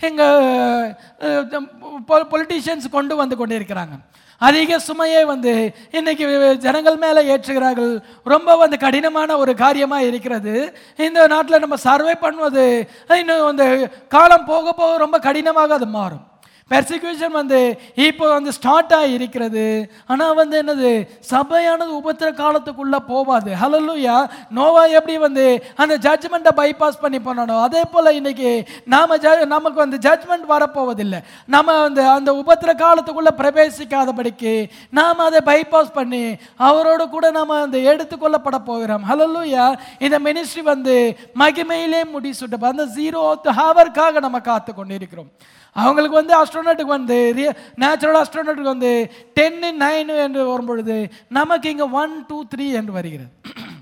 எங்கள் பொலிட்டீஷியன்ஸ் கொண்டு வந்து கொண்டிருக்கிறாங்க அதிக சுமையை வந்து இன்னைக்கு ஜனங்கள் மேலே ஏற்றுகிறார்கள் ரொம்ப வந்து கடினமான ஒரு காரியமாக இருக்கிறது இந்த நாட்டில் நம்ம சர்வே பண்ணுவது இன்னும் வந்து காலம் போக போக ரொம்ப கடினமாக அது மாறும் பெர்சிக்யூஷன் வந்து இப்போ வந்து ஸ்டார்ட் ஆகி இருக்கிறது ஆனால் வந்து என்னது சபையானது உபத்திர காலத்துக்குள்ளே போவாது ஹலலுயா நோவா எப்படி வந்து அந்த ஜட்ஜ்மெண்ட்டை பைபாஸ் பண்ணி பண்ணணும் அதே போல் இன்னைக்கு நாம ஜ நமக்கு வந்து ஜட்ஜ்மெண்ட் வரப்போவதில்லை நம்ம வந்து அந்த உபத்திர காலத்துக்குள்ளே பிரவேசிக்காதபடிக்கு நாம் அதை பைபாஸ் பண்ணி அவரோடு கூட நாம் அந்த எடுத்துக்கொள்ளப்பட போகிறோம் ஹலலுயா இந்த மினிஸ்ட்ரி வந்து மகிமையிலே முடிசுட்டு அந்த ஜீரோ ஹவர்க்காக நம்ம காத்து கொண்டிருக்கிறோம் அவங்களுக்கு வந்து அஸ்ட்ரோனட்டுக்கு வந்து நேச்சுரல் அஸ்ட்ரோனட்டுக்கு வந்து டென்னு நைனு என்று வரும்பொழுது நமக்கு இங்கே ஒன் டூ த்ரீ என்று வருகிறது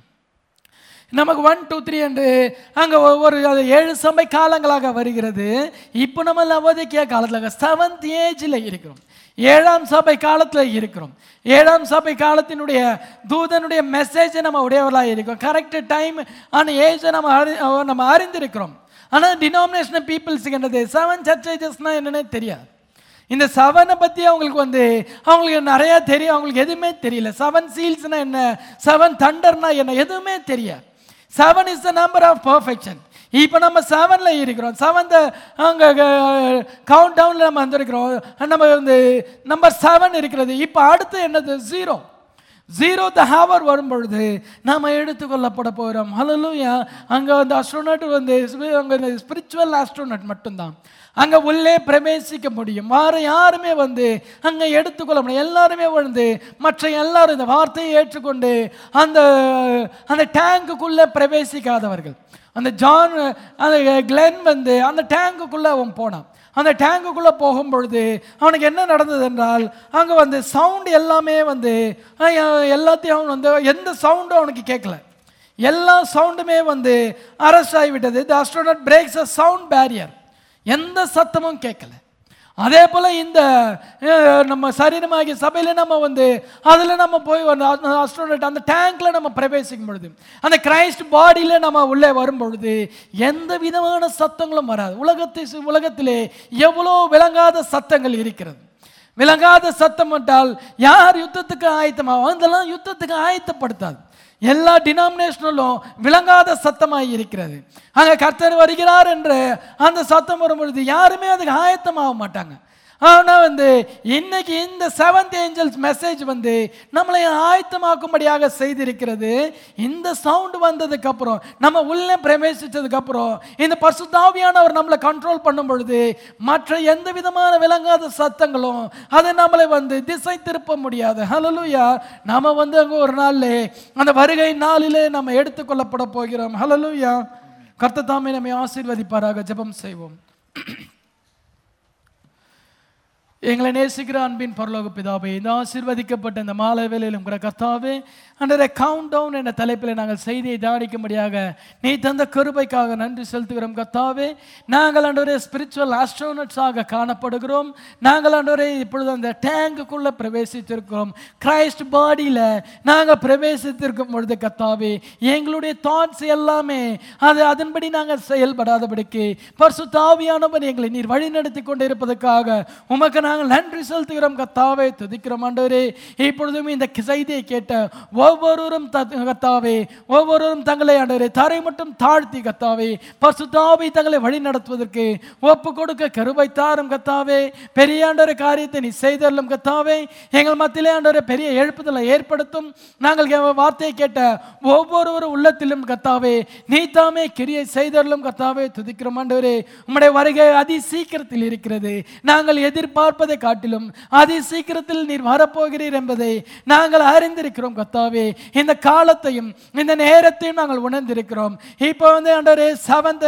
நமக்கு ஒன் டூ த்ரீ என்று அங்கே ஒவ்வொரு அது ஏழு சபை காலங்களாக வருகிறது இப்போ நம்ம லவோதிக்கிய காலத்தில் செவன்த் ஏஜில் இருக்கிறோம் ஏழாம் சபை காலத்தில் இருக்கிறோம் ஏழாம் சபை காலத்தினுடைய தூதனுடைய மெசேஜை நம்ம உடையவர்களாக இருக்கோம் கரெக்ட் டைம் ஆன ஏஜை நம்ம அறி நம்ம அறிந்திருக்கிறோம் ஆனால் டினாமினேஷன் பீப்புள்ஸுக்கு என்னது செவன் சர்ச்சேஜஸ்னால் என்னன்னே தெரியாது இந்த செவனை பற்றி அவங்களுக்கு வந்து அவங்களுக்கு நிறையா தெரியும் அவங்களுக்கு எதுவுமே தெரியல செவன் சீல்ஸ்னா என்ன செவன் தண்டர்னா என்ன எதுவுமே தெரியாது seven is the number of perfection இப்போ நம்ம செவனில் இருக்கிறோம் செவன்த் அங்கே கவுண்ட் டவுனில் நம்ம வந்திருக்கிறோம் நம்ம வந்து நம்பர் செவன் இருக்கிறது இப்போ அடுத்து என்னது ஜீரோ ஜீரோ த ஹவர் வரும் பொழுது நாம் எடுத்துக்கொள்ளப்பட போகிறோம் ஹலலூயா அங்கே வந்து அஸ்ட்ரோனட் வந்து அங்கே ஸ்பிரிச்சுவல் ஆஸ்ட்ரோனட் மட்டும்தான் அங்கே உள்ளே பிரவேசிக்க முடியும் வேறு யாருமே வந்து அங்கே எடுத்துக்கொள்ள முடியும் எல்லாருமே வந்து மற்ற எல்லாரும் இந்த வார்த்தையை ஏற்றுக்கொண்டு அந்த அந்த டேங்குக்குள்ளே பிரவேசிக்காதவர்கள் அந்த ஜான் அந்த கிளென் வந்து அந்த டேங்குக்குள்ளே அவன் போனான் அந்த டேங்குக்குள்ளே போகும் பொழுது அவனுக்கு என்ன நடந்தது என்றால் அங்கே வந்து சவுண்ட் எல்லாமே வந்து அஹ், எல்லாத்தையும் அவன் வந்து எந்த சவுண்டும் அவனுக்கு கேட்கல எல்லா சவுண்டுமே வந்து அரஸ்ட் ஆகிவிட்டது the astronaut breaks a sound barrier எந்த சத்தமும் கேட்கல அதே போல் இந்த அஹ், நம்ம சரீரமாகிய சபையில் நம்ம வந்து அதில் நம்ம போய் அஸ்ட்ரோனட் அந்த டேங்க்ல நம்ம பிரவேசிக்கும் பொழுது அந்த கிரைஸ்ட் பாடியில் நம்ம உள்ளே வரும் பொழுது எந்த விதமான சத்தங்களும் வராது உலகத்தை சு- உலகத்திலே எவ்வளோ விளங்காத சத்தங்கள் இருக்கிறது விளங்காத சத்தம் என்றால் யார் யுத்தத்துக்கு ஆயத்தமாகும் அதெல்லாம் யுத்தத்துக்கு ஆயத்தப்படுத்தாது எல்லா டினாமினேஷனலும் விளங்காத சத்தமாய் இருக்கிறது அங்கே கர்த்தர் வருகிறார் என்று அந்த சத்தம் வரும் பொழுது யாருமே அதுக்கு ஆயத்தமாக மாட்டாங்க ஆனால் வந்து இன்னைக்கு இந்த செவன்த் ஏஞ்சல்ஸ் மெசேஜ் வந்து நம்மளை ஆயத்தமாக்கும்படியாக செய்திருக்கிறது இந்த சவுண்ட் வந்ததுக்கு அப்புறம் நம்ம உள்ளே பிரவேசிச்சதுக்கு அப்புறம் இந்த பசுதாவியானவர் நம்மளை கண்ட்ரோல் பண்ணும் பொழுது மற்ற எந்த விதமான விளங்காத சத்தங்களும் அதை நம்மளை வந்து திசை திருப்ப முடியாது ஹலலுயா நாம வந்து அங்கே ஒரு நாள்ல அந்த வருகை நாளிலே நம்ம எடுத்துக்கொள்ளப்பட போகிறோம் ஹலலுயா கர்த்தர் தாமே நம்மை ஆசீர்வதிப்பாராக ஜெபம் செய்வோம் எங்களை நேசிக்கிற அன்பின் பரலோக பிதாவே இந்த ஆசீர்வதிக்கப்பட்ட இந்த மாலை வேலையிலும் கூட கர்த்தாவே அன்றரை கவுண்ட் டவுன் என்ற தலைப்பில் நாங்கள் செய்தியை தியானிக்கும்படியாக நீ தந்த கிருபைக்காக நன்றி செலுத்துகிறோம் கர்த்தாவே நாங்கள் அன்றவரே ஸ்பிரிச்சுவல் ஆஸ்ட்ரோனட்ஸாக காணப்படுகிறோம் நாங்கள் அன்றவரே இப்பொழுது அந்த டேங்குக்குள்ளே பிரவேசித்திருக்கிறோம் கிரைஸ்ட் பாடியில் நாங்கள் பிரவேசித்திருக்கும் பொழுது கர்த்தாவே எங்களுடைய தாட்ஸ் எல்லாமே அது அதன்படி நாங்கள் செயல்படாதபடிக்கு பரிசு தாவியானவன் எங்களை நீர் வழி நடத்தி கொண்டு இருப்பதற்காக உமக்கு நாங்கள் நன்றி செலுத்துகிறோம் கத்தாவே துதிக்கிறோம் ஆண்டவரே இப்பொழுதும் இந்த செய்தியை கேட்ட ஒவ்வொருவரும் த- கத்தாவே ஒவ்வொருவரும் தங்களை ஆண்டவரே தரை மட்டும் தாழ்த்தி கத்தாவே பசுதாவை தங்களை வழி நடத்துவதற்கு ஒப்பு கொடுக்க கருவை தாரும் கத்தாவே பெரிய ஆண்டவரே காரியத்தை நீ செய்தரலும் கத்தாவே எங்கள் மத்தியிலே ஆண்டவரே பெரிய எழுப்புதலை ஏற்படுத்தும் நாங்கள் கே- வார்த்தையை கேட்ட ஒவ்வொருவரும் உள்ளத்திலும் கத்தாவே நீ தாமே கிரியை செய்தரலும் கத்தாவே துதிக்கிறோம் ஆண்டவரே உம்முடைய வருகை அதி சீக்கிரத்தில் இருக்கிறது நாங்கள் எதிர்பார்ப்பதை காட்டிலும் அதி சீக்கிரத்தில் நீர் வரப்போகிறீர் என்பதை நாங்கள் அறிந்திருக்கிறோம் கத்தாவே இந்த காலத்தையும் இந்த நேரத்தையும் நாங்கள் உணர்ந்திருக்கிறோம் இப்போ வந்து ஆண்டவரே செவன்த்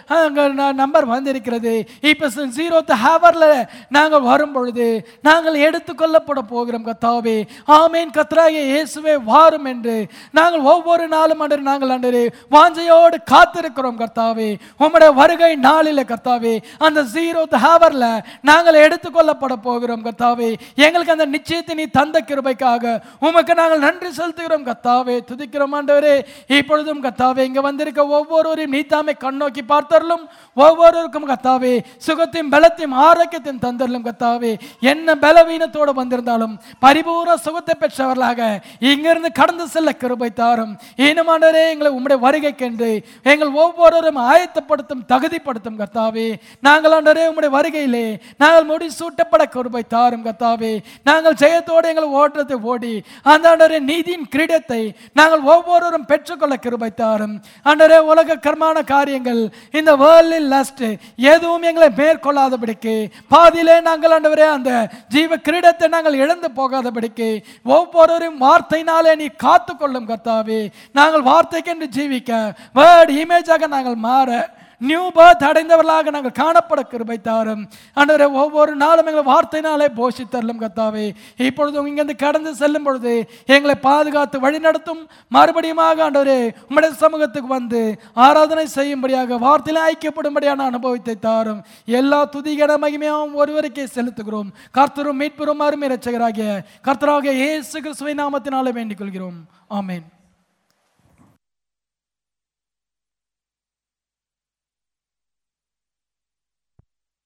நம்பர் வந்திருக்கிறது இப்போ ஜீரோத் ஹவரில் நாங்கள் வரும் பொழுது நாங்கள் எடுத்துக்கொள்ளப்பட போகிறோம் கத்தாவே ஆமேன் கத்ராய இயேசுவே வாரும் என்று நாங்கள் ஒவ்வொரு நாளும் ஆண்டவர் நாங்கள் ஆண்டவரே வாஞ்சையோடு காத்திருக்கிறோம் கர்த்தாவே உம்முடைய வருகை நாளில் கர்த்தாவே அந்த ஜீரோத் ஹவரில் நாங்கள் எடுத்துக்கொள்ளப்பட போகிறோம் கர்த்தாவே எங்களுக்கு அந்த நிச்சயத்தை நீ தந்த கிருபைக்காக உமக்கு நாங்கள் நன்றி செலுத்துகிறோம் கர்த்தாவே துதிக்கிறோம் ஆண்டவரே இப்பொழுதும் கர்த்தாவே இங்க வந்திருக்க ஒவ்வொருவரையும் நீ தாமே கண்ணோக்கி பார்த்தரலும் ஒவ்வொருவருக்கும் கர்த்தாவே சுகத்தையும் பலத்தையும் ஆரோக்கியத்தையும் தந்தரலும் கர்த்தாவே என்ன பலவீனத்தோடு வந்திருந்தாலும் பரிபூர்ண சுகத்தை பெற்றவர்களாக இங்கிருந்து கடந்து செல்ல கிருபை தாரும் ஈனமானவரே எங்களை உம்முடைய வருகைக்கென்று எங்கள் ஒவ்வொருவரும் ஆயத்தப்படுத்தும் தகுதிப்படுத்தும் கர்த்தாவே நாங்கள் ஆண்டவரே உம்முடைய வருகையிலே நாங்கள் முடி சூட்டப்பட கிருபை தாரும் கர்த்தாவே நாங்கள் ஜெயத்தோடு எங்கள் ஓட்டத்தை ஓடி அந்த ஆண்டவரே நீதியின் கிரீடத்தை நாங்கள் ஒவ்வொருவரும் பெற்றுக்கொள்ள கிருபை தாரும் ஆண்டவரே உலக கர்மான காரியங்கள் இந்த வேர்ல்டில் லஸ்ட் எதுவும் எங்களை மேற்கொள்ளாதபடிக்கு பாதியிலே நாங்கள் ஆண்டவரே அந்த ஜீவ கிரீடத்தை நாங்கள் இழந்து போகாதபடிக்கு ஒவ்வொருவரும் வார்த்தையினாலே நீ காத்துக்கொள்ளும் கர்த்தாவே நாங்கள் வார்த்தைக்கென்று ஜீவிக்க வேர்ட் இமேஜாக நாங்கள் மாற நியூ பர்த் அடைந்தவர்களாக நாங்கள் காணப்பட கிருபை தாரும் ஆண்டவரே ஒவ்வொரு நாளும் எங்களை வார்த்தையினாலே போஷித்தரலும் கத்தாவே இப்பொழுது இங்கிருந்து கடந்து செல்லும் பொழுது எங்களை பாதுகாத்து வழிநடத்தும் மறுபடியுமாக ஆண்டவரே உம்முடைய சமூகத்துக்கு வந்து ஆராதனை செய்யும்படியாக வார்த்தையில ஐக்கியப்படும்படியான அனுபவத்தை தாரும் எல்லா துதிகன மகிமையாகவும் ஒருவருக்கே செலுத்துகிறோம் கர்த்தரும் மீட்பெரும் அருமை ரட்சகராகிய கர்த்தராகிய இயேசு கிறிஸ்துவின் நாமத்தினாலே வேண்டிக் கொள்கிறோம் ஆமென்